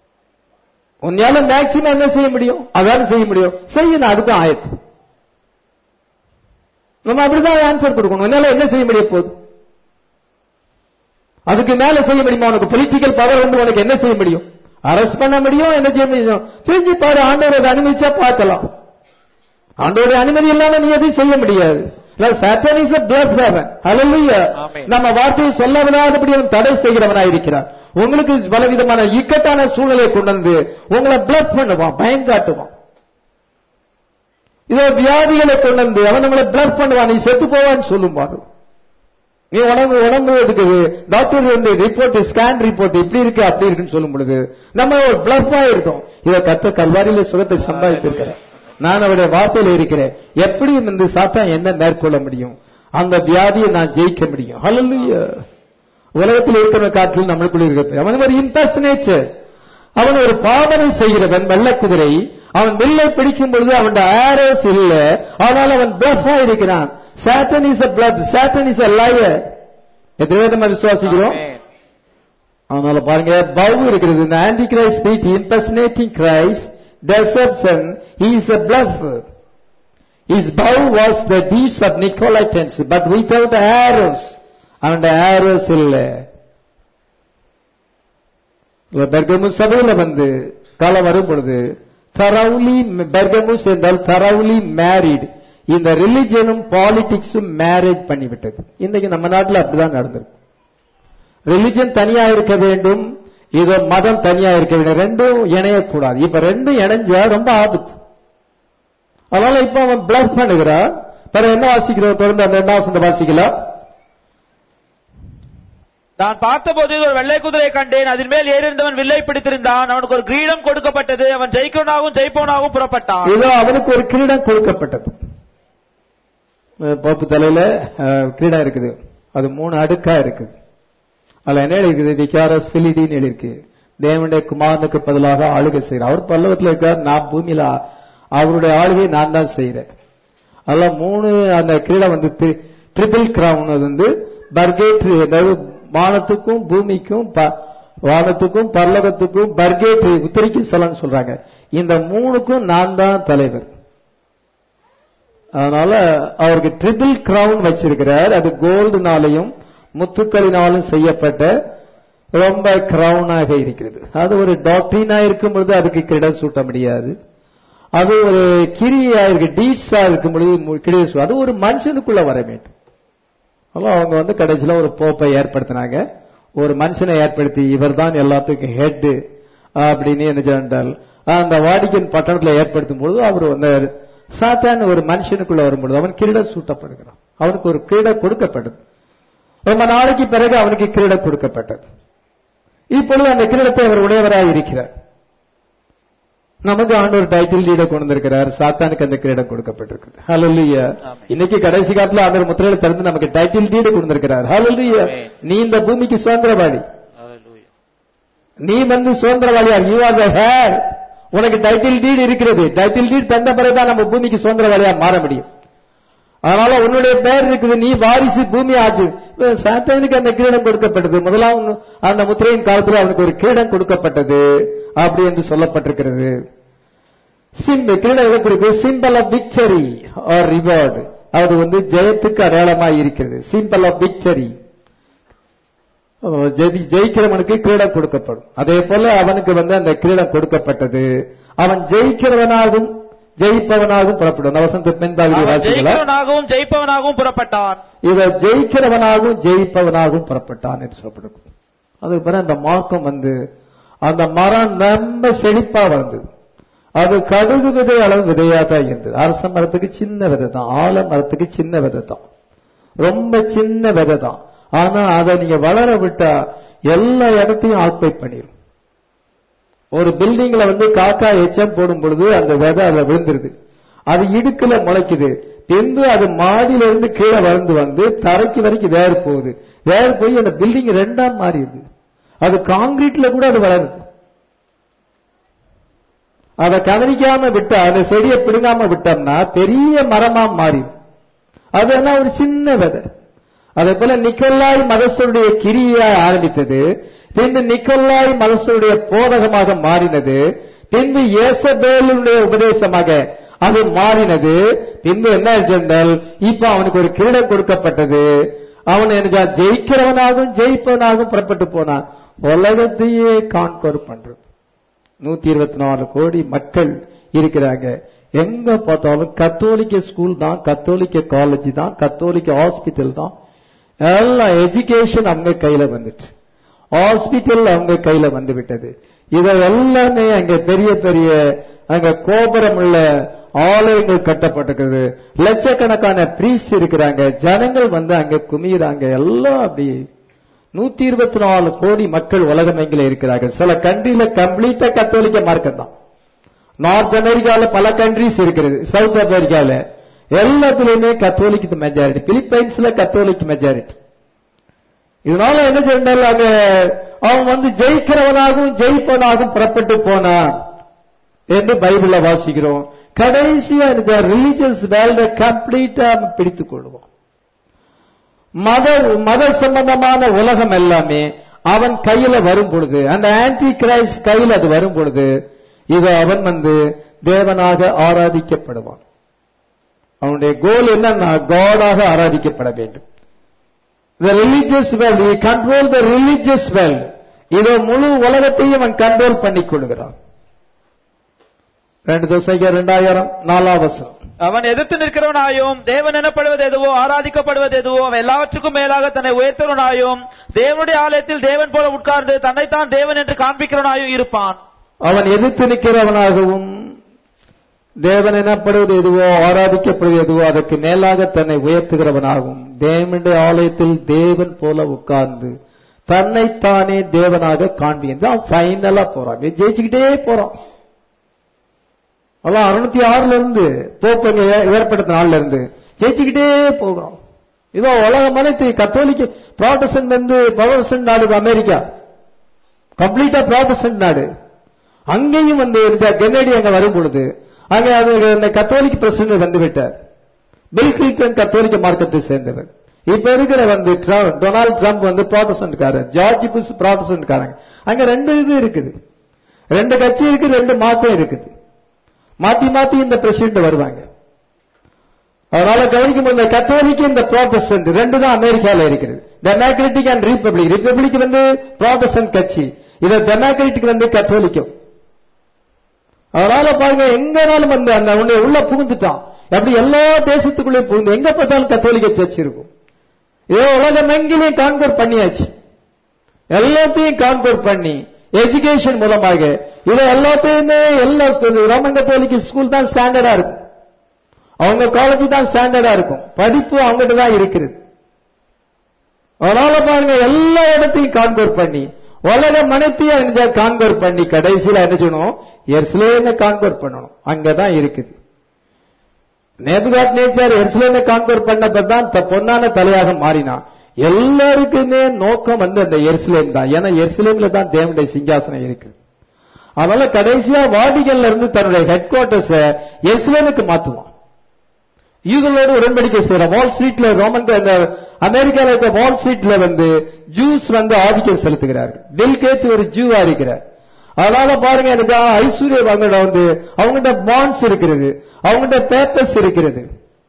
உன்னால மேக்சிமம் என்ன செய்ய முடியும் அதான் செய்ய முடியும் செய்யணும் அதுக்கு ஆயத்து நம்ம அப்படிதான் ஆன்சர் கொடுக்கணும் என்னால என்ன செய்ய முடிய போகுது அதுக்கு மேல செய்ய முடியுமா உனக்கு பொலிட்டிக்கல் பவர் வந்து உனக்கு என்ன செய்ய முடியும் அரெஸ்ட் பண்ண முடியும் என்ன செய்ய முடியும் செஞ்சு பாரு ஆண்டவர் அதை அனுமதிச்சா பார்க்கலாம் ஆண்டோடைய அனுமதி இல்லாம நீ எதையும் செய்ய முடியாது சாத்தான் இஸ் பிளட் ஹalleluya ஆமென். நம்ம வார்த்தையை சொல்ல விடாதபடி அவன் தடை செய்கிறவனாய் இருக்கிறான் உங்களுக்கு பலவிதமான இக்கட்டான சூழ்நிலையை கொண்டு வந்து உங்களை பிளட் பண்ணுவான் பயம் காட்டுவான் இதோ வியாதிகளை கொண்டு வந்து அவன் நம்மளை பிளட் பண்ணுவான் நீ செத்து போவான்னு சொல்லுவாரு நீ உடம்பு உடம்பு இருக்குது டாக்டர் வந்து ரிப்போர்ட் ஸ்கேன் ரிப்போர்ட் இப்படி இருக்கு அப்படி இருக்குன்னு சொல்லும் பொழுது நம்ம ஒரு பிளஃப் ஆயிருந்தோம் இதை கத்த கல்வாரியில சுகத்தை சம்பாதித்திருக்கிறேன் நான் அவருடைய வார்த்தையில இருக்கிறேன் எப்படி இந்த சாத்தான் என்ன மேற்கொள்ள முடியும் அந்த வியாதியை நான் ஜெயிக்க முடியும் ஹalleluya உலகத்தில் இருக்கிற காற்றில் நம்மளுக்குள்ள இருக்கிறது அவன் ஒரு இம்பர்சனேச்சர் அவன் ஒரு பாவனை செய்கிறவன் வெள்ள குதிரை அவன் வில்லை பிடிக்கும் பொழுது அவன் ஆரோஸ் இல்ல ஆனால் அவன் பிளஃபா இருக்கிறான் Satan is a bluff Satan is a liar எத்தனை நம்ம விசுவாசிக்கிறோம் ஆமென். அதனால பாருங்க பவு இருக்கிறது இந்த antichrist speech impersonating Christ deception he is a bluff his bow was the deeds of Nicolaitans but without arrows அவன் arrows இல்ல பெர்கமுஸ் சபையில வந்து காலம் வரும் பொழுது தரவுலி பெர்கமுஸ் என்றால் தரவுலி மேரிட் இந்த ரிலிஜனும் பாலிடிக்ஸும் மேரேஜ் பண்ணிவிட்டது இன்னைக்கு நம்ம நாட்டில் அப்படிதான் நடந்திருக்கு ரிலிஜன் தனியா இருக்க வேண்டும் இது மதம் தனியா இருக்க வேண்டும் ரெண்டும் இணையக்கூடாது இப்ப ரெண்டும் இணைஞ்சா ரொம்ப ஆபத்து அதனால இப்ப அவன் பிளக் பண்ணுகிறான் பிறகு என்ன வாசிக்கிறோம் தொடர்ந்து அந்த ரெண்டாம் வசந்த வாசிக்கலாம் நான் பார்த்தபோது ஒரு வெள்ளை குதிரை கண்டேன் அதன் மேல் ஏறியிருந்தவன் வில்லை பிடித்திருந்தான் அவனுக்கு ஒரு கிரீடம் கொடுக்கப்பட்டது அவன் ஜெயிக்கவனாகவும் ஜெயிப்பவனாகவும் புறப்பட்டான் இதோ அவனுக்கு ஒரு கிரீடம் கொடுக்கப்பட்டது அஹ் போப்பு தலையில அஹ், கிரீடம் இருக்குது அது மூணு அடுக்கா இருக்குது அதுல என்ன இருக்குது விகாரஸ் பிலிடின்னு எழுதிருக்கு தேவனுடைய குமாரனுக்கு பதிலாக ஆளுகை செய்கிறார் அவர் பல்லவத்தில் இருக்கார் நான் பூமியில ஆ- அவருடைய ஆளுகை நான் தான் செய்யறேன் அதெல்லாம் மூணு அந்த கிரீடம் வந்து ட்ரிபிள் கிரவுன் வந்து பர்கேட்ரி அதாவது வானத்துக்கும் பூமிக்கும் ப- வானத்துக்கும் பரலோகத்துக்கும் பர்கேட்ரி உத்தரிக்கு சொல்லன்னு சொல்றாங்க இந்த மூணுக்கும் நான் தான் தலைவர் அதனால அவருக்கு ட்ரிபிள் கிரவுன் வச்சிருக்கிறார் அது கோல்டுனாலையும் முத்துக்களினாலும் செய்யப்பட்ட ரொம்ப கிரவுனாக இருக்கிறது அது ஒரு டாக்டரினா இருக்கும் பொழுது அதுக்கு கிரீடம் சூட்ட முடியாது அது ஒரு கிரியா இருக்கு டீட்ஸா இருக்கும் பொழுது மு- கிரீடம் சூ- அது ஒரு மனுஷனுக்குள்ள வர வேண்டும் அதனால அவங்க வந்து கடைசியில ஒரு போப்பை ஏற்படுத்தினாங்க ஒரு மனுஷனை ஏற்படுத்தி இவர்தான் எல்லாத்துக்கும் ஹெட் அப்படின்னு என்ன சொன்னால் அந்த வாடிக்கன் பட்டணத்துல ஏற்படுத்தும் பொழுது அவர் அந்த சாத்தான் ஒரு மனுஷனுக்குள்ள வரும்பொழுது அவன் கிரீடம் சூட்டப்படுகிறான் அவனுக்கு ஒரு கிரீடம் கொடுக்கப்பட்டது ரொம்ப நாளைக்கு பிறகு அவனுக்கு கிரீடம் கொடுக்கப்பட்டது இப்பொழுது அந்த கிரீடத்தை அவர் உடையவராக இருக்கிறார் நமக்கு ஆண்டவர் டைட்டில் லீட கொண்டு வந்திருக்கிறார் சாத்தானுக்கு அந்த கிரீடம் கொடுக்கப்பட்டிருக்கிறது ஹalleluya ஆமென். இன்னைக்கு கடைசி காலத்துல ஆண்டவர் முத்திரையில திறந்து நமக்கு டைட்டில் டீடு கொடுத்திருக்கிறார் ஹalleluya ஆமென். நீ இந்த பூமிக்கு சுதந்திரவாளி Hallelujah. நீ வந்து சுதந்திரவாளியா யூ ஆர் த ஹேர் உனக்கு டைட்டில் டீட் இருக்கிறது டைட்டில் டீட் தந்த பிறகுதான் நம்ம பூமிக்கு சுதந்திரவாளியா மாற முடியும் அதனால உன்னுடைய பெயர் இருக்குது நீ வாரிசு பூமி ஆச்சு இப்ப சாத்தானுக்கு அந்த கிரீடம் கொடுக்கப்பட்டது முதலாம் அந்த முத்திரையின் காலத்தில் அவனுக்கு ஒரு கிரீடம் கொடுக்கப்பட்டது அப்படி என்று சொல்லப்பட்டிருக்கிறது சிம்பு கிரீடம் எதை குறிப்பு symbol of victory or reward அது வந்து ஜெயத்துக்கு அடையாளமாய் இருக்கிறது சிம்பிள் ஆஃப் விக்டரி ஜெயி- ஜெயிக்கிறவனுக்கு கிரீடம் கொடுக்கப்படும் அதே போல அவனுக்கு வந்து அந்த கிரீடம் கொடுக்கப்பட்டது அவன் ஜெயிக்கிறவனாகவும் ஜெயிப்பவனாகவும் புறப்படும் அந்த வசந்த பின்பாக அவன் வாசிக்கலாம் ஜெயிக்கிறவனாகவும் ஜெயிப்பவனாகவும் புறப்பட்டான் இத ஜெயிக்கிறவனாகவும் ஜெயிப்பவனாகவும் புறப்பட்டான் என்று சொல்லப்படும் அதுக்கு பிறகு அந்த மார்க்கம் வந்து அந்த மரம் ரொம்ப செழிப்பா வளர்ந்தது அது கடுகு விதை அளவு விதையா தான் இருந்தது அரச மரத்துக்கு சின்ன விதை தான் ஆல மரத்துக்கு சின்ன விதை தான் ரொம்ப சின்ன விதை தான் ஆனா அதை நீங்க வளர விட்டா எல்லா இடத்தையும் ஆக்குபை பண்ணிடும் ஒரு பில்டிங்ல வந்து காக்கா எச்சம் போடும் பொழுது அந்த விதை அதுல விழுந்துருது அது இடுக்குல முளைக்குது பின்பு அது மாடியில இருந்து கீழே வளர்ந்து வந்து தரைக்கு வரைக்கும் வேறு போகுது வேறு போய் அந்த பில்டிங் ரெண்டாம் மாறிடுது அது காங்கிரீட்ல கூட அது வளருது அதை கவனிக்காம விட்டா அந்த செடியை பிடுங்காம விட்டோம்னா பெரிய மரமா மாறிடும் அது என்ன ஒரு சின்ன விதை அதே போல நிக்கல்லாய் மதசருடைய கிரியா ஆரம்பித்தது பின்பு நிக்கல்லாய் மதசருடைய போதகமாக மாறினது பின்பு ஏசபேலுடைய உபதேசமாக அது மாறினது பின்பு என்ன சொன்னால் இப்ப அவனுக்கு ஒரு கிரீடம் கொடுக்கப்பட்டது அவன் என்ன ஜெயிக்கிறவனாகவும் ஜெயிப்பவனாகவும் புறப்பட்டு போனான் உலகத்தையே கான்கவர் பண்றது நூத்தி இருபத்தி நாலு கோடி மக்கள் இருக்கிறாங்க எங்க பார்த்தாலும் கத்தோலிக்க ஸ்கூல் தான் கத்தோலிக்க காலேஜ் தான் கத்தோலிக்க ஹாஸ்பிட்டல் தான் எல்லாம் எஜுகேஷன் அவங்க கையில வந்துட்டு ஹாஸ்பிட்டல் அவங்க கையில வந்து விட்டது இத எல்லாமே அங்க பெரிய பெரிய அங்க கோபுரம் உள்ள ஆலயங்கள் கட்டப்பட்டிருக்கிறது லட்சக்கணக்கான பிரீஸ் இருக்கிறாங்க ஜனங்கள் வந்து அங்க குமியுறாங்க எல்லாம் அப்படி நூத்தி இருபத்தி நாலு கோடி மக்கள் உலகமெங்கில இருக்கிறார்கள் சில கண்ட்ரில கம்ப்ளீட்டா கத்தோலிக்க மார்க்கம் தான் நார்த் அமெரிக்கால பல கண்ட்ரிஸ் இருக்கிறது சவுத் அமெரிக்கால எல்லாத்துலயுமே கத்தோலிக் மெஜாரிட்டி பிலிப்பைன்ஸ்ல கத்தோலிக் மெஜாரிட்டி இதனால என்ன சொன்னால் அங்க அவன் வந்து ஜெயிக்கிறவனாகவும் ஜெயிப்பவனாகவும் புறப்பட்டு போனான் என்று பைபிள்ல வாசிக்கிறோம் கடைசியா இந்த ரிலீஜியஸ் வேல்ட கம்ப்ளீட்டா பிடித்துக் கொள்வோம் மத மத சம்பந்தமான உலகம் எல்லாமே அவன் கையில வரும் பொழுது அந்த ஆன்டி கிரைஸ்ட் கையில் அது வரும் பொழுது இது அவன் வந்து தேவனாக ஆராதிக்கப்படுவான் அவனுடைய கோல் என்னன்னா காடாக ஆராதிக்கப்பட வேண்டும் the religious world he control the religious world இதோ முழு உலகத்தையும் அவன் கண்ட்ரோல் பண்ணிக் கொள்கிறான் ரெண்டு தோசைக்கு ரெண்டாயிரம் நாலாம் வசனம் அவன் எதிர்த்து நிற்கிறவனாயும் தேவன் எனப்படுவது எதுவோ ஆராதிக்கப்படுவது எதுவோ அவன் எல்லாவற்றுக்கும் மேலாக தன்னை உயர்த்தவனாயும் தேவனுடைய ஆலயத்தில் தேவன் போல உட்கார்ந்து தன்னைத்தான் தேவன் என்று காண்பிக்கிறவனாயும் இருப்பான் அவன் எதிர்த்து நிற்கிறவனாகவும் தேவன் எனப்படுவது எதுவோ ஆராதிக்கப்படுவது எதுவோ அதற்கு மேலாக தன்னை உயர்த்துகிறவனாகவும் தேவனுடைய ஆலயத்தில் தேவன் போல உட்கார்ந்து தன்னைத்தானே தேவனாக காண்பிக்கிறது அவன் ஃபைனலா போறான் இவன் ஜெயிச்சுக்கிட்டே போறான் அதான் அறுநூத்தி ஆறுல இருந்து போப்பங்க ஏற்படுத்த நாள்ல இருந்து ஜெயிச்சுக்கிட்டே போகிறோம் இதோ உலகம் அனைத்து கத்தோலிக்க ப்ராட்டஸ்டன்ட் வந்து பவர்சன்ட் நாடு அமெரிக்கா கம்ப்ளீட்டா ப்ராட்டஸ்டன்ட் நாடு அங்கேயும் வந்து கென்னடி அங்க வரும் பொழுது அங்க அது அந்த கத்தோலிக்க பிரசிடன்ட் வந்து விட்டார் பில் கிளின்டன் கத்தோலிக்க மார்க்கத்தை சேர்ந்தவர் இப்ப இருக்கிற வந்து ட்ரம்ப், டொனால்ட் ட்ரம்ப் வந்து ப்ராட்டஸ்டன்ட்காரர் ஜார்ஜ் புஷ் ப்ராட்டஸ்டன்ட்காரங்க அங்க ரெண்டு இது இருக்குது ரெண்டு கட்சி இருக்கு ரெண்டு மாற்றம் இருக்குது மாத்தி மாத்தி இந்த பிரசிடண்ட் வருவாங்க அதனால கவனிக்கும் இந்த கத்தோலிக்க இந்த ப்ராட்டஸ்டன்ட் ரெண்டு தான் அமெரிக்கால இருக்குது டெமோக்ராட்டிக் அண்ட் ரிப்பப்ளிக் ரிப்பப்ளிக் வந்து ப்ராட்டஸ்டன்ட் கட்சி இத டெமோக்ராட்டிக் வந்து கத்தோலிக்கம் அதனால பாருங்க எங்கனாலும் வந்து அந்த உன்னை உள்ள புகுந்துட்டான் அப்படி எல்லா தேசத்துக்குள்ளேயும் புகுந்து எங்க பார்த்தாலும் கத்தோலிக்க சர்ச் இருக்கும் இதோ உலகம் எங்கிலையும் கான்கோர் பண்ணியாச்சு எல்லாத்தையும் கான்கோர் பண்ணி எஜுகேஷன் மூலமாக இதை எல்லாத்தையுமே எல்லா ஸ்கூல் ரோமன் கத்தோலிக்க ஸ்கூல் தான் ஸ்டாண்டர்டா இருக்கும் அவங்க காலேஜ் தான் ஸ்டாண்டர்டா இருக்கும் படிப்பு அவங்ககிட்ட தான் இருக்குது அதனால பாருங்க எல்லா இடத்தையும் கான்கோர் பண்ணி உலகம் அனைத்தையும் கான்கோர் பண்ணி கடைசியில என்ன செய்யணும் எர்ஸ்லேமே கான்கோர் பண்ணணும் அங்கதான் இருக்குது நேபுகாட் நேச்சார் எர்ஸ்லேமே கான்கோர் பண்ணப்பதான் தான் த- பொன்னான தலையாக மாறினான் எல்லாருக்குமே நோக்கம் வந்து அந்த எருசலேம் தான் ஏன்னா எருசலேம்ல தான் தேவனுடைய சிங்காசனம் இருக்கு அதனால கடைசியா வாடிகன்ல இருந்து தன்னுடைய ஹெட் குவார்டர்ஸ் எருசலேமுக்கு மாத்துவான் யூதர்களோடு உடன்படிக்கை செய்யறான் வால் ஸ்ட்ரீட்ல ரோமன் அந்த அமெரிக்கால இருக்க வால் ஸ்ட்ரீட்ல வந்து ஜூஸ் வந்து ஆதிக்கம் செலுத்துகிறார்கள் பில் கேட்ஸ் ஒரு ஜூவா இருக்கிறார் அதனால பாருங்க எனக்கு ஐஸ்வர்யா அவங்கள்ட்ட வந்து அவங்கள்ட்ட பாண்ட்ஸ் இருக்கிறது அவங்கள்ட்ட பேப்பர்ஸ் இருக்கிறது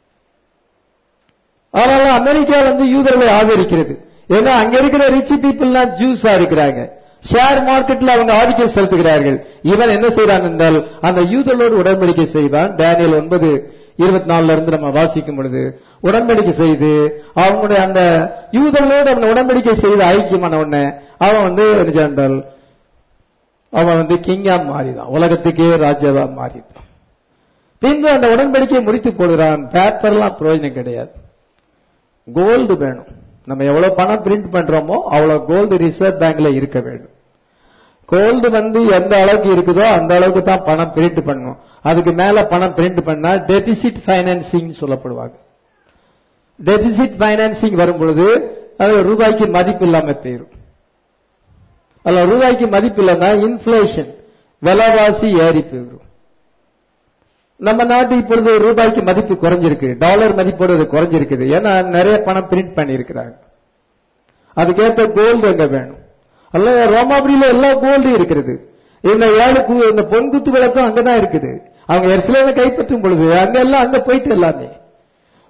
அதனால அமெரிக்கா வந்து யூதர்களை ஆதரிக்கிறது ஏன்னா அங்க இருக்கிற ரிச் பீப்புள்லாம் ஜூஸா இருக்கிறாங்க ஷேர் மார்க்கெட்ல அவங்க ஆதிக்கம் செலுத்துகிறார்கள் இவன் என்ன செய்றான் என்றால் அந்த யூதர்களோடு உடன்படிக்கை செய்வான் டேனியல் ஒன்பது இருபத்தி நாலுல இருந்து நம்ம வாசிக்கும் பொழுது உடன்படிக்கை செய்து அவங்களுடைய அந்த யூதர்களோடு அவன் உடன்படிக்கை செய்து ஐக்கியமான உடனே அவன் வந்து என்ன செய்றான் என்றால் அவன் வந்து கிங்கா மாறிதான் உலகத்துக்கே ராஜாவா மாறிதான் பின்பு அந்த உடன்படிக்கையை முடித்து போடுறான் பேப்பர்லாம் பிரயோஜனம் கிடையாது கோல்டு வேணும் நம்ம எவ்வளவு பணம் பிரிண்ட் பண்றோமோ அவ்வளவு கோல்டு ரிசர்வ் பேங்க்ல இருக்க வேண்டும் கோல்டு வந்து எந்த அளவுக்கு இருக்குதோ அந்த அளவுக்கு தான் பணம் பிரிண்ட் பண்ணணும் அதுக்கு மேல பணம் பிரிண்ட் பண்ணா டெபிசிட் பைனான்சிங் சொல்லப்படுவாங்க டெபிசிட் பைனான்சிங் வரும் பொழுது அது ரூபாய்க்கு மதிப்பு இல்லாம போயிடும் அல்ல ரூபாய்க்கு மதிப்பு இல்லைன்னா இன்ஃபிளேஷன் விலைவாசி ஏறி போயிடும் நம்ம நாட்டு இப்பொழுது ரூபாய்க்கு மதிப்பு குறைஞ்சிருக்கு டாலர் மதிப்போடு அது குறைஞ்சிருக்குது ஏன்னா நிறைய பணம் பிரிண்ட் பண்ணியிருக்கிறாங்க அதுக்கேற்ற கோல்டு அங்க வேணும் அல்ல ரோமாபுரியில எல்லா கோல்டும் இருக்கிறது இந்த ஏழு கு- இந்த பொன்குத்து விளக்கும் அங்கதான் இருக்குது அவங்க எருசலேமை கைப்பற்றும் பொழுது அங்க எல்லாம் அங்க போயிட்டு எல்லாமே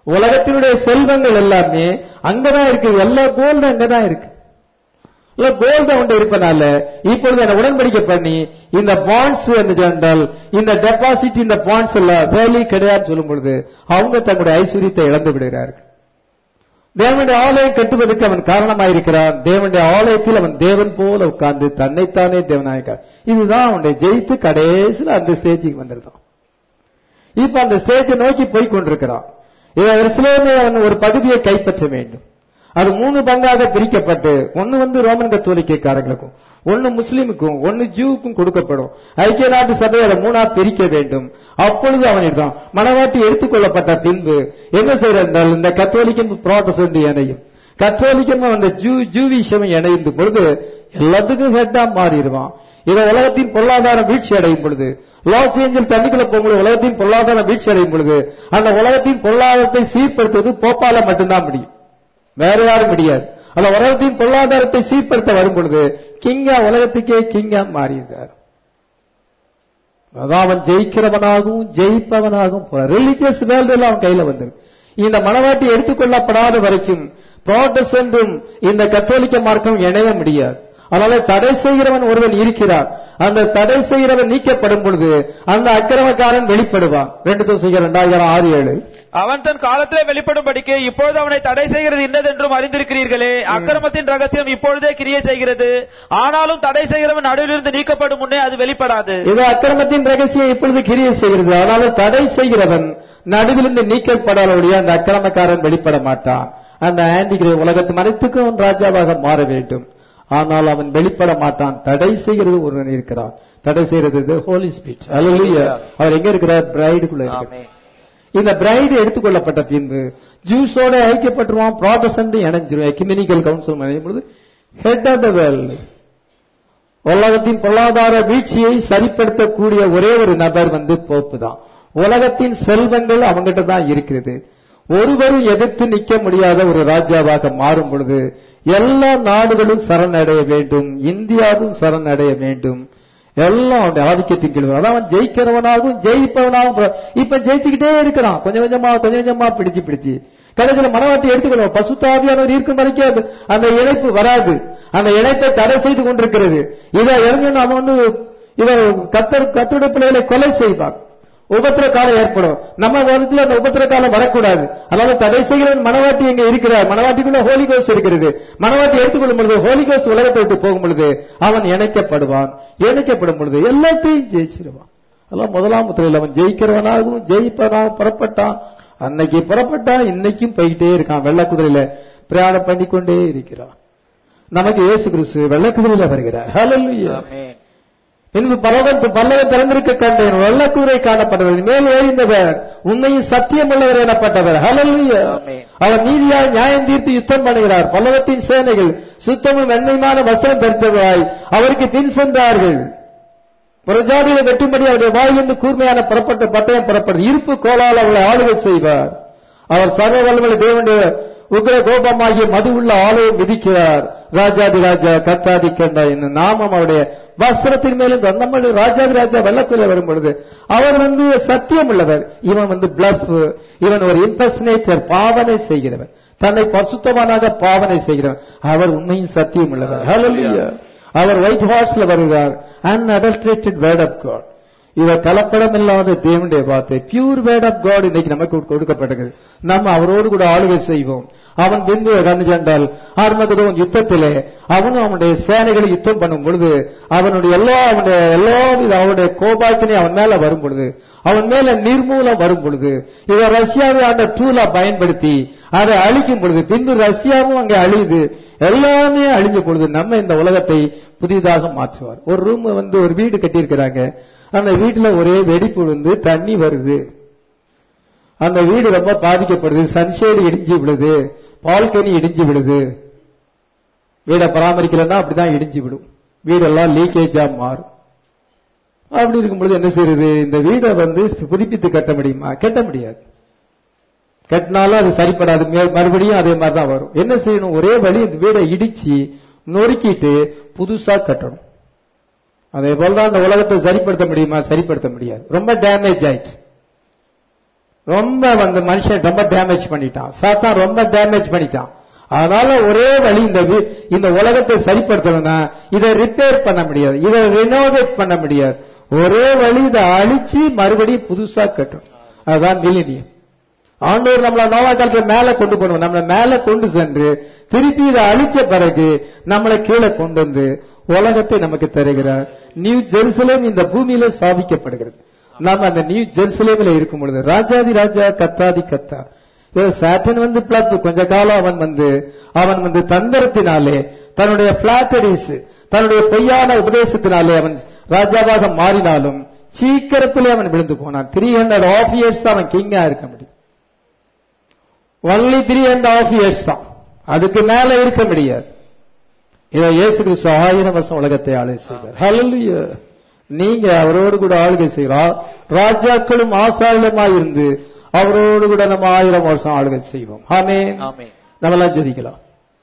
உலகத்தினுடைய செல்வங்கள் எல்லாமே அங்கதான் இருக்கு எல்லா கோல்டு அங்கதான் இருக்கு இல்ல கோல்டு அவன் இருப்பனால இப்பொழுது என்ன உடன்படிக்கை பண்ணி இந்த பாண்ட்ஸ் என்றால் இந்த டெபாசிட் இந்த பாண்ட்ஸ் எல்லாம் வேலி கிடையாதுன்னு சொல்லும் பொழுது அவங்க தங்களுடைய ஐஸ்வர்யத்தை இழந்து விடுகிறார்கள் தேவனுடைய ஆலயம் கட்டுவதற்கு அவன் காரணமாயிருக்கிறான் தேவனுடைய ஆலயத்தில் அவன் தேவன் போல உட்கார்ந்து தன்னைத்தானே தேவனாயிருக்கான் இதுதான் அவனுடைய ஜெயித்து கடைசியில் அந்த ஸ்டேஜுக்கு வந்திருக்கான் இப்ப அந்த ஸ்டேஜை நோக்கி போய் கொண்டிருக்கிறான் எருசலேமே அவன் ஒரு பகுதியை கைப்பற்ற வேண்டும் அது மூணு பங்காக பிரிக்கப்பட்டு ஒன்னு வந்து ரோமன் கத்தோலிக்கைக்காரர்களுக்கும் ஒன்னு முஸ்லீமுக்கும் ஒன்னு ஜூவுக்கும் கொடுக்கப்படும் ஐக்கிய நாட்டு சபை அதை மூணா பிரிக்க வேண்டும் அப்பொழுது அவனிடம் மனவாட்டி எடுத்துக்கொள்ளப்பட்ட பின்பு என்ன செய்யறால் இந்த கத்தோலிக்கும் புரோட்டஸ்டன்ட் இணையும் கத்தோலிக்கும் அந்த ஜூ ஜூவிஷம் இணைந்து பொழுது எல்லாத்துக்கும் ஹெட்டா மாறிடுவான் இதை உலகத்தின் பொருளாதார வீழ்ச்சி அடையும் பொழுது லாஸ் ஏஞ்சல் தண்ணிக்குள்ள போகும்போது உலகத்தின் பொருளாதார வீழ்ச்சி அடையும் பொழுது அந்த உலகத்தின் பொருளாதாரத்தை சீர்படுத்துவது போப்பால மட்டும்தான் முடியும் வேற யாரும் முடியாது அந்த உலகத்தின் பொருளாதாரத்தை சீர்படுத்த வரும் பொழுது கிங்கா உலகத்துக்கே கிங்கா மாறியிருந்தார் அதான் அவன் ஜெயிக்கிறவனாகவும் ஜெயிப்பவனாகவும் ரிலிஜியஸ் வேல்டு எல்லாம் அவன் கையில வந்திருக்கு இந்த மனவாட்டி எடுத்துக்கொள்ளப்படாத வரைக்கும் புரோட்டஸ்டன்டும் இந்த கத்தோலிக்க மார்க்கம் இணைய முடியாது அதனால தடை செய்கிறவன் ஒருவன் இருக்கிறான் அந்த தடை செய்கிறவன் நீக்கப்படும் பொழுது அந்த அக்கிரமக்காரன் வெளிப்படுவான் ரெண்டு தோசை ரெண்டாயிரம் ஆறு ஏழு அவன் தன் காலத்திலே வெளிப்படும்படிக்கு இப்பொழுது அவனை தடை செய்கிறது இன்னதென்றும் அறிந்திருக்கிறீர்களே அக்கிரமத்தின் ரகசியம் இப்பொழுதே கிரியை செய்கிறது ஆனாலும் தடை செய்கிறவன் நடுவிலிருந்து நீக்கப்படும் முன்னே அது வெளிப்படாது இது அக்கிரமத்தின் ரகசியம் இப்பொழுது கிரியை செய்கிறது அதனால தடை செய்கிறவன் நடுவிலிருந்து நீக்கப்படாதபடிய அந்த அக்கிரமக்காரன் வெளிப்பட மாட்டான் அந்த ஆண்டிகிற உலகத்து அனைத்துக்கும் அவன் ராஜாவாக மாற வேண்டும் ஆனால் அவன் வெளிப்பட மாட்டான் தடை செய்கிறது ஒருவன் இருக்கிறான் தடை செய்கிறது ஹோலி ஸ்பீட் அல்ல அவர் எங்க இருக்கிறார் பிரைடுக்குள்ள இருக்கிறார் இந்த பிரைடு எடுத்துக்கொள்ளப்பட்ட பின்பு ஜூஸோட ஐக்கியப்பட்டுருவான் ப்ராடசன்ட் இணைஞ்சிரும் எக்யூமினிக்கல் கவுன்சில் இணையும் பொழுது ஹெட் ஆஃப் த வேர்ல்ட் உலகத்தின் பொருளாதார வீழ்ச்சியை சரிப்படுத்தக்கூடிய ஒரே ஒரு நபர் வந்து போப்பு தான் உலகத்தின் செல்வங்கள் அவங்ககிட்ட தான் இருக்கிறது ஒருவரும் எதிர்த்து நிக்க முடியாத ஒரு ராஜாவாக மாறும் பொழுது எல்லா நாடுகளும் சரணடைய வேண்டும் இந்தியாவும் சரணடைய வேண்டும் எல்லாம் அவனுடைய ஆதிக்கத்தின் கீழ் வரும். அதான் அவன் ஜெயிக்கிறவனாகவும் ஜெயிப்பவனாகவும் போ- இப்ப ஜெயிச்சுக்கிட்டே இருக்கிறான் கொஞ்சம் கொஞ்சமா கொஞ்சம் கொஞ்சமா பிடிச்சு பிடிச்சு கடைசியில் மனவாட்டி எடுத்துக்கணும் பசுத்தாவியானவர் இருக்கும் வரைக்கும் அது- அந்த இணைப்பு வராது அந்த இணைப்பை தடை செய்து கொண்டிருக்கிறது இதை இறங்கணும் அவன் வந்து இதை கத்தர் கத்தருடைய பிள்ளைகளை கொலை செய்வான் உபத்திர காலம் ஏற்படும் நம்ம வருடத்துல அந்த உபத்திர காலம் வரக்கூடாது அதனால தடை செய்கிறவன் மனவாட்டி எங்க இருக்கிறார் மனவாட்டிக்குள்ள ஹோலி கோஸ் இருக்கிறது மனவாட்டி எடுத்துக்கொள்ளும் பொழுது ஹோலி கோஸ் உலகத்தை விட்டு போகும் பொழுது அவன் இணைக்கப்படுவான் இணைக்கப்படும் பொழுது எல்லாத்தையும் ஜெயிச்சிருவான் அதெல்லாம் முதலாம் முத்திரையில் அவன் ஜெயிக்கிறவனாகவும் ஜெயிப்பவனாகவும் புறப்பட்டான் அன்னைக்கு புறப்பட்டான் இன்னைக்கும் போய்கிட்டே இருக்கான் வெள்ளை குதிரையில பிரயாணம் பண்ணிக்கொண்டே இருக்கிறான் நமக்கு இயேசு கிறிஸ்து வெள்ளை குதிரையில வருகிறார் ஹalleluya பின்பு பரவன் பல்லவன் திறந்திருக்க கண்டேன் வெள்ளக்குதிரை காணப்பட்டவர் மேல் ஏறிந்தவர் உண்மையும் சத்தியம் உள்ளவர் எனப்பட்டவர் ஹalleluya அவர் நீதியாய் நியாயம் தீர்த்து யுத்தம் பண்ணுகிறார் பல்லவத்தின் சேனைகள் சுத்தமும் வெண்மையான வஸ்திரம் தரித்தவராய் அவருக்கு பின் சென்றார்கள் புறஜாதியை வெட்டும்படி அவருடைய வாயிலிருந்து கூர்மையான புறப்பட்ட பட்டயம் புறப்படுது இருப்பு கோலால் அவளை ஆளுகை செய்வார் அவர் சர்வ வல்லமை தேவனுடைய உக்ர கோபமாகிய மது உள்ள ஆலயம் விதிக்கிறார் ராஜாதி ராஜா கத்தாதி கண்டா என்னும் நாமம் அவருடைய வஸ்திரத்தின் மேலும் நம்மளுடைய ராஜாதி ராஜா வெள்ளக்குள்ள வரும் பொழுது அவர் வந்து சத்தியம் உள்ளவர் இவன் வந்து பிளஃப் இவன் ஒரு இம்பர்சனேட்டர் பாவனை செய்கிறவன் தன்னை பரிசுத்தமானாக பாவனை செய்கிறவன் அவர் உண்மையும் சத்தியம் உள்ளவர் Hallelujah. அவர் ஒயிட் ஹார்ஸ்ல வருகிறார் அன்அடல்ட்ரேட்டட் வேர்ட் ஆஃப் காட் இவர் கலப்படம் இல்லாத தேவனுடைய வார்த்தை பியூர் வேர்ட் ஆஃப் காட் இன்னைக்கு நமக்கு கொடுக்கப்பட்டது நம்ம அவரோடு கூட ஆளுகை செய்வோம் அவன் பின்பு கண்டுஜென்றால் ஆர்மகதோன் யுத்தத்திலே அவனும் அவனுடைய சேனைகளை யுத்தம் பண்ணும் பொழுது அவனுடைய எல்லா அவனுடைய எல்லா வித அவனுடைய கோபாக்கினே அவன் மேல வரும் பொழுது அவன் மேல நிர்மூலம் வரும் பொழுது இவர் ரஷ்யாவை அந்த டூலா பயன்படுத்தி அதை அழிக்கும் பொழுது பின்பு ரஷ்யாவும் அங்கே அழியுது எல்லாமே அழிஞ்ச பொழுது நம்ம இந்த உலகத்தை புதிதாக மாற்றுவார் ஒரு ரூம் வந்து ஒரு வீடு கட்டியிருக்கிறாங்க அந்த வீட்டுல ஒரே வெடிப்பு வந்து தண்ணி வருது அந்த வீடு ரொம்ப பாதிக்கப்படுது சன்ஷேடு இடிஞ்சு விடுது பால்கனி இடிஞ்சு விடுது வீடை பராமரிக்கலன்னா அப்படிதான் இடிஞ்சு விடும் வீடெல்லாம் லீக்கேஜா மாறும் அப்படி இருக்கும் பொழுது என்ன செய்யறது இந்த வீடை வந்து புதுப்பித்து கட்ட முடியுமா கட்ட முடியாது கட்டினாலும் அது சரிப்படாது மே- மறுபடியும் அதே மாதிரி தான் வரும் என்ன செய்யணும் ஒரே வழி இந்த வீடை இடிச்சு நொறுக்கிட்டு புதுசா கட்டணும் அதே போல தான் அந்த உலகத்தை சரிப்படுத்த முடியுமா சரிப்படுத்த முடியாது ரொம்ப டேமேஜ் ஆயிடுச்சு ரொம்ப வந்து மனுஷன் ரொம்ப டேமேஜ் பண்ணிட்டான் சாத்தான் ரொம்ப டேமேஜ் பண்ணிட்டான் அதனால ஒரே வழி இந்த வி- இந்த உலகத்தை சரிப்படுத்தணும்னா இதை ரிப்பேர் பண்ண முடியாது இதை ரினோவேட் பண்ண முடியாது ஒரே வழி இதை அழிச்சு மறுபடியும் புதுசா கட்டணும் அதுதான் மிலினியம் ஆண்டவர் நம்மள நோவா காலத்துல மேல கொண்டு போகணும் நம்மள மேல கொண்டு சென்று திருப்பி இதை அழிச்ச பிறகு நம்மளை கீழே கொண்டு வந்து உலகத்தை நமக்கு தருகிறார் நியூ ஜெருசலேம் இந்த பூமியில ஸ்தாபிக்கப்படுகிறது நாம அந்த நியூ ஜெருசலேமில் இருக்கும் பொழுது ராஜாதி ராஜா கத்தாதி கத்தா இதோ சாட்டன் வந்து பிளப் கொஞ்ச காலம் அவன் வந்து அவன் வந்து தந்திரத்தினாலே தன்னுடைய பிளாட்டரிஸ் தன்னுடைய பொய்யான உபதேசத்தினாலே அவன் ராஜாவாக மாறினாலும் சீக்கிரத்திலே அவன் விழுந்து போனான் த்ரீ ஹண்ட்ரட் ஆஃப் இயர்ஸ் அவன் கிங்கா இருக்க முடியும் only three and half years தான் அதுக்கு மேல இருக்க முடியாது இதை இயேசு கிறிஸ்து ஆயிரம் வருஷம் உலகத்தை ஆளுகை செய்வார் ஹalleluya நீங்க அவரோடு கூட ஆளுகை செய்கிறோம் ராஜாக்களும் ஆசாரியமாய் இருந்து அவரோடு கூட நம்ம ஆயிரம் வருஷம் ஆளுகை செய்வோம் ஆமே ஆமென் நம்மளாம் ஜெபிக்கலாம்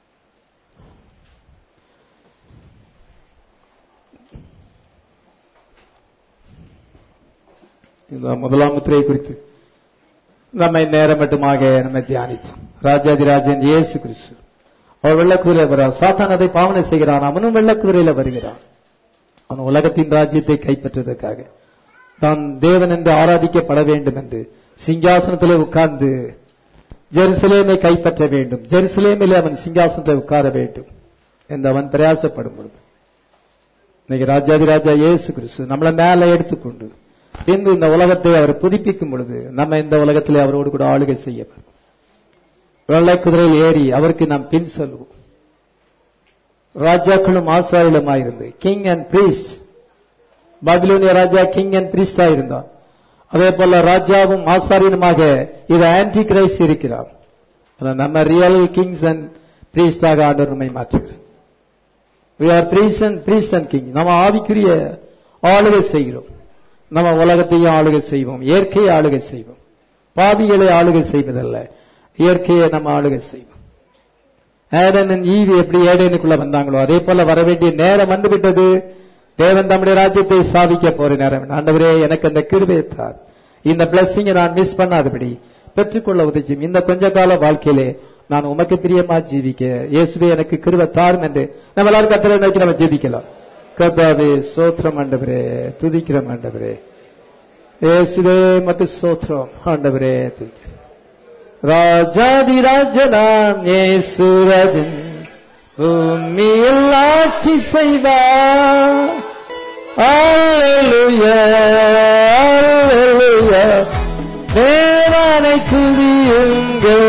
இந்த முதலாம் முத்திரை குறித்து நம்மை நேரம் மட்டுமாக நம்ம தியானித்தோம் ராஜாதிராஜன் இயேசு கிறிஸ்து அவர் வெள்ளக்குதிரையில் வருகிறார் சாத்தான் அதை பாவனை செய்கிறான் அவனும் வெள்ளக்குதிரையில வருகிறான் அவன் உலகத்தின் ராஜ்யத்தை கைப்பற்றுவதற்காக தான் தேவன் என்று ஆராதிக்கப்பட வேண்டும் என்று சிங்காசனத்திலே உட்கார்ந்து ஜெருசலேமை கைப்பற்ற வேண்டும் ஜெருசலேமிலே அவன் சிங்காசனத்தை உட்கார வேண்டும் என்று அவன் பிரயாசப்படும் பொழுது இன்னைக்கு ராஜாதி ராஜா இயேசு கிறிஸ்து நம்மளை மேல எடுத்துக்கொண்டு பின்பு இந்த உலகத்தை அவர் புதுப்பிக்கும் பொழுது நம்ம இந்த உலகத்திலே அவரோடு கூட ஆளுகை செய்ய வெள்ளை குதிரையில் ஏறி அவருக்கு நாம் பின் செல்வோம் ராஜாக்களும் ஆசாரிலுமாயிருந்து கிங் அண்ட் பிரீஸ்ட் பாபிலோனிய ராஜா கிங் அண்ட் பிரீஸ்டா இருந்தான் அதே போல ராஜாவும் ஆசாரியனுமாக இது ஆன்டி கிரைஸ்ட் இருக்கிறார் ஆனா நம்ம ரியல் கிங்ஸ் அண்ட் பிரீஸ்டாக ஆண்டவர் நம்மை மாற்றுகிறார் we are priests and priests and king நம்ம ஆவிக்குரிய ஆளுகை செய்கிறோம் நம்ம உலகத்தையும் ஆளுகை செய்வோம் இயற்கையை ஆளுகை செய்வோம் பாவிகளை ஆளுகை செய்வதல்ல இயற்கையை நம்ம ஆளுகை செய்வோம் ஏடனன் ஈவி எப்படி ஏடனுக்குள்ள வந்தாங்களோ அதே போல வர வேண்டிய நேரம் வந்துவிட்டது தேவன் தம்முடைய ராஜ்யத்தை சாதிக்க போற நேரம் ஆண்டவரே எனக்கு அந்த கிருபையை தார் இந்த பிளஸ்ஸிங்கை நான் மிஸ் பண்ணாதபடி பெற்றுக்கொள்ள உதவிச்சும் இந்த கொஞ்ச கால வாழ்க்கையிலே நான் உமக்கு பிரியமா ஜீவிக்க இயேசுவே எனக்கு கிருபை தாரும் என்று நம்ம எல்லாரும் கத்தரை நோக்கி நம்ம ஜெபிக்கலாம் கர்த்தாவே சோத்திரம் ஆண்டவரே துதிக்கிறோம் ஆண்டவரே இயேசுவே மக்கு சோத்திரம் ஆண்டவரே துதிக்கிறோம் ராஜாதி ராஜனாம் இயேசுராஜன் பூமியில் ஆட்சி செய்வார் அல்லேலூயா அல்லேலூயா தேவனை துதியுங்கள்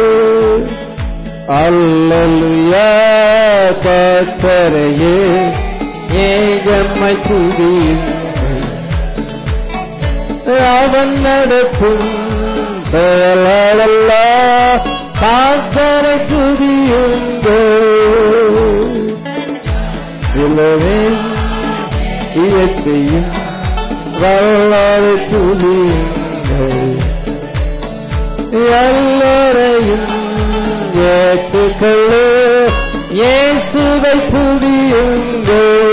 அல்லேலூயா கர்த்தரையே ஏகம்மை துதியுங்கள் அவன் நடக்கும் செயலல்ல காத்தரை துதியுங்கள் இளவேன் இயற்கையும் வல்லாரை துதியுங்கள் எல்லோரையும் ஏற்றுக்கொள்ளு இயேசுவை துதியுங்கள்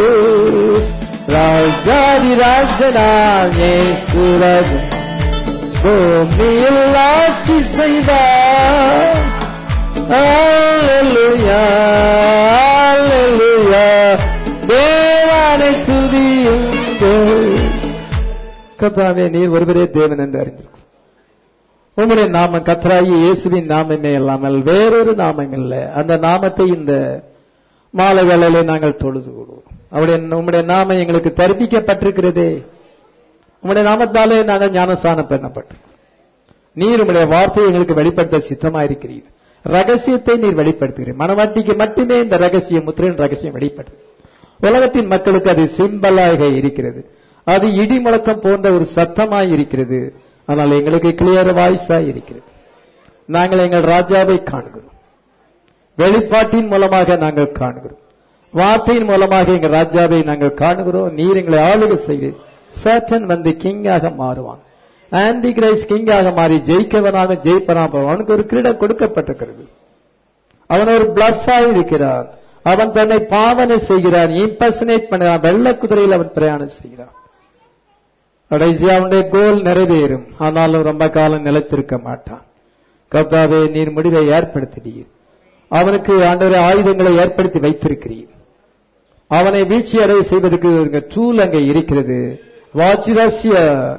ராஜாதி ராஜனாம் இயேசுராஜன் பூமியில் ஆட்சி செய்வார் அல்லேலூயா அல்லேலூயா தேவானை துதியுங்கள் கர்த்தாவே நீர் ஒருவரே தேவன் என்று அறிந்திருக்கும் உம்முடைய நாமம் கத்தராகி இயேசுவின் நாமமே இல்லாமல் வேறொரு நாமம் இல்லை அந்த நாமத்தை இந்த மாலை வேளையிலே நாங்கள் தொழுது கொள்வோம் அவருடைய உம்முடைய நாமம் எங்களுக்கு தரிப்பிக்கப்பட்டிருக்கிறதே உம்முடைய நாமத்தாலே நாங்கள் ஞானஸ்தானம் பண்ணப்பட்டோம் நீர் உம்முடைய வார்த்தையை எங்களுக்கு வெளிப்படுத்த சித்தமாயிருக்கிறீர் ரகசியத்தை நீர் வெளிப்படுத்துகிறீர் மனவாட்டிக்கு மட்டுமே இந்த ரகசியம் முத்திரையின் ரகசியம் வெளிப்படுது உலகத்தின் மக்களுக்கு அது சிம்பலாக இருக்கிறது அது இடி முழக்கம் போன்ற ஒரு சத்தமாய் இருக்கிறது ஆனால் எங்களுக்கு கிளியர் வாய்ஸாய் இருக்கிறது நாங்கள் எங்கள் ராஜாவை காண்கிறோம் வெளிப்பாட்டின் மூலமாக நாங்கள் காணுகிறோம் வார்த்தையின் மூலமாக எங்கள் ராஜாவை நாங்கள் காணுகிறோம் நீர் எங்களை ஆளுகை செய்து சேட்டன் வந்து கிங்காக மாறுவான் ஆன்டி கிரைஸ் கிங்காக மாறி ஜெயிக்கவனாக ஜெயிப்பனா போவான் அவனுக்கு ஒரு கிரீடம் கொடுக்கப்பட்டிருக்கிறது அவன் ஒரு பிளஃபாய் இருக்கிறான் அவன் தன்னை பாவனை செய்கிறான் இம்பர்சனேட் பண்ணுகிறான் வெள்ள குதிரையில் அவன் பிரயாணம் செய்கிறான் கடைசியா அவனுடைய கோல் நிறைவேறும் ஆனாலும் ரொம்ப காலம் நிலைத்திருக்க மாட்டான் கர்த்தாவே நீர் முடிவை ஏற்படுத்தினீர் அவனுக்கு ஆண்டவரே ஆயுதங்களை ஏற்படுத்தி வைத்திருக்கிறீர் அவனை வீழ்ச்சி அடைய செய்வதற்கு டூல் அங்கே இருக்கிறது வாட்சி ரஷ்ய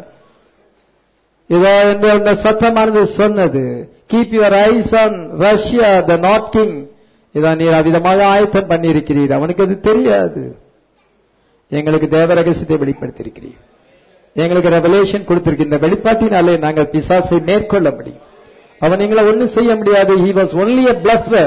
இதோ என்று அந்த சத்தமானது சொன்னது keep your eyes on Russia the north king இதான் நீர் அவிதமாக ஆயத்தம் பண்ணியிருக்கிறீர் அவனுக்கு அது தெரியாது எங்களுக்கு தேவ ரகசியத்தை வெளிப்படுத்தியிருக்கிறீர் எங்களுக்கு ரெவலேஷன் கொடுத்திருக்கிற இந்த வெளிப்பாட்டினாலே நாங்கள் பிசாசை மேற்கொள்ள முடியும் அவன் எங்களை ஒண்ணும் செய்ய முடியாது he was only a bluffer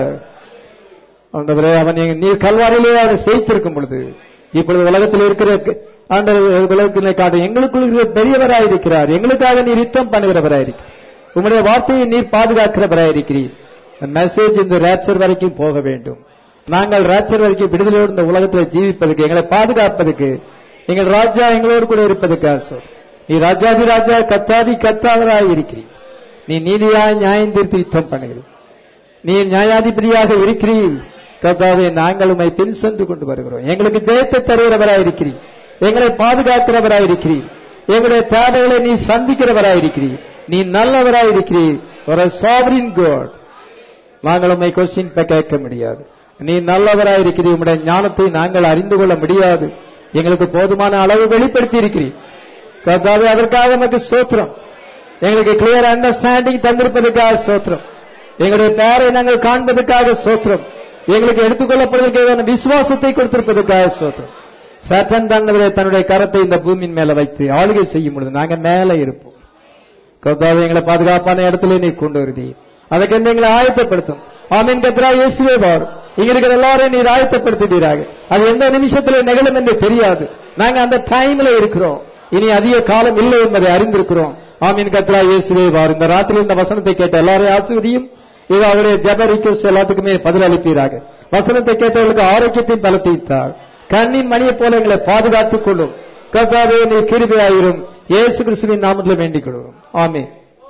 ஆண்டவரே அவன் எங்க- நீர் கல்வாரிலே அவனை செய்திருக்கும் பொழுது இப்பொழுது உலகத்தில் இருக்கிற ஆண்டவர் உலகத்திலே காட்ட எங்களுக்குள் இருக்கிற பெரியவராயிருக்கிறார் எங்களுக்காக நீர் யுத்தம் பண்ணுகிறவராயிருக்கிறார் உம்முடைய வார்த்தையை நீர் பாதுகாக்கிறவராயிருக்கிறீர் மெசேஜ் இந்த ரேப்சர் வரைக்கும் போக வேண்டும் நாங்கள் ரேப்சர் வரைக்கும் விடுதலையோடு இந்த உலகத்தில் ஜீவிப்பதற்கு எங்களை பாதுகாப்பதற்கு எங்கள் ராஜா எங்களோடு கூட இருப்பதற்காக சொல் நீ ராஜாதி ராஜா கத்தாதி கத்தாவராய் இருக்கிறீர் நீ நீதியாய் நியாயம் தீர்த்து யுத்தம் பண்ணுகிறீர் நீ நியாயாதிபதியாக இருக்கிறீர் கர்த்தாவே நாங்கள் உம்மை பின் சென்று கொண்டு வருகிறோம் எங்களுக்கு ஜெயத்தை தருகிறவராய் இருக்கிறீர் எங்களை பாதுகாக்கிறவராய் இருக்கிறீர் எங்களுடைய தேவைகளை நீ சந்திக்கிறவராய் இருக்கிறீர் நீ நல்லவராய் இருக்கிறீர் ஒரு சாவரின் காட் நாங்கள் உம்மை கொஸ்டின் கேட்க முடியாது நீ நல்லவராய் இருக்கிறீர் உம்முடைய ஞானத்தை நாங்கள் அறிந்து கொள்ள முடியாது எங்களுக்கு போதுமான அளவு வெளிப்படுத்தி இருக்கிறீர் கர்த்தாவே அதற்காக நமக்கு சோத்திரம் எங்களுக்கு கிளியர் அண்டர்ஸ்டாண்டிங் தந்திருப்பதற்காக சோத்திரம் எங்களுடைய பெயரை நாங்கள் காண்பதற்காக சோத்திரம் எங்களுக்கு எடுத்துக்கொள்ளப்படுவதற்கான விசுவாசத்தை கொடுத்திருப்பதற்காக சோத்திரம் சட்டன் தந்தவரே தன்னுடைய கரத்தை இந்த பூமியின் மேல வைத்து ஆளுகை செய்யும் பொழுது நாங்க மேல இருப்போம் கர்த்தாவே எங்களை பாதுகாப்பான இடத்துல நீ கொண்டு வருதி அதுக்கு எங்களை ஆயத்தப்படுத்தும் ஆமீன் கத்ரா இயேசுவே வார் இங்க இருக்கிற எல்லாரையும் நீர் ஆயத்தப்படுத்துவீராக அது எந்த நிமிஷத்துல நிகழும் என்று தெரியாது நாங்க அந்த டைம்ல இருக்கிறோம் இனி அதிக காலம் இல்லை என்பதை அறிந்திருக்கிறோம் ஆமீன் கத்ரா இயேசுவே வார் இந்த ராத்திரி இந்த வசனத்தை கேட்ட எல்லாரையும் ஆசிர்வதியும் இது அவருடைய ஜப ரிக்வஸ்ட் எல்லாத்துக்குமே பதில் அளிப்பீராக வசனத்தை கேட்டவர்களுக்கு ஆரோக்கியத்தையும் பலத்தைத்தார் கண்ணின் மணியை போல எங்களை பாதுகாத்துக் கொள்ளும் கர்த்தாவே நீ கிருபையாயிரும் இயேசு கிறிஸ்துவின் நாமத்தில் வேண்டிக் கொள்வோம் ஆமென்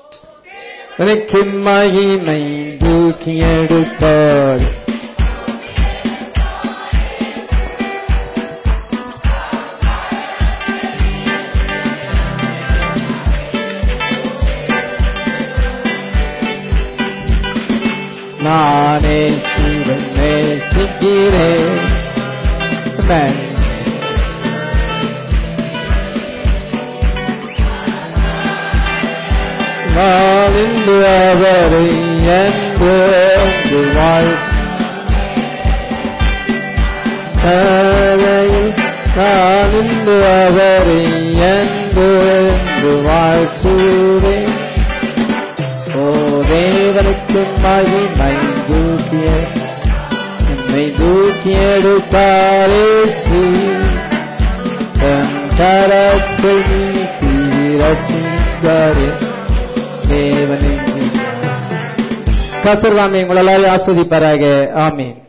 எனக்கு மகிமை தூக்கி எடுத்தார் நானே சிவன் நேசிக்கிறேன் Amen. வாழ்ந்து அவரை என்று என்று வாழ்க்கையில் காலிந்து அவரை என்று என்று வாழ்த்துவேன் ஓ தேவனுக்கு மகிமை தூக்கிய என்னை தூக்கி எடுத்தாரே தன் கரத்தை நீட்டி ரசித்தாரே தேவனை கத்தர் வாமே உங்களால் ஆஸ்வதிப்பாராக ஆமீன்